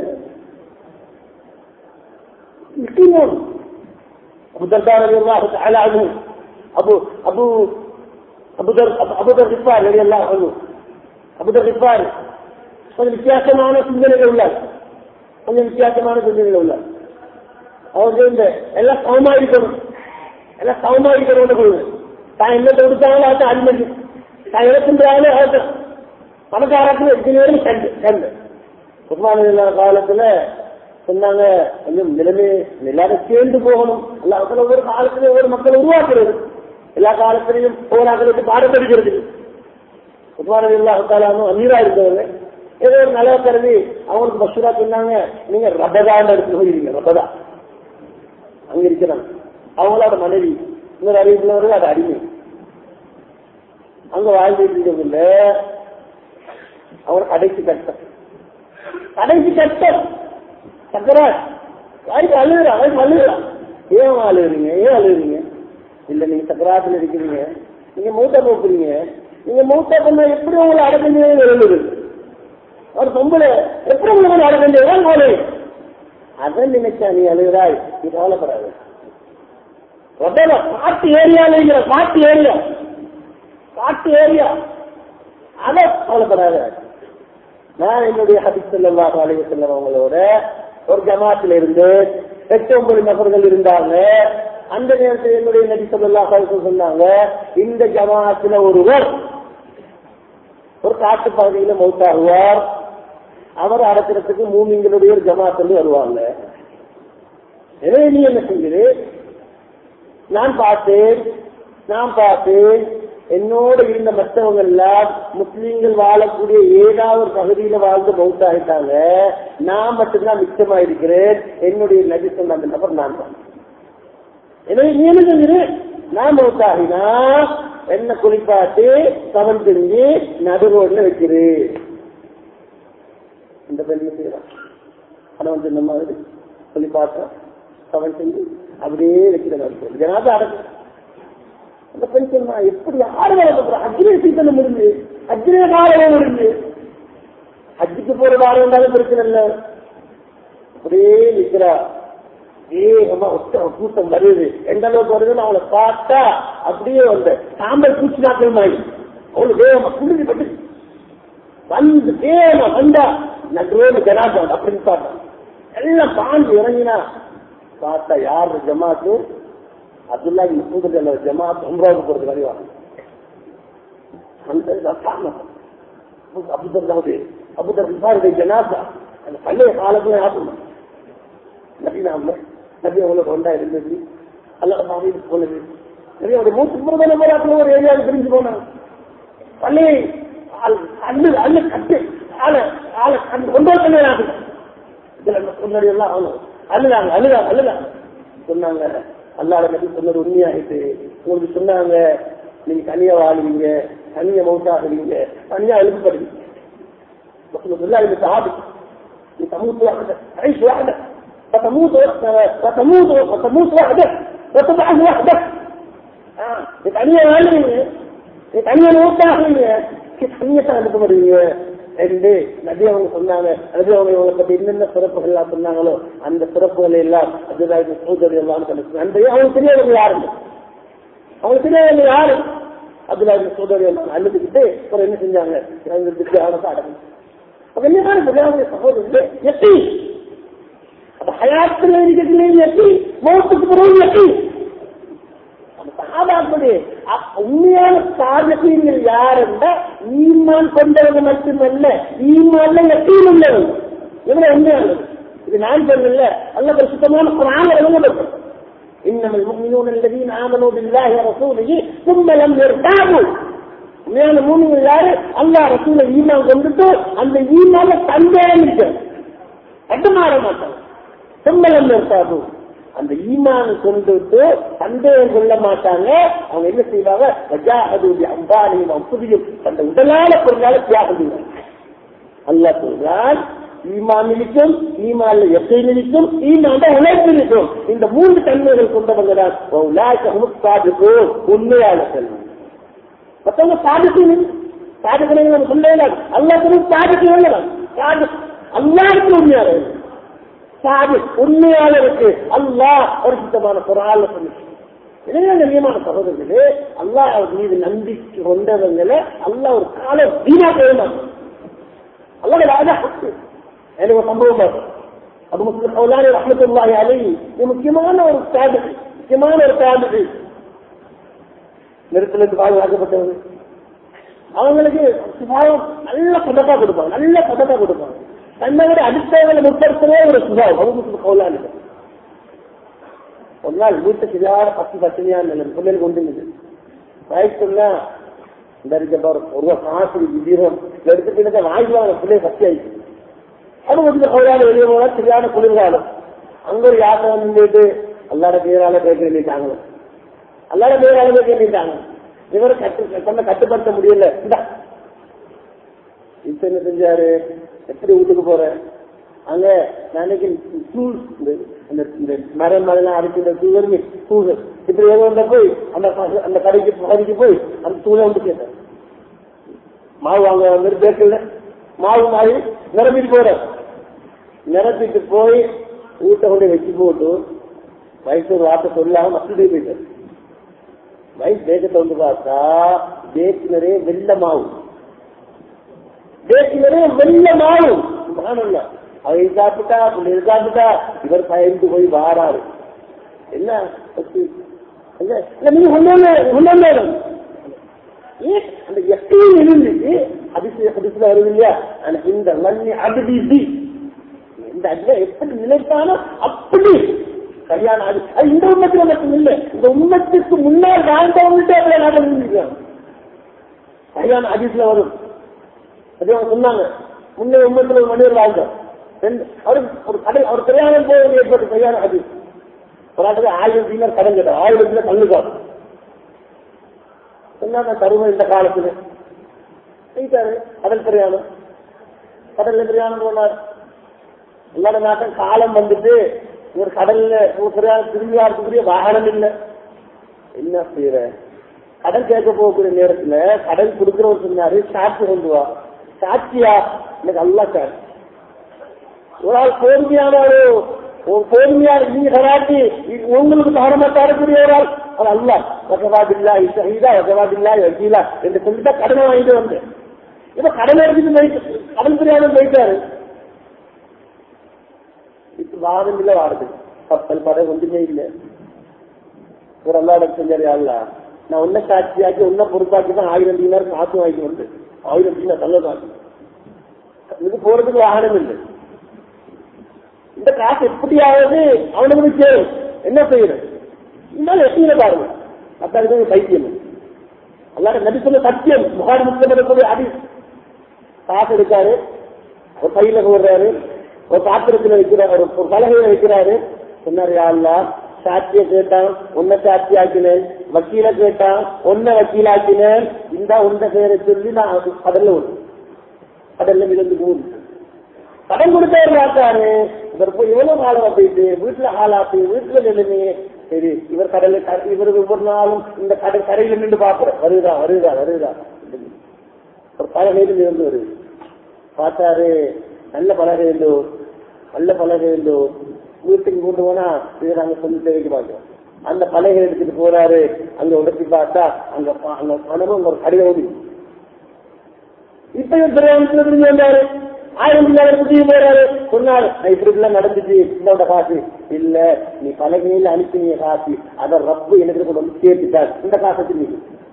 முக்கியம் அபுதர்தார் ரலியல்லாஹு தஆலா அன்ஹு அபு அபு அபுதர் அபுதர் ரிஃபார் ரலியல்லாஹு அன்ஹு அபுதர் ரிஃபார் கொஞ்சம் வித்தியாசமான சிந்தனைகள் உள்ளார் கொஞ்சம் வித்தியாசமான சிந்தனைகள் உள்ளார் அவங்க இந்த எல்லாம் சமமா இருக்கணும் எல்லாம் சமமா இருக்கணும் கொடுங்க தான் என்ன கொடுத்தாங்களோ அதை அனுமதி தான் இழக்கின்றாங்களோ அதை பணக்காரத்துல எத்தனை பேரும் கண்டு கண்டு உஸ்மான காலத்துல சொன்னாங்க கொஞ்சம் நிலைமை எல்லாரும் சேர்ந்து போகணும் எல்லா ஒவ்வொரு காலத்திலும் ஒவ்வொரு மக்களை உருவாக்குறது எல்லா காலத்திலையும் போராக்களுக்கு பாடம் படிக்கிறது உஸ்மான இல்லாத்தாலும் அமீரா இருந்தவங்க ஏதோ ஒரு நல்ல கருதி அவங்களுக்கு மசூரா சொன்னாங்க நீங்க ரபதான்னு எடுத்து போயிருங்க ரபதா அங்க இருக்கிறாங்க அவங்களோட மனைவி இன்னொரு அறிவிப்புள்ளவர்கள் அது அடிமை அங்க வாழ்ந்துட்டு இருக்கவில்ல அவங்க கடைசி கட்டம் கடைசி கட்டம் சக்கராஜ் வாய்ப்பு அழுகுறான் வாய்ப்பு அழுகுறான் ஏன் அழுகுறீங்க ஏன் அழுகுறீங்க இல்ல நீங்க சக்கராத்துல இருக்கிறீங்க நீங்க மூட்டை போக்குறீங்க நீங்க மூட்டை பண்ண எப்படி உங்களை அடக்கஞ்சே எழுதுது ஒரு பொம்பளை எப்படி உங்களை அடக்கஞ்சே போலே அதை நினைச்சா நீ அழுகிறாய் நீ கவலைப்படாது உடனே காட்டு ஏரியால காட்டு ஏரியா காட்டு ஏரியா அதை கவலைப்படாத நான் என்னுடைய ஹபிஸ் செல்லல்லாஹு அலைஹி வஸல்லம் அவங்களோட ஒரு ஜமாத்துல இருந்து எட்டு ஒன்பது நபர்கள் இருந்தாங்க அந்த நேரத்தில் என்னுடைய நபி ஸல்லல்லாஹு அலைஹி வஸல்லம் சொன்னாங்க இந்த ஜமாத்துல ஒருவர் ஒரு காட்டு பகுதியில மௌத்தாகுவார் அவர் அடக்கிறதுக்கு மூமிங்களுடைய ஒரு ஜமாத்துல வருவாங்க எனவே நீ என்ன செஞ்சது நான் பார்த்தேன் நான் பார்த்தேன் என்னோட இருந்த மற்றவங்க எல்லாம் முஸ்லீம்கள் வாழக்கூடிய ஏதாவது ஒரு பகுதியில வாழ்ந்து மௌத்தாகிட்டாங்க நான் மட்டும்தான் மிச்சமா இருக்கிறேன் என்னுடைய நபி சொன்ன அந்த நபர் நான் தான் எனவே நீ என்ன செஞ்சது நான் மௌத்தாகினா என்ன குளிப்பாட்டி சவன் செஞ்சு நடு ரோட்ல வைக்கிறு இந்த பெண் செய்யறான் கணவன் சொன்ன மாதிரி குளிப்பாட்ட சவன் செஞ்சு அப்படியே வைக்கிற மாதிரி ஜனாத அடக்கு அந்த பெண் சொன்னா எப்படி யாரு வளர்க்க அஜ்ரே சீசன் முடிஞ்சு அஜ்ரே காலம் முடிஞ்சு அஜிக்கு போற வாரம் இருந்தாலும் பிரச்சனை இல்லை அப்படியே நிக்கிறா வேகமா ஒத்த கூட்டம் வருது எந்த அளவுக்கு வருதுன்னு அவளை பார்த்தா அப்படியே வந்த சாம்பல் பூச்சி நாட்கள் மாதிரி அவளு வேகமா குளிர்ந்து பட்டு வந்து வேகமா வந்தா நடுவே ஜனாதம் அப்படின்னு பார்த்தா எல்லாம் பாஞ்சு இறங்கினா பார்த்தா யாரு ஜமாத்து அப்துல்லா முப்பது ஜமாத் உம்ராவுக்கு போறது வருவாங்க அந்த அபுதர் அபுதர் விசாரித்த ஜனாதா அந்த பழைய காலத்துல ஆகணும் நபி நாம நபி அவங்களுக்கு ஒன்றா இருந்தது அல்ல மாவி போனது நிறைய ஒரு மூச்சு முருகன போராட்டில் ஒரு ஏரியாவுக்கு பிரிஞ்சு போனாங்க பள்ளியை அள்ளு அள்ளு கட்டு ஆளை ஆளை ஒன்றரை கண்ணு முன்னாடி எல்லாம் ஆகணும் அழுதாங்க அழுதாங்க அழுதாங்க சொன்னாங்க அல்லாட பத்தி சொன்னது உண்மையாயிட்டு உங்களுக்கு சொன்னாங்க நீங்க தனியா வாழுவீங்க தனியா மௌத்தாகுவீங்க தனியா எழுப்புப்படுவீங்க الله اللي تعبك تموت وحدك تعيش وحدك فتموت فتموت فتموت وحدك وتبعث وحدك اه يتعنيه غالي يتعنيه موتاخية كتعنيه تعمل வருவீங்க என்று நபி அவங்க சொன்னாங்க நபி அவங்க இவங்களை பத்தி என்னென்ன சிறப்புகள் எல்லாம் சொன்னாங்களோ அந்த சிறப்புகள் எல்லாம் அதுதான் சூதரி எல்லாம் அந்த அவங்களுக்கு தெரியாதவங்க யாருங்க அவங்களுக்கு தெரியாதவங்க யாரு அதுல சூதரி எல்லாம் அழுதுகிட்டு அப்புறம் என்ன செஞ்சாங்க தியானத்தை அடங்கு கண்ணியமான பிரதான சகோதரர்களே எட்டி அது ஹயாத்தில் இருக்கிறதுலே எட்டி மௌத்துக்கு பிறகு எட்டி சாதாப்படி உண்மையான சாதகங்கள் யார் என்றால் ஈமான் கொண்டவங்க மட்டுமல்ல ஈமான்ல எட்டியும் உள்ளவங்க இவங்க உண்மையானது இது நான் சொல்லல நல்ல பரிசுத்தமான குரான் எழுதப்பட்டது إنما المؤمنون الذين آمنوا بالله ورسوله ثم لم يرتابوا உண்மையான மூணு யாரு அல்லா ரசூல ஈமான் கொண்டுட்டு அந்த ஈமான சந்தேகம் இருக்கு அது மாற மாட்டாங்க செம்மலம் இருக்காது அந்த ஈமான் கொண்டுட்டு சந்தேகம் கொள்ள மாட்டாங்க அவங்க என்ன செய்வாங்க வஜாஹது அம்பானியும் அம்புதியும் அந்த உடலான பொருளால தியாகம் செய்வாங்க அல்லா சொல்றான் ஈமான் இருக்கும் ஈமான்ல எத்தை நிற்கும் ஈமான் உழைப்பு இருக்கும் இந்த மூன்று தன்மைகள் கொண்டவங்க தான் உண்மையான செல்வம் மற்றவங்க சாதிக்கணும் சாதிக்கணும் நம்ம சொல்லலாம் எல்லாத்துக்கும் சாதிக்கணும் சாதி அல்லாருக்கு உண்மையாளர் சாதி உண்மையாளருக்கு அல்லாஹ் ஒரு சுத்தமான குரால சொல்லி எனவே கண்ணியமான சகோதரர்களே அல்லாஹ் மீது நம்பிக்கை கொண்டவங்களை அல்லாஹ் ஒரு கால வீணா போயிடும் அல்லாத ராஜா எனக்கு ஒரு சம்பவம் பாரு அது முஸ்லிம் கௌலாரி ரஹமத்துல்லாஹி அலை இது முக்கியமான ஒரு சாதி முக்கியமான ஒரு சாதி நெருப்பிலிருந்து பாதுகாக்கப்பட்டவங்க அவங்களுக்கு சுபாவம் நல்ல பதக்கா கொடுப்பாங்க நல்ல பதக்கா கொடுப்பாங்க தன்னை விட அடுத்தவங்களை முற்படுத்தவே ஒரு சுபாவம் அவங்க கௌலானி ஒரு நாள் வீட்டுக்கு இல்லாத பத்து பத்தினியான நிலை பிள்ளைகள் கொண்டு வயசுன்னா இந்த இருக்க ஒரு காசு விதீரம் எடுத்துட்டு வாய்ப்பாங்க பிள்ளைங்க சக்தி ஆயிடுச்சு அது வந்து கௌலான வெளியே போனா சரியான குளிர்காலம் அங்க ஒரு யாத்திரை வந்துட்டு அல்லாட பேரால கேட்க வேண்டிட்டாங்க அல்லாட பேரால கேட்க வேண்டிட்டாங்க இவர் கட்டு தன்னை கட்டுப்படுத்த முடியல இந்தா இப்ப என்ன செஞ்சாரு எப்படி வீட்டுக்கு போறேன் அங்க நாளைக்கு டூல்ஸ் இந்த இந்த மரம் மரம் அடிச்சு இந்த தூதருமே தூது இப்படி ஏதோ ஒன்ற போய் அந்த அந்த கடைக்கு பகுதிக்கு போய் அந்த தூளை வந்து கேட்டேன் மாவு வாங்க வந்து பேக்கல மாவு மாறி நிரம்பிட்டு போற நிரப்பிட்டு போய் வீட்டை கொண்டு வச்சு போட்டு வயசு ஒரு வார்த்தை சொல்லாம மக்களுடைய போயிட்டாரு வயசு பேக்கத்தை வந்து பார்த்தா பேக்கு நிறைய வெள்ள மாவு பேக்கு நிறைய வெள்ள மாவு மானல்ல அதை சாப்பிட்டா பிள்ளைகள் சாப்பிட்டா இவர் பயந்து போய் வாராரு என்ன நீங்க உண்மையிலும் அந்த எப்பயும் இருந்துச்சு அதிசய அதிசயம் வருது இல்லையா ஆனா இந்த மண்ணி அபிதி இந்த அதுல எப்படி நிலைத்தானோ அப்படி சரியான அது அது இந்த உண்மத்தில் மட்டும் இல்லை இந்த உண்மத்துக்கு முன்னால் வாழ்ந்தவங்கள்ட்ட எவ்வளவு நாட்கள் இருந்திருக்காங்க சரியான அதிசல வரும் அதே அவங்க சொன்னாங்க முன்னே உண்மத்தில் ஒரு மனிதர் வாழ்ந்தார் அவர் ஒரு கடல் அவர் கல்யாணம் போய் ஏற்பட்ட சரியான அது ஒரு ஆட்டுக்கு ஆயிரம் டீலர் கடன் கேட்டார் ஆயிரம் டீலர் கல்லுக்காரு சொன்னாங்க தருவம் இந்த காலத்துல செய்தாரு கடல் பிரயாணம் கடல்ல பிரயாணம் போனார் எல்லாட நாட்டம் காலம் வந்துட்டு ஒரு கடல்ல ஒரு பிரயாணம் திரும்பி வரக்கூடிய வாகனம் இல்லை என்ன செய்யற கடல் கேட்க போகக்கூடிய நேரத்துல கடல் கொடுக்கிறவர் சொன்னாரு சாட்சி கொண்டு வா சாட்சியா எனக்கு அல்லா சாட்சி ஒரு ஆள் போர்மையான ஒரு ஒரு போர்மையான நீங்க கராட்டி உங்களுக்கு தகரமா தரக்கூடிய ஒரு ஆள் அது அல்ல வகவாதில்லா இசைதா வகவாதில்லா வக்கீலா என்று சொல்லிட்டு கடனை வாங்கிட்டு வந்தேன் இப்ப கடனை எடுத்துட்டு கடல் பிரியாணம் போயிட்டாரு இப்ப வாதம் இல்ல வாடுது கப்பல் படை ஒன்றுமே இல்லை ஒரு அல்லா செஞ்சாரு அல்ல நான் உன்ன சாட்சியாக்கி உன்ன பொறுப்பாக்கி தான் ஆயிரம் டீனர் காசு வாங்கி வந்து ஆயிரம் டீனர் நல்ல காசு இது போறதுக்கு வாகனம் இல்லை இந்த காசு எப்படியாவது அவனுக்கு சேரும் என்ன செய்யறது இருந்தாலும் எப்படி பாருங்க மத்தாருக்கு பைத்தியம் அல்லாட நபி சொல்ல சத்தியம் முகாடி முஸ்லிம் அடி காசு எடுக்காரு ஒரு பையில போடுறாரு ஒரு பாத்திரத்துல வைக்கிற ஒரு ஒரு பலகையில வைக்கிறாரு சொன்னாரு யாருலா சாட்சிய கேட்டான் உன்னை சாட்சி ஆக்கினேன் வக்கீல கேட்டான் உன்னை வக்கீலாக்கினேன் இந்த உந்த பேரை சொல்லி நான் கடல்ல ஒண்ணு கடல்ல மிதந்து மூணு கடன் கொடுத்தவர் பார்த்தாரு இவர் போய் எவ்வளவு காலம் போயிட்டு வீட்டுல ஆளாத்து வீட்டுல நிலைமை சரி இவர் கடல்ல க- இவர் ஒவ்வொரு நாளும் இந்த கடல் கரையில நின்று பாக்குற வருதா வருதா வருதா ஒரு பலகையில் இருந்து வருது பார்த்தாரு நல்ல பலகை இருந்தோ நல்ல பலகை இருந்தோ வீட்டுக்கு கொண்டு போனா இதை நாங்க சொல்லி தேவைக்கு பார்க்கிறோம் அந்த பலகை எடுத்துட்டு போறாரு அங்க உடச்சி பார்த்தா அங்க ப- அங்க பணமும் ஒரு கடிதம் ஓடி இப்ப இவர் பிரயாணத்துல திரும்பி வந்தாரு ஆயிரம் பிள்ளைகள் புதிய போறாரு சொன்னாரு "நான் இப்படி எல்லாம் நடந்துச்சு இந்த காசு இல்ல நீ பலகையில அனுப்பினிய காசு அதை ரப்பு எனக்கு கொண்டு வந்து சேர்த்துட்டார் இந்த காசை திரும்பி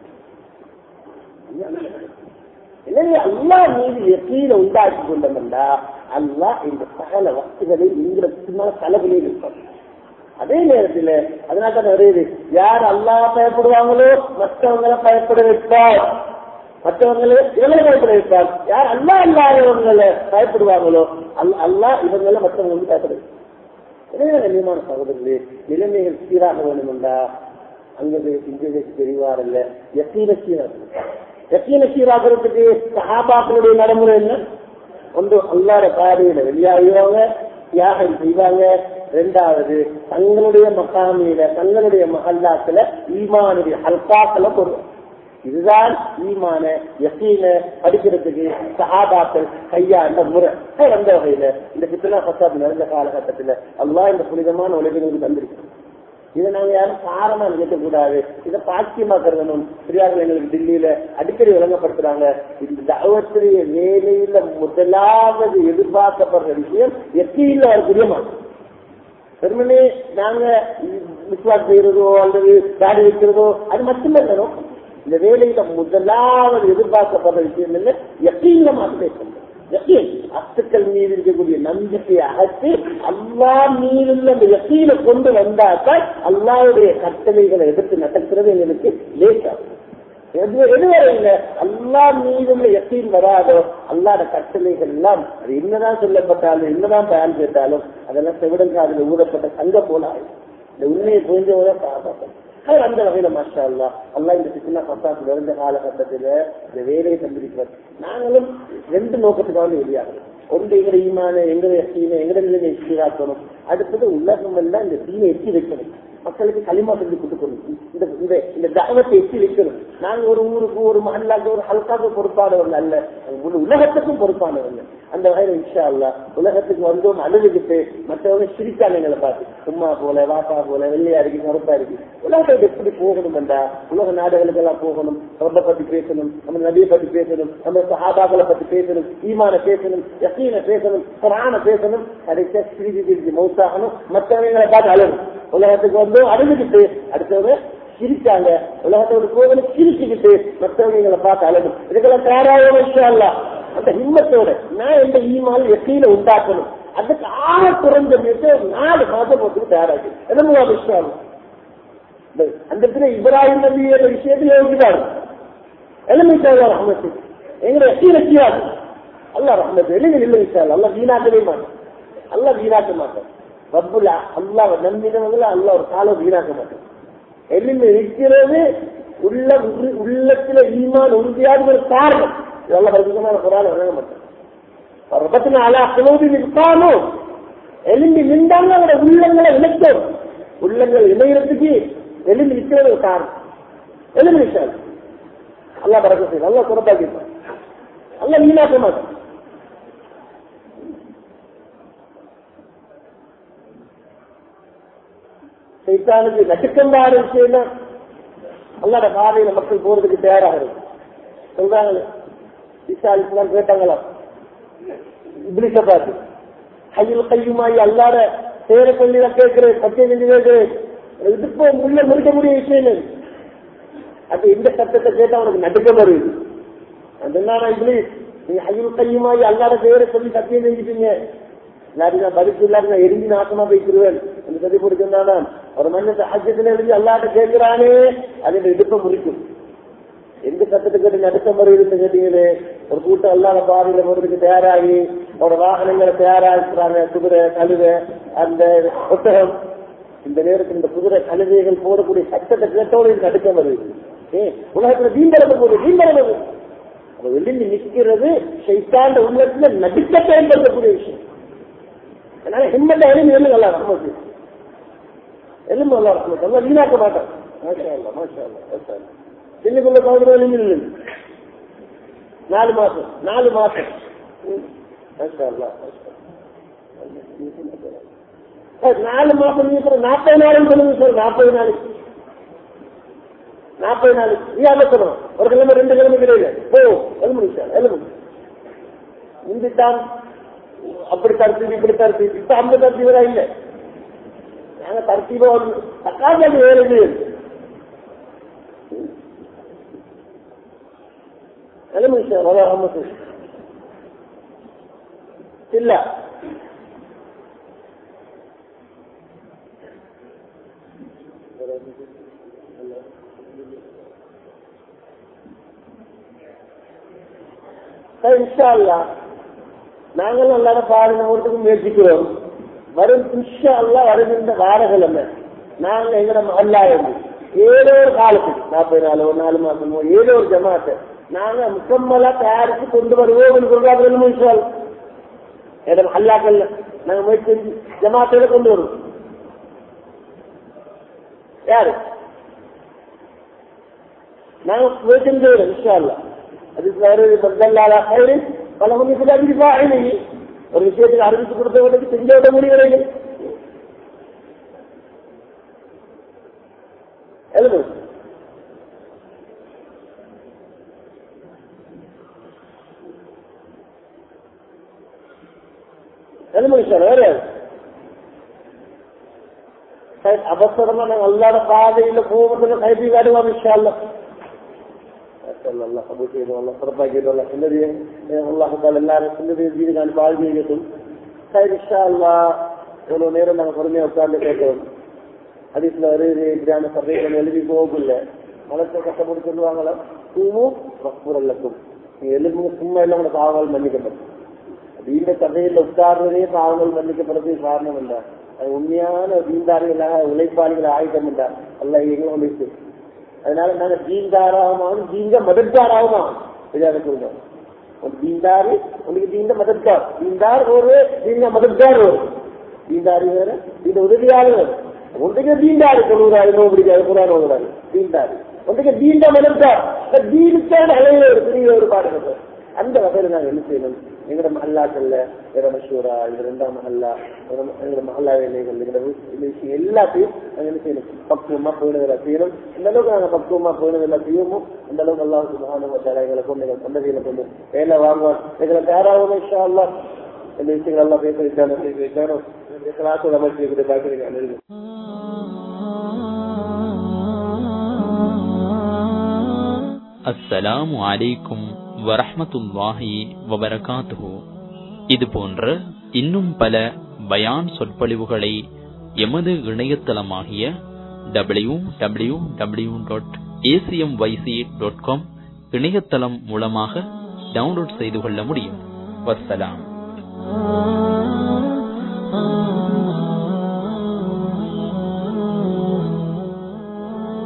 எனவே அல்லாஹ் மீது எக்கீல உண்டாக்கி கொண்டோம்டா அல்லாஹ் இந்த சகல வஸ்துகளை உங்களுக்கு பின்னால் தலைவிலே இருப்பார் அதே நேரத்தில் அதனால தான் வருது யார் அல்லாஹ் பயப்படுவாங்களோ மற்றவங்களை பயப்பட வைப்பார் மற்றவங்களை இவங்களை பயப்பட வைப்பார் யார் அல்லா இல்லாதவங்களை பயப்படுவாங்களோ அல்- அல்லாஹ் இவங்களை மற்றவங்களுக்கு பயப்பட வைப்பார். எனவே கண்ணியமான சகோதரர்களே நிலைமைகள் சீராக வேணுமெண்டா அங்கது இங்கே தெரிவார் இல்ல எத்தீன சீராக எத்தீன சீராகிறதுக்கு சஹாபாக்களுடைய நடைமுறை என்ன ஒன்று அல்லாத பாதையில வெளியாகுவாங்க தியாகம் செய்வாங்க ரெண்டாவது தங்களுடைய மகாமியில தங்களுடைய மகல்லாத்துல ஈமானுடைய ஹல்காக்களை போடுவாங்க இதுதான் ஈமான யசீன படிக்கிறதுக்கு சஹாபாக்கள் கையாண்ட முறை அந்த வகையில இந்த பித்தனா பசாத் நடந்த காலகட்டத்துல அல்லாஹ் இந்த புனிதமான உலகங்களுக்கு தந்திருக்கிறோம் இதை நாங்க யாரும் சாரமா நினைக்கக்கூடாது இதை பாக்கியமா கருதணும் பெரியார்கள் எங்களுக்கு டெல்லியில அடிக்கடி விளங்கப்படுத்துறாங்க இந்த தகவத்துடைய வேலையில முதலாவது எதிர்பார்க்கப்படுற விஷயம் எத்தியில வரக்கூடிய மாற்றம் வெறுமனே நாங்க விஸ்வாஸ் செய்யறதோ அல்லது தாடி வைக்கிறதோ அது மட்டுமல்ல நோக்கம். இந்த வேலையில முதலாவது எதிர்பார்க்கப்படுற விஷயம் இல்லை எத்தீங்க மாற்றத்தை சொல்றோம் யக்கீன் அத்துக்கள் மீது இருக்கக்கூடிய நம்பிக்கையை அகற்றி அல்லா மீதுள்ள அந்த யக்கீனை கொண்டு வந்தாத்தான் அல்லாவுடைய கட்டளைகளை எடுத்து நடக்கிறது எங்களுக்கு லேசாகும் எது எதுவரையில அல்லா மீதுள்ள யக்கீன் வராதோ அல்லாத கட்டளைகள் எல்லாம் அது என்னதான் சொல்லப்பட்டாலும் என்னதான் பயன் கேட்டாலும் அதெல்லாம் செவிடங்க அதுல ஊதப்பட்ட சங்க போல ஆயிடும் இந்த உண்மையை புரிஞ்சவங்க பார்ப்போம் அது அந்த வகையில மாஷா அல்லா அல்லா இந்த சின்ன பத்தாத்துல இருந்த காலகட்டத்துல இந்த வேலையை தந்திருக்கிறார் நாங்களும் ரெண்டு நோக்கத்துக்காக வெளியாகிறோம் ஒன்று எங்களை ஈமான எங்களை தீனை எங்களை நிலையை சீராக்கணும் அடுத்தது உலகம் எல்லாம் இந்த தீனை எட்டி வைக்கணும் மக்களுக்கு களிமா சொல்லி கொடுக்கணும் இந்த இந்த இந்த தகவத்தை எட்டி வைக்கணும் நாங்க ஒரு ஊருக்கு ஒரு மகல்லாக்கு ஒரு ஹல்காக்கு பொறுப்பானவர்கள் அல்ல முழு உலகத்துக்கும் பொறுப்பானவர்கள் அந்த வகையில இன்ஷா அல்லா உலகத்துக்கு வந்தோம் அழுதுகிட்டு மற்றவங்க சிரிக்காங்க எங்களை பார்த்து சும்மா போல வாப்பா போல வெள்ளையா இருக்கு கருப்பா இருக்கு உலகத்துக்கு எப்படி போகணும் என்றா உலக நாடுகளுக்கு எல்லாம் போகணும் ரப்ப பத்தி பேசணும் நம்ம நபியை பத்தி பேசணும் நம்ம சஹாபாக்களை பத்தி பேசணும் ஈமான பேசணும் யக்கீன பேசணும் குரான பேசணும் கடைசியா சிரிச்சு சிரிச்சு மௌத்தாகணும் மற்றவங்களை பார்த்து அழகும் உலகத்துக்கு வந்து அழுதுகிட்டு அடுத்தவங்க சிரிச்சாங்க உலகத்தோட கோவில சிரிச்சுக்கிட்டு மற்றவங்களை பார்த்து அழகும் இதுக்கெல்லாம் தயாராக விஷயம் அல்ல அந்த ஹிம்மத்தோட நான் எந்த ஈமால் எக்கையில உண்டாக்கணும் அதுக்கு ஆக குறைஞ்ச விஷயம் நாலு மாதம் போட்டுக்கு தயாராகி என்னமோ விஷயம் அந்த இடத்துல இப்ராஹிம் நபியோட விஷயத்துல யோசிக்கிறாரு எலுமிச்சாங்க ரஹமத்து எங்களை எக்கையில செய்யாது அல்ல ரஹமத்து எளிமையில் இல்லை விஷயம் அல்ல வீணாக்கவே மாட்டோம் அல்ல வீணாக்க மாட்டோம் ரப்புல அல்லாஹ் நம்பினவங்கள அல்ல ஒரு காலம் வீணாக்க மாட்டோம் எளிமை இருக்கிறது உள்ள உள்ளத்துல ஈமான் உறுதியாக ஒரு காரணம் இதெல்லாம் பரிசுத்தமான குரான் வழங்க மாட்டோம் ரபத்தின அலா குலோதி நிற்கானோ எலும்பி நின்றாங்க அவரோட உள்ளங்களை இணைக்கும் உள்ளங்கள் இணையறதுக்கு எலும்பி நிற்கிறது ஒரு காரணம் எலும்பி நிற்காது அல்லா பறக்க செய்யும் நல்லா குறப்பாக்கி அல்ல வீணாக்க மாட்டோம் சைத்தானுக்கு நட்டுக்கம்பாடு விஷயம் அல்லாட பாதையில மக்கள் போறதுக்கு தயாராக இருக்கு சொல்றாங்களே ஈசா கேட்டாங்களா இப்ளிஸ பார்த்து கையில் கையுமாயி அல்லாட பேரை சொல்லி நான் கேட்கிறேன் சத்தியம் செஞ்சு கேட்கிறேன் இதுக்கு உள்ள முடிக்க முடிய விஷயம் இல்லை. அப்ப இந்த சத்தத்தை கேட்டா உனக்கு நடுக்கம் வருது அதனால இப்ளீஸ் நீங்க ஐயில் கையுமாயி அல்லாட பேரை சொல்லி சத்தியம் செஞ்சுட்டீங்க இல்லாட்டி நான் பதில் இல்லாட்டி நான் எரிஞ்சு நாசமா போய்க்கிருவேன் அந்த சதி பிடிச்சிருந்தானா ஒரு மனிதன் அஜத்துல எழுதி அல்லாட்ட கேட்கிறானே அது இடுப்பை முறிக்கும் எந்த சத்தத்தை கேட்டு நடுக்கம் வருதுன்னு கேட்டீங்களே ஒரு கூட்டம் அல்லாத பாதையில போறதுக்கு தயாராகி அவரோட வாகனங்களை தயாராகிறாங்க குதிரை கழுதை அந்த புத்தகம் இந்த நேரத்தில் இந்த குதிரை கழுதைகள் போடக்கூடிய சட்டத்தை கேட்டோடு எனக்கு அடுக்க வருது ஏ உலகத்துல வீம்பரது போது வீம்பரது அப்ப வெளிந்து நிற்கிறது சைத்தாண்ட உள்ளத்துல நடிக்க பயன்படுத்தக்கூடிய விஷயம் அதனால ஹிம்மட்ட எலும்பு எலும்பு நல்லா ரஹமத்து எலும்பு நல்லா ரஹமத்து நல்லா வீணாக்க மாட்டோம் மாஷா அல்லா மாஷா அல்லா மாஷா அல்லா சின்னுக்குள்ள கவுண்டர் எலும்பு இல்லை நாலு மாசம் நாலு மாசம் ம். மாஷா அல்லா மாஷா அல்லா. சார், நாலு மாசம் நீங்க சொல்ற நாற்பது நாள் சொல்லுங்க சார் நாற்பது நாளைக்கு நாற்பது நாளைக்கு நீ என்ன சொல்லணும் ஒரு கிழமை ரெண்டு கிழமை கிடையாது போ எலும்பு சார் எலும்பு முந்தித்தான் அப்படி தரத்து இப்படி தரத்து இப்ப அந்த தரத்தீவரா இல்ல நாங்க தரத்தீவா ஒன்று தக்காளி வேலை எலும்பு சார் வர அம்மத்து இல்ல சரி, இன்ஷா அல்லாஹ் நாங்களும் அல்லாத பாடுறதுக்கு முயற்சிக்கிறோம் வரும் இன்ஷா அல்லா வருகின்ற வாரகிழமை நாங்க எங்கட அல்லா இருந்து ஏதோ ஒரு காலத்துக்கு நாற்பது நாளோ நாலு மாசமோ ஏதோ ஒரு ஜமாத்தை நாங்க முக்கம்மலா தயாரித்து கொண்டு வருவோம் சொல்றாங்க இன்ஷா அல்லாஹ். இடம் அல்லாக்கள் நாங்க முயற்சி செஞ்சு ஜமாத்தோட கொண்டு வருவோம் யாரு நாங்க முயற்சி செய்யறோம் இன்ஷா அல்லாஹ். அதுக்கு வருது பல்லாலா கயிறு பல மணிக்கு அதிகமா ஒரு விஷயத்துக்கு அறிவித்து கொடுத்தவர்களுக்கு செஞ்ச விட முடியவில்லை எழுது எழுதுங்க சார் வேற யாரு? சரி, அவசரமா நாங்க அல்லாத பாதையில போவதில் கைதி காடுவோம் இன்ஷா அல்லாஹ். الله الله قبول செய்து الله சிறப்பாக الله சின்னது அல்லாஹ் தால் எல்லாரும் சின்னது வீடுகாணி வாழ்வு செய்யட்டும் சரி இன்ஷா அல்லாஹ் இவ்வளவு நேரம் நாங்க பொறுமையா உட்கார்ந்து கேட்கிறோம் ஹதீஸ்ல வருது இப்படியான சபைகள் எழுதி போகல மனசை கஷ்டப்பட்டு சொல்லுவாங்களா தூவும் ரஃபுரல்லக்கும் நீங்க எழுதுங்க சும்மா எல்லாம் உங்களை பாவங்கள் மன்னிக்கப்படும் இந்த சபையில் உட்கார்றதே பாவங்கள் மன்னிக்கப்படுறது காரணம் இல்ல அது உண்மையான தீண்டாரிகளாக உழைப்பாளிகள் ஆயுதம் இல்ல அல்ல எங்களும் வைத்து அதனால நாங்க தீன்தாராகவும் தீங்க மதத்தாராகவும் இதாக சொல்றோம் ஒரு தீண்டாரு உனக்கு தீண்ட மதத்தார் தீண்டார் ஒரு தீங்க மதத்தார் ஒரு தீண்டாரி வேற இந்த உதவியாளர் வேற ஒன்றைக்கு தீண்டாரு சொல்லுறாரு நோ பிடிக்காது புறான் ஓடுறாரு தீண்டாரு ஒன்றைக்கு தீண்ட மதத்தார் தீனுக்கான அளவில் ஒரு பெரிய ஒரு பாடுகள் அந்த வகையில நாங்க என்ன செய்யணும் எங்கட மஹல்லாக்கள்ல எங்கட மஷூரா எங்க ரெண்டாம் மஹல்லா எங்கட மஹல்லா வேலைகள் எங்கட இந்த விஷயம் எல்லாத்தையும் நாங்க என்ன செய்யணும் பக்குவமா போயினதெல்லாம் செய்யணும் இந்த அளவுக்கு நாங்க பக்குவமா போயினதெல்லாம் செய்யணுமோ அந்த அளவுக்கு எல்லாம் சுகாதார எங்களை கொண்டு எங்களை சந்ததிகளை கொண்டு வேலை வாங்குவான் எங்களை தயாராகும் இன்ஷா அல்லாஹ் இந்த விஷயங்கள் எல்லாம் பேச வைக்கானோ செய்து வைக்கானோ கிளாஸ் அமைச்சு வைக்கிற பாக்கிறீங்க அஸ்ஸலாமு அலைக்கும் வரஹ்மத்துல்லாஹி வபரகாத்துஹு இது போன்ற இன்னும் பல பயான் சொற்பொழிவுகளை எமது இணையதளமாகிய W W W dot ACM YC dot com இணையதளம் மூலமாக டவுன்லோட் செய்து கொள்ள முடியும் வஸ்ஸலாம்